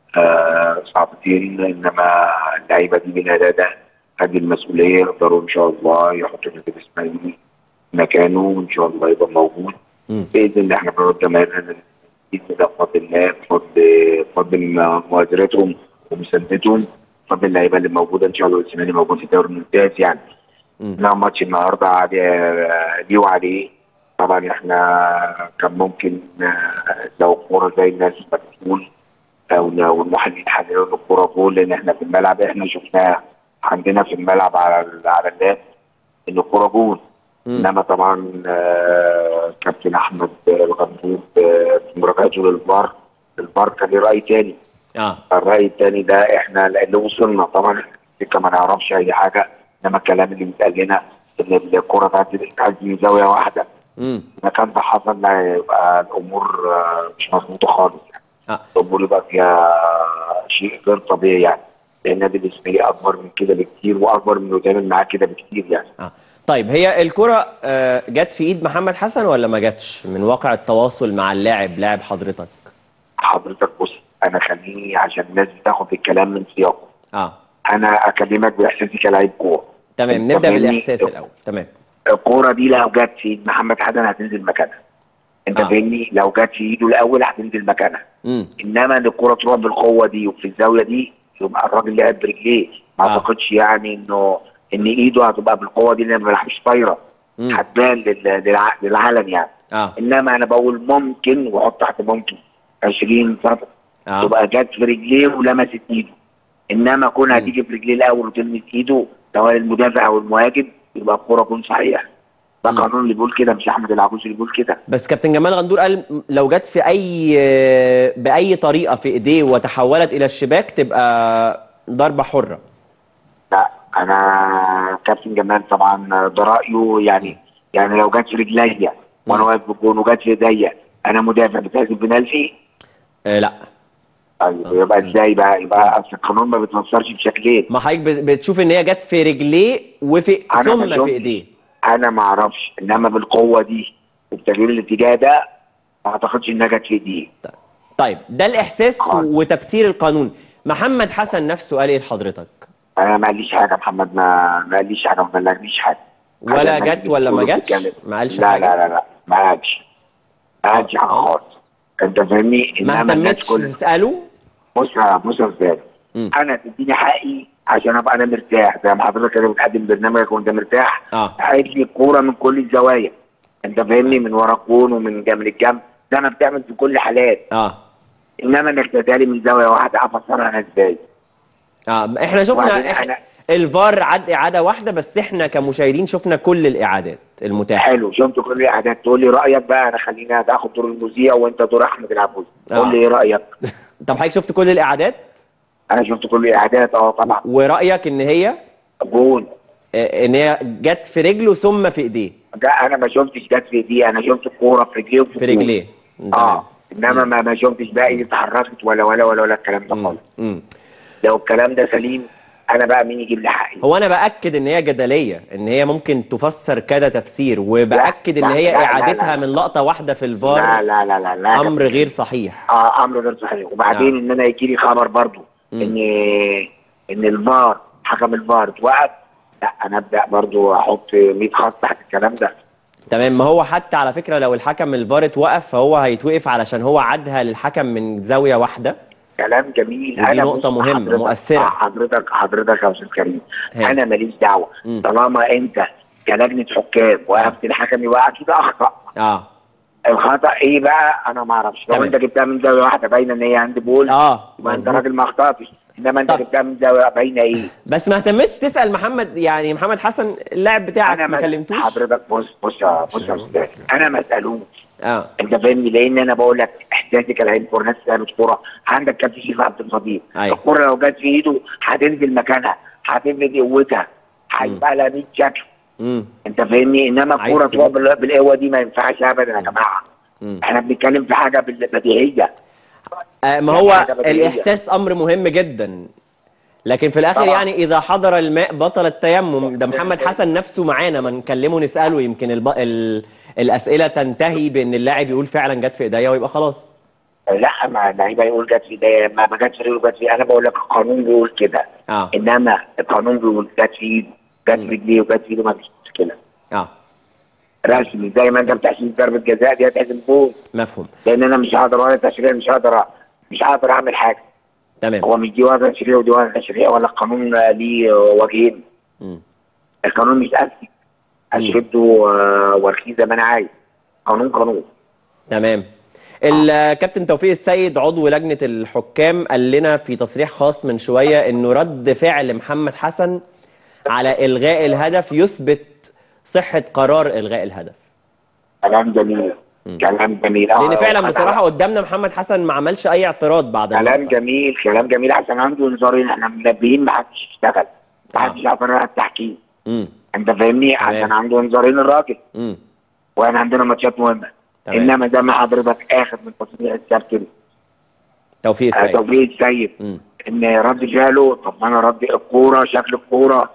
آه صعبتين انما اللعيبه دي بالاداء ده قد المسؤوليه يقدروا ان شاء الله يحطوا النادي الاسماعيلي مكانه وان شاء الله يبقى موجود باذن الله احنا بنرد كمان باذن الله بفضل الله بفضل بفضل مؤازرتهم ومساندتهم بفضل اللعيبه اللي موجوده ان شاء الله الاسماعيلي موجود في الدوري الممتاز يعني نعم ماتش النهارده عليه ليه وعليه طبعا احنا كان ممكن آه، لو الكوره زي الناس ما بتقول او لو المحللين حللوا له الكوره جول لان احنا في الملعب احنا شفناها عندنا في الملعب على ال- على اللاب ان الكوره جول انما طبعا آه، كابتن احمد الغندور آه، في مراجعته للفار الفار كان ليه راي تاني اه الراي التاني ده احنا اللي وصلنا طبعا لسه ما نعرفش اي حاجه انما الكلام اللي بيتقال لنا ان الكوره تعدي تعدي من زاويه واحده امم اذا كان ده حصل لا يبقى الامور آه، مش مظبوطه خالص يعني آه. الامور يبقى فيها شيء غير طبيعي يعني لان النادي الاسماعيلي اكبر من كده بكتير واكبر من اللي بيتعمل معاه كده بكتير يعني آه. طيب هي الكرة آه، جت في ايد محمد حسن ولا ما جاتش من واقع التواصل مع اللاعب لاعب حضرتك حضرتك بص انا خليني عشان الناس بتاخد الكلام من سياقه اه انا اكلمك باحساسي كلاعب كوره تمام أنت نبدا فاهمني؟ بالاحساس الاول تمام الكوره دي لو جت في ايد محمد حسن هتنزل مكانها انت آه. فاهمني لو جت في ايده الاول هتنزل مكانها امم انما ان الكوره تروح بالقوه دي وفي الزاويه دي يبقى الراجل لعب برجليه ما آه. اعتقدش يعني انه ان ايده هتبقى بالقوه دي لان ما بيلعبش طايره مم. هتبان لل- للع- للعالم يعني اه انما انا بقول ممكن واحط تحت ممكن 20 سنه اه تبقى جت في رجليه ولمست ايده انما كونها هتيجي في رجليه الاول وتلمس ايده سواء المدافع او المهاجم يبقى الكوره تكون صحيحه ده مم. قانون اللي بيقول كده مش احمد العجوز اللي بيقول كده بس كابتن جمال غندور قال م- لو جت في اي باي طريقه في ايديه وتحولت الى الشباك تبقى ضربه حره لا انا كابتن جمال طبعا ده رايه يعني يعني لو جت في رجليا وانا واقف بالجون وجت في ايديا انا مدافع بتحسب بنالتي آه لا ايوه يبقى ازاي بقى يبقى اصل القانون ما بيتفسرش بشكلين ما حضرتك بت- بتشوف ان هي جت في رجليه وفي أنا ثم بشوف- في ايديه انا ما اعرفش انما بالقوه دي وبتغيير الاتجاه ده ما اعتقدش انها جت في ايديه طيب ده الاحساس خالص. وتفسير القانون محمد حسن نفسه قال ايه لحضرتك انا ما قاليش حاجه محمد ما ما قاليش حاجه ما بلغنيش حاجه ولا أنا جت ولا ما بتقول جتش؟ بتتكلم. ما قالش لا حاجة؟ لا لا لا ما قالش ما قالش حاجه خالص. خالص انت فاهمني ما إنما الناس اهتمتش كل تساله بص يا بص يا استاذ مم. انا تديني حقي عشان ابقى انا مرتاح زي ما حضرتك كده بتقدم برنامجك وانت مرتاح اه عايز لي الكوره من كل الزوايا انت فاهمني من ورا الجون ومن جنب الجنب ده انا بتعمل في كل حالات اه انما انك تدالي من زاويه واحده افسرها انا ازاي اه احنا شفنا وبعدين إحنا أنا- الفار عد اعاده واحده بس احنا كمشاهدين شفنا كل الاعادات المتاحه حلو شفت كل الاعداد تقول لي رايك بقى انا خليني تاخد دور المذيع وانت دور احمد العبوسي آه. قول لي ايه رايك طب حضرتك شفت كل الاعادات انا شفت كل الاعداد اه طبعا ورايك ان هي جون آه، ان هي جت في رجله ثم في ايديه ده انا ما شفتش جت في دي انا شفت الكوره في رجليه وفي في الجون. رجليه اه انما ما ما شفتش بقى ايدي اتحركت ولا ولا ولا ولا الكلام ده خالص امم لو الكلام ده سليم انا بقى مين يجيب لي حقي هو انا باكد ان هي جدليه ان هي ممكن تفسر كذا تفسير وباكد ان لا، هي لا، لا، اعادتها لا. من لقطه واحده في لا الفار لا لا لا لا امر غير صحيح اه امر غير صحيح وبعدين آه. ان انا يجي لي خبر برضو مم. ان ان الفار حكم الفار اتوقف لا انا ابدا برضو احط 100 خط تحت الكلام ده تمام ما هو حتى على فكره لو الحكم الفار اتوقف فهو هيتوقف علشان هو عادها للحكم من زاويه واحده كلام جميل ودي انا نقطة بص مهمة، حضرتك- مؤثرة. آه، حضرتك حضرتك يا استاذ كريم هي. انا ماليش دعوه مم. طالما انت كلجنه حكام وقفت الحكم يبقى اكيد اخطا اه الخطا ايه بقى انا ما اعرفش لو تمام. انت جبتها من زاويه واحده باينه ان هي عند بول اه يبقى انت مظبوط. راجل ما اخطاتش انما انت طب. جبتها من زاويه باينه ايه بس ما اهتمتش تسال محمد يعني محمد حسن اللاعب بتاعك ما ما- كلمتوش حضرتك بص بص يا بص يا استاذ انا ما اسالوش اه انت فاهمني لان انا بقول لك احساسي كلاعب كوره ناس لعبت كوره عندك كابتن شريف عبد الفضيل أيوة. الكوره لو جت في ايده هتنزل مكانها هتنزل قوتها هيبقى لها 100 شكل امم انت فاهمني انما عايز الكوره تجيب- تقع بال- بالقوه دي ما ينفعش ابدا يا جماعه مم. احنا بنتكلم في حاجه بالبديهيه آه ما يعني هو حاجة بديهية. الاحساس امر مهم جدا لكن في الاخر طبعا. يعني اذا حضر الماء بطل التيمم ده محمد حسن نفسه معانا ما نكلمه نساله يمكن الب... ال... الاسئله تنتهي بان اللاعب يقول فعلا جت في ايديا ويبقى خلاص لا ما اللعيبه يقول جت في ايديا ما ما جاتش في ايده جت في انا بقول لك القانون بيقول كده اه انما القانون بيقول جت في ايده جت في رجليه وجت في ايده ما فيش مشكله اه رسمي زي ما انت بتحسب ضربه جزاء دي هتحسب جول مفهوم لان انا مش هقدر ولا تشريع مش هقدر مش هقدر اعمل حاجه تمام هو مش دي وضع تشريع ودي وضع تشريع ولا القانون ليه وجهين مم. القانون مش اسلك اشده آه، وارخيه زي ما انا عايز قانون قانون تمام الكابتن توفيق السيد عضو لجنة الحكام قال لنا في تصريح خاص من شوية انه رد فعل محمد حسن على الغاء الهدف يثبت صحة قرار الغاء الهدف كلام جميل كلام جميل آه، لان فعلا وخد بصراحة على- قدامنا محمد حسن ما عملش اي اعتراض بعد كلام اللقطة. جميل كلام جميل عشان عنده انذارين احنا منبهين ما حدش يشتغل ما حدش يعبر عن التحكيم امم انت فاهمني عشان عنده انذارين الراجل امم واحنا عندنا ماتشات مهمه تمام. انما زي ما حضرتك اخر من تصريح الكابتن توفيق آه، السيد توفيق السيد مم. ان رد فعله طب ما انا رد الكوره شكل الكوره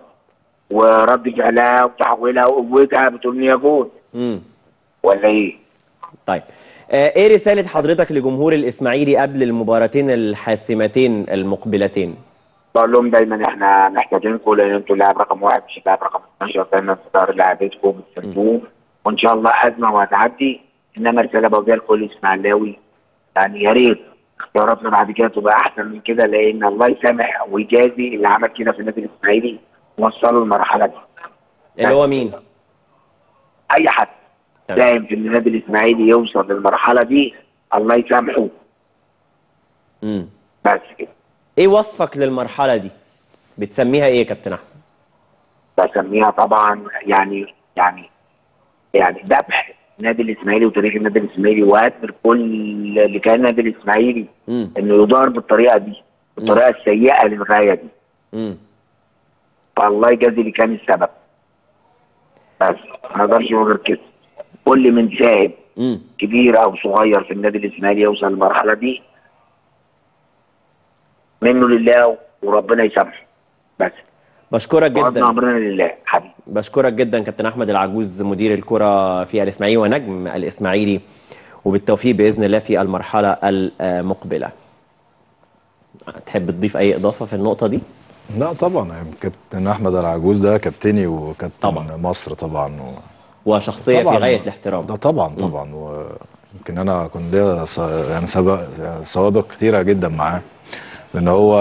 ورد فعلها وتحويلها وقوتها بتقول لي يا جول امم ولا ايه؟ طيب آه، ايه رسالة حضرتك لجمهور الاسماعيلي قبل المباراتين الحاسمتين المقبلتين بقول لهم دايما احنا محتاجينكم لان انتوا اللاعب رقم واحد مش اللاعب رقم 12 دايما في ظهر لاعبتكم بتساندوه وان شاء الله ازمه وهتعدي انما رساله بوجهها لكل اسماعيلاوي يعني يا ريت اختياراتنا بعد كده تبقى احسن من كده لان الله يسامح ويجازي اللي عمل كده في النادي الاسماعيلي وصلوا المرحله دي اللي هو مين؟ اي حد تمام. ساهم في ان النادي الاسماعيلي يوصل للمرحله دي الله يسامحه امم بس كده ايه وصفك للمرحلة دي؟ بتسميها ايه يا كابتن احمد؟ بسميها طبعا يعني يعني يعني ذبح النادي الاسماعيلي وتاريخ النادي الاسماعيلي وهدم كل اللي كان النادي الاسماعيلي امم انه يدار بالطريقه دي بالطريقه السيئه للغايه دي امم فالله يجازي اللي كان السبب بس ما نقدرش نقول غير كده كل من ساهم امم كبير او صغير في النادي الاسماعيلي يوصل للمرحله دي منه لله وربنا يسامحه بس بشكرك وعدنا جدا امرنا لله حبيبي بشكرك جدا كابتن احمد العجوز مدير الكره في الاسماعيلي ونجم الاسماعيلي وبالتوفيق باذن الله في المرحله المقبله تحب تضيف اي اضافه في النقطه دي لا طبعا يعني كابتن احمد العجوز ده كابتني وكابتن طبعا. مصر طبعا و... وشخصيه في طبعاً. غايه الاحترام ده طبعا طبعا ويمكن انا كنت ليا س- يعني سابق يعني سوابق كتيره جدا معاه لان هو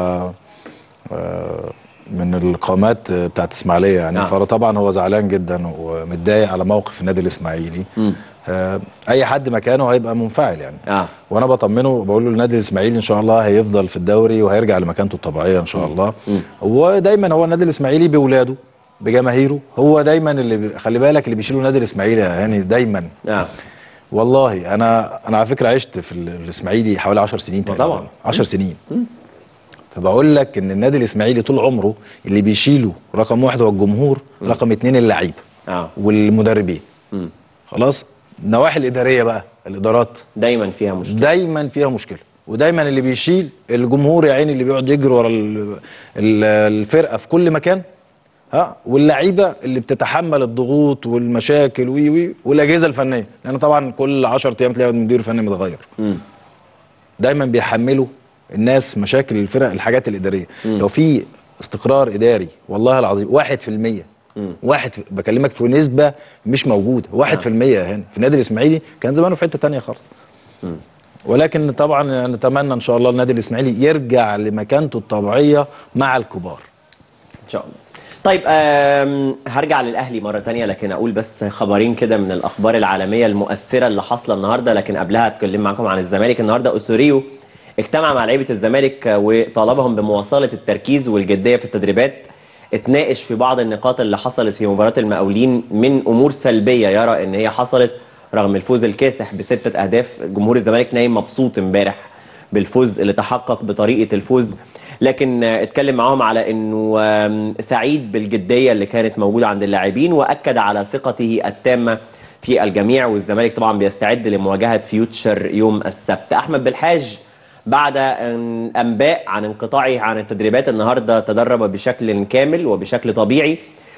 آه، من القامات بتاعت اسماعيليه يعني نعم. فطبعا هو زعلان جدا ومتضايق على موقف النادي الاسماعيلي مم. آه، اي حد مكانه هيبقى منفعل يعني اه وانا بطمنه بقول له النادي الاسماعيلي ان شاء الله هيفضل في الدوري وهيرجع لمكانته الطبيعيه ان شاء الله ودايما هو النادي الاسماعيلي باولاده بجماهيره هو دايما اللي بي- خلي بالك اللي بيشيلوا النادي الاسماعيلي يعني دايما اه والله انا انا على فكره عشت في ال- الاسماعيلي حوالي 10 سنين تقريبا طبعاً. 10 سنين فبقول لك ان النادي الاسماعيلي طول عمره اللي بيشيله رقم واحد هو الجمهور رقم اتنين اللعيبه اه والمدربين مم. خلاص النواحي الاداريه بقى الادارات دايما فيها مشكله دايما فيها مشكله ودايما اللي بيشيل الجمهور يا عيني اللي بيقعد يجري ورا ال- ال- الفرقه في كل مكان ها واللعيبه اللي بتتحمل الضغوط والمشاكل وي وي والاجهزه الفنيه لان طبعا كل 10 ايام تلاقي المدير الفني متغير مم. دايما بيحملوا الناس مشاكل الفرق الحاجات الاداريه لو في استقرار اداري والله العظيم واحد في المية واحد في بكلمك في نسبه مش موجوده واحد في المية هنا في النادي الاسماعيلي كان زمانه في حته تانية خالص ولكن طبعا نتمنى ان شاء الله النادي الاسماعيلي يرجع لمكانته الطبيعيه مع الكبار ان شاء الله طيب آم، هرجع للاهلي مره تانية لكن اقول بس خبرين كده من الاخبار العالميه المؤثره اللي حاصله النهارده لكن قبلها اتكلم معاكم عن الزمالك النهارده اسوريو اجتمع مع لعيبه الزمالك وطالبهم بمواصله التركيز والجديه في التدريبات اتناقش في بعض النقاط اللي حصلت في مباراه المقاولين من امور سلبيه يرى ان هي حصلت رغم الفوز الكاسح بسته اهداف جمهور الزمالك نايم مبسوط امبارح بالفوز اللي تحقق بطريقه الفوز لكن آه، اتكلم معاهم على انه آم، سعيد بالجديه اللي كانت موجوده عند اللاعبين واكد على ثقته التامه في الجميع والزمالك طبعا بيستعد لمواجهه فيوتشر يوم السبت احمد بالحاج بعد أن- انباء عن انقطاعه عن التدريبات النهارده تدرب بشكل كامل وبشكل طبيعي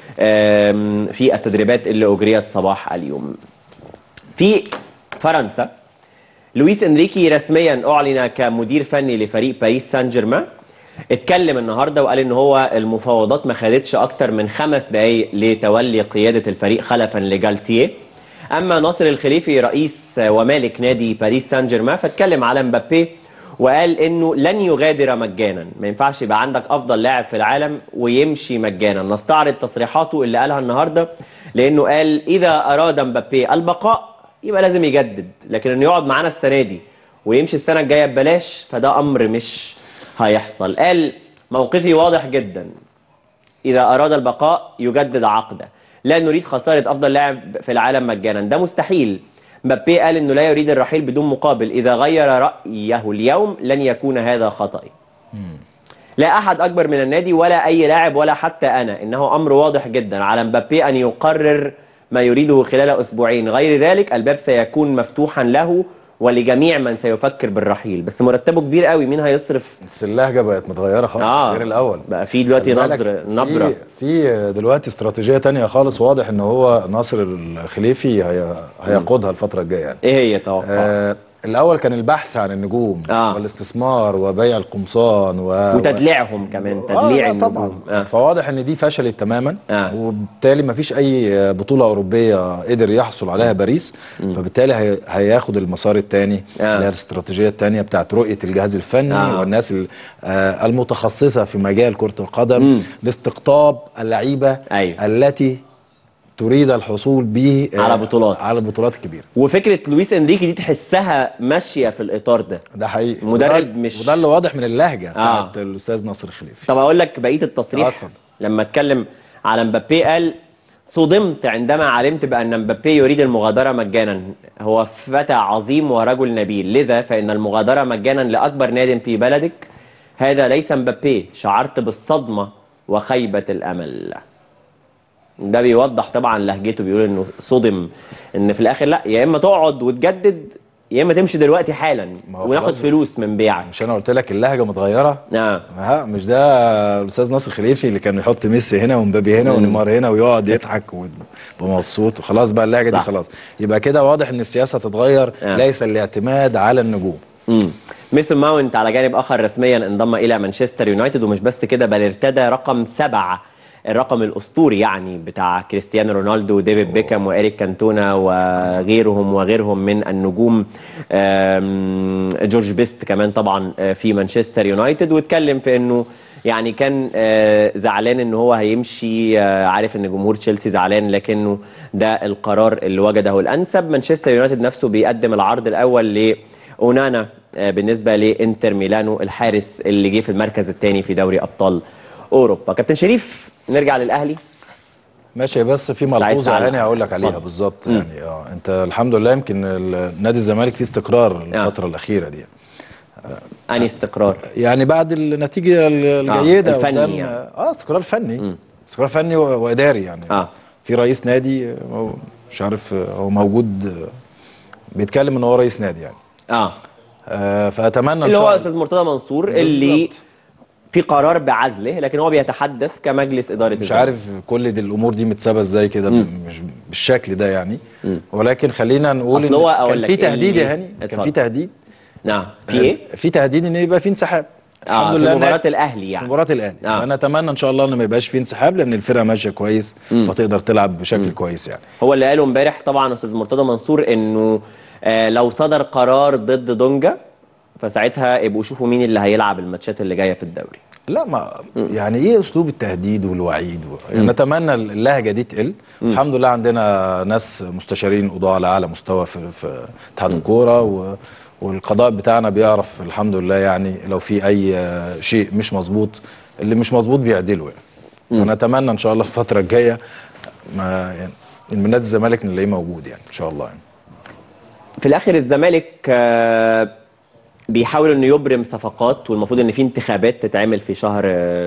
آم، في التدريبات اللي اجريت صباح اليوم في فرنسا لويس انريكي رسميا اعلن كمدير فني لفريق باريس سان جيرمان اتكلم النهارده وقال ان هو المفاوضات ما خدتش اكتر من خمس دقائق لتولي قياده الفريق خلفا لجالتيه اما ناصر الخليفي رئيس ومالك نادي باريس سان جيرمان فاتكلم على مبابي وقال انه لن يغادر مجانا ما ينفعش يبقى عندك افضل لاعب في العالم ويمشي مجانا نستعرض تصريحاته اللي قالها النهارده لانه قال اذا اراد مبابي البقاء يبقى لازم يجدد لكن انه يقعد معانا السنه دي ويمشي السنه الجايه ببلاش فده امر مش هيحصل قال موقفي واضح جدا اذا اراد البقاء يجدد عقده لا نريد خساره افضل لاعب في العالم مجانا ده مستحيل مبابي قال انه لا يريد الرحيل بدون مقابل اذا غير رايه اليوم لن يكون هذا خطأي لا احد اكبر من النادي ولا اي لاعب ولا حتى انا انه امر واضح جدا على مبابي ان يقرر ما يريده خلال اسبوعين غير ذلك الباب سيكون مفتوحا له ولجميع من سيفكر بالرحيل بس مرتبه كبير قوي مين هيصرف بس اللهجه بقت متغيره خالص آه. غير الاول بقى في دلوقتي خلي بالك نظر نبره في, في دلوقتي استراتيجيه تانية خالص واضح ان هو ناصر الخليفي هي هيقودها الفتره الجايه يعني ايه هي توقع آه الاول كان البحث عن النجوم آه. والاستثمار وبيع القمصان و... وتدليعهم كمان آه تدليع لا طبعا النجوم آه. فواضح ان دي فشلت تماما آه. وبالتالي ما فيش اي بطوله اوروبيه قدر يحصل عليها باريس فبالتالي هي... هياخد المسار الثاني آه. اللي هي الاستراتيجيه الثانيه بتاعت رؤيه الجهاز الفني آه. والناس ال- آه المتخصصه في مجال كره القدم مم. لاستقطاب اللعيبه أيوة. التي تريد الحصول به آه، على بطولات. على البطولات الكبيره وفكره لويس انريكي دي تحسها ماشيه في الاطار ده ده حقيقي مدرب وده- مش- وده اللي واضح من اللهجه آه. بتاعت الاستاذ ناصر الخليفي طب اقول لك بقيه التصريح آه، اتفضل. لما اتكلم على مبابي قال صدمت عندما علمت بان مبابي يريد المغادره مجانا هو فتى عظيم ورجل نبيل لذا فان المغادره مجانا لاكبر ناد في بلدك هذا ليس مبابي شعرت بالصدمه وخيبه الامل ده بيوضح طبعا لهجته بيقول انه صدم ان في الاخر لا يا اما تقعد وتجدد يا اما تمشي دلوقتي حالا ما هو وناخد خلاص. فلوس من بيعك مش انا قلت لك اللهجه متغيره اه ها مش ده الاستاذ ناصر خليفي اللي كان يحط ميسي هنا ومبابي هنا ونيمار هنا ويقعد يضحك ويبقى مبسوط وخلاص بقى اللهجه دي صح. خلاص يبقى كده واضح ان السياسه تتغير آه. ليس الاعتماد على النجوم امم ميسون ماونت على جانب اخر رسميا انضم الى مانشستر يونايتد ومش بس كده بل ارتدى رقم سبعه الرقم الاسطوري يعني بتاع كريستيانو رونالدو وديفيد بيكام واريك كانتونا وغيرهم وغيرهم من النجوم آم، جورج بيست كمان طبعا آه، في مانشستر يونايتد واتكلم في انه يعني كان آه، زعلان ان هو هيمشي آه، عارف ان جمهور تشيلسي زعلان لكنه ده القرار اللي وجده الانسب مانشستر يونايتد نفسه بيقدم العرض الاول ل اونانا آه، بالنسبه لانتر ميلانو الحارس اللي جه في المركز الثاني في دوري ابطال اوروبا كابتن شريف نرجع للاهلي ماشي بس في عايز ملحوظه تعلق. هاني هقول لك عليها اتفضل. بالظبط يعني اه انت الحمد لله يمكن ال- نادي الزمالك فيه استقرار آه. الفتره الاخيره دي اني استقرار يعني بعد النتيجه ال- الجيده الفني قدام يعني. اه استقرار فني استقرار فني و- واداري يعني اه في رئيس نادي آه، هو مش عارف آه، هو موجود آه، بيتكلم ان هو رئيس نادي يعني اه آه فاتمنى ان اللي شاء هو الله استاذ مرتضى منصور اللي بالظبط. في قرار بعزله لكن هو بيتحدث كمجلس اداره مش الزمالك. عارف كل دي الامور دي متسابه ازاي كده مش بالشكل ده يعني ولكن خلينا نقول أصل هو ان أقول كان لك في تهديد اللي- يا هاني كان اتفضل. في تهديد نعم في ايه؟ في تهديد ان يبقى في انسحاب آه في إن- مباراه الاهلي في يعني مباراه الاهلي آه. فانا اتمنى ان شاء الله ان ما يبقاش في انسحاب لان الفرقه ماشيه كويس فتقدر تلعب بشكل كويس يعني هو اللي قاله امبارح طبعا استاذ مرتضى منصور انه آه لو صدر قرار ضد دونجا فساعتها يبقوا شوفوا مين اللي هيلعب الماتشات اللي جايه في الدوري لا ما يعني ايه اسلوب التهديد والوعيد و... يعني نتمنى اللهجه دي تقل الحمد لله عندنا ناس مستشارين قضاة على اعلى مستوى في في اتحاد الكوره و... والقضاء بتاعنا بيعرف الحمد لله يعني لو في اي آه، شيء مش مظبوط اللي مش مظبوط بيعدله يعني فنتمنى ان شاء الله الفتره الجايه ما يعني من نادي الزمالك نلاقيه موجود يعني ان شاء الله يعني في الاخر الزمالك آه، بيحاول انه يبرم صفقات والمفروض ان في انتخابات تتعمل في شهر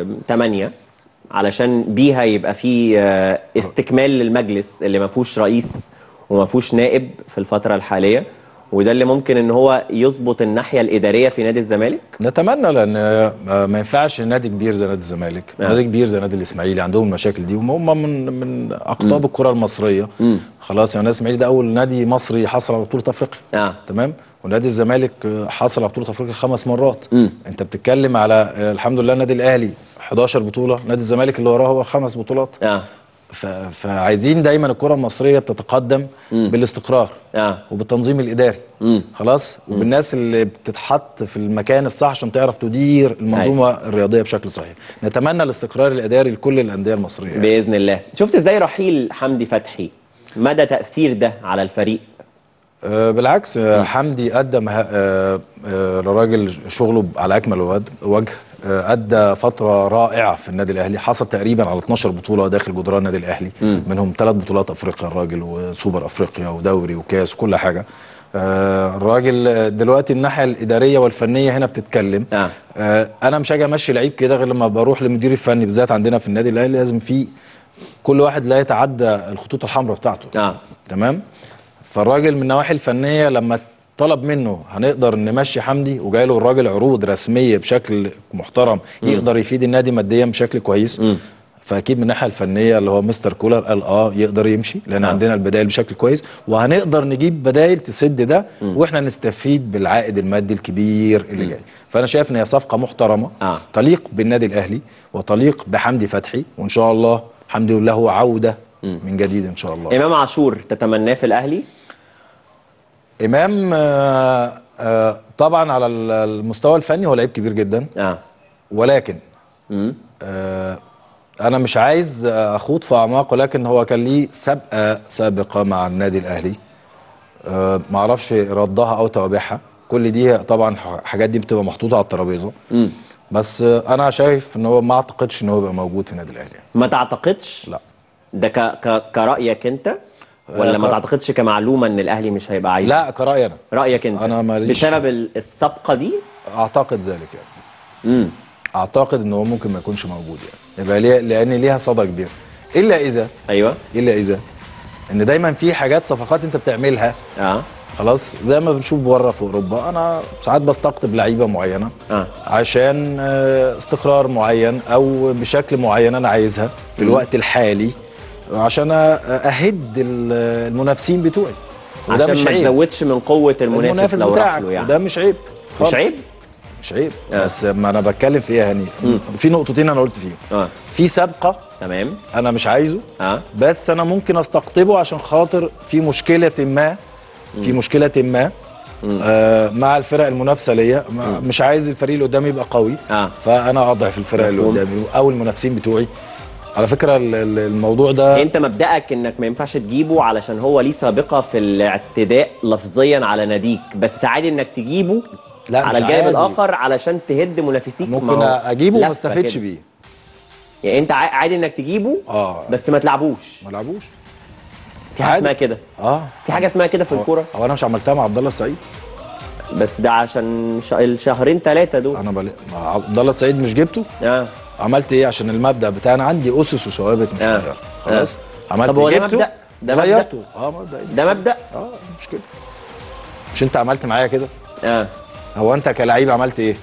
8 علشان بيها يبقى في آه، استكمال للمجلس اللي ما فيهوش رئيس وما فيهوش نائب في الفتره الحاليه وده اللي ممكن ان هو يظبط الناحيه الاداريه في نادي الزمالك نتمنى لان آه، ما ينفعش نادي كبير زي نادي الزمالك نعم. نادي كبير زي نادي الاسماعيلي عندهم المشاكل دي وهم من من اقطاب الكره المصريه خلاص يعني نادي الاسماعيلي ده اول نادي مصري حصل على بطوله افريقيا اه تمام ونادي الزمالك آه، حصل على بطوله افريقيا خمس مرات مم. انت بتتكلم على آه، الحمد لله النادي الاهلي 11 بطوله نادي الزمالك اللي وراه هو خمس بطولات اه ف... فعايزين دايما الكره المصريه بتتقدم بالاستقرار اه وبالتنظيم الاداري مم. خلاص وبالناس اللي بتتحط في المكان الصح عشان تعرف تدير المنظومه الرياضيه بشكل صحيح نتمنى الاستقرار الاداري لكل الانديه المصريه يعني. باذن الله شفت ازاي رحيل حمدي فتحي مدى تاثير ده على الفريق أه بالعكس آه، حمدي قدم ه- آه، آه، لراجل شغله على اكمل ود- وجه آه، ادى فتره رائعه في النادي الاهلي حصل تقريبا على 12 بطوله داخل جدران النادي الاهلي منهم ثلاث بطولات افريقيا الراجل وسوبر افريقيا ودوري وكاس وكل حاجه آه، الراجل آه، دلوقتي الناحيه الاداريه والفنيه هنا بتتكلم آه. آه، انا مش هاجي امشي لعيب كده غير لما بروح للمدير الفني بالذات عندنا في النادي الاهلي لازم في كل واحد لا يتعدى الخطوط الحمراء بتاعته اه تمام فالراجل من النواحي الفنيه لما طلب منه هنقدر نمشي حمدي وجاي له الراجل عروض رسميه بشكل محترم يقدر يفيد النادي ماديا بشكل كويس فاكيد من الناحيه الفنيه اللي هو مستر كولر قال اه يقدر يمشي لان آه. عندنا البدائل بشكل كويس وهنقدر نجيب بدائل تسد ده واحنا نستفيد بالعائد المادي الكبير اللي جاي فانا شايف ان هي صفقه محترمه آه. تليق بالنادي الاهلي وتليق بحمدي فتحي وان شاء الله حمدي له عوده من جديد ان شاء الله امام عاشور تتمناه في الاهلي امام آه، آه، طبعا على ال- المستوى الفني هو لعيب كبير جدا اه ولكن امم آه، انا مش عايز آه، اخوض في اعماق ولكن هو كان ليه سابقه سابقه مع النادي الاهلي آه، معرفش ردها او توابعها كل دي طبعا ح- حاجات دي بتبقى محطوطه على الترابيزه امم بس آه، انا شايف ان هو ما اعتقدش ان هو يبقى موجود في النادي الاهلي يعني. ما تعتقدش لا ده ك... ك... كرايك انت ولا ما ك- تعتقدش كمعلومه ان الاهلي مش هيبقى عايز لا كرايي انا رايك انت أنا ماليش- بسبب ال- الصفقه دي اعتقد ذلك يعني امم اعتقد ان هو ممكن ما يكونش موجود يعني يبقى ليه لان ليها صدى كبير الا اذا ايوه الا اذا ان دايما في حاجات صفقات انت بتعملها اه خلاص زي ما بنشوف بره في اوروبا انا ساعات بستقطب لعيبه معينه اه عشان آه، استقرار معين او بشكل معين انا عايزها في الوقت الحالي عشان اهد ال- المنافسين بتوعي وده عشان مش ما عيب تزودش من قوه المنافس, المنافس لو راح بتاعك له يعني وده مش عيب مش خالص. عيب مش عيب آه. بس ما انا بتكلم في ايه يا هني في نقطتين انا قلت فيهم اه في سابقه تمام انا مش عايزه اه بس انا ممكن استقطبه عشان خاطر في مشكله ما في مشكله ما آه مع الفرق المنافسه ليا ما- مش عايز الفريق اللي قدامي يبقى قوي اه فانا اضعف الفرق اللي مفهوم. قدامي او المنافسين بتوعي على فكره ال- ال- الموضوع ده يعني انت مبدأك انك ما ينفعش تجيبه علشان هو ليه سابقه في الاعتداء لفظيا على ناديك بس عادي انك تجيبه لا على مش الجانب عادي. الاخر علشان تهد منافسيك ما ممكن هو اجيبه وما لفة استفدش كده. بيه يعني انت عا- عادي انك تجيبه اه بس ما تلعبوش ما لعبوش في حاجه عادي. اسمها كده اه في حاجه اسمها كده في هو- الكوره هو انا مش عملتها مع عبد الله السعيد بس ده عشان ش... الشهرين ثلاثه دول انا بل... مع عبد الله السعيد مش جبته اه عملت ايه عشان المبدا بتاعنا عندي اسس وثوابت مش آه. هغيرها خلاص عملت طب هو ده جبته مبدأ؟ ده مبدأ؟ غيرته اه مبدا إيه؟ ده مبدأ اه مش كده مش انت عملت معايا كده اه هو انت كلعيب عملت ايه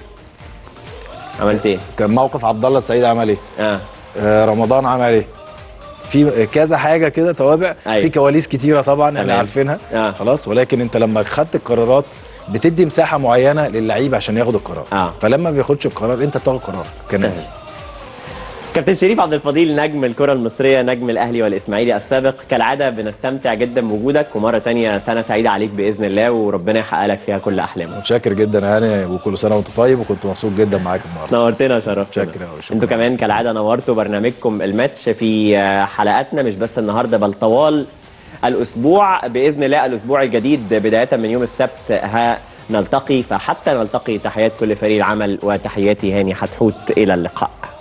عملت ايه كان موقف عبد الله السعيد عمل ايه اه آه رمضان عمل ايه في كذا حاجه كده توابع أيوة. في كواليس كتيره طبعا احنا تمام. عارفينها آه. خلاص ولكن انت لما خدت القرارات بتدي مساحه معينه للعيب عشان ياخد القرار آه. فلما ما بياخدش القرار انت بتاخد قرار كنادي كابتن شريف عبد الفضيل نجم الكرة المصرية نجم الأهلي والإسماعيلي السابق كالعادة بنستمتع جدا بوجودك ومرة تانية سنة سعيدة عليك بإذن الله وربنا يحقق لك فيها كل أحلامك متشكر جدا يا هاني وكل سنه وانت طيب وكنت مبسوط جدا معاك النهارده نورتنا وشرفتنا شكرا أوي، شكرا. انتوا كمان كالعادة نورتوا برنامجكم الماتش في آه، حلقاتنا مش بس النهاردة بل طوال الأسبوع بإذن الله الأسبوع الجديد بداية من يوم السبت ها نلتقي فحتى نلتقي تحيات كل فريق العمل وتحياتي هاني حتحوت إلى اللقاء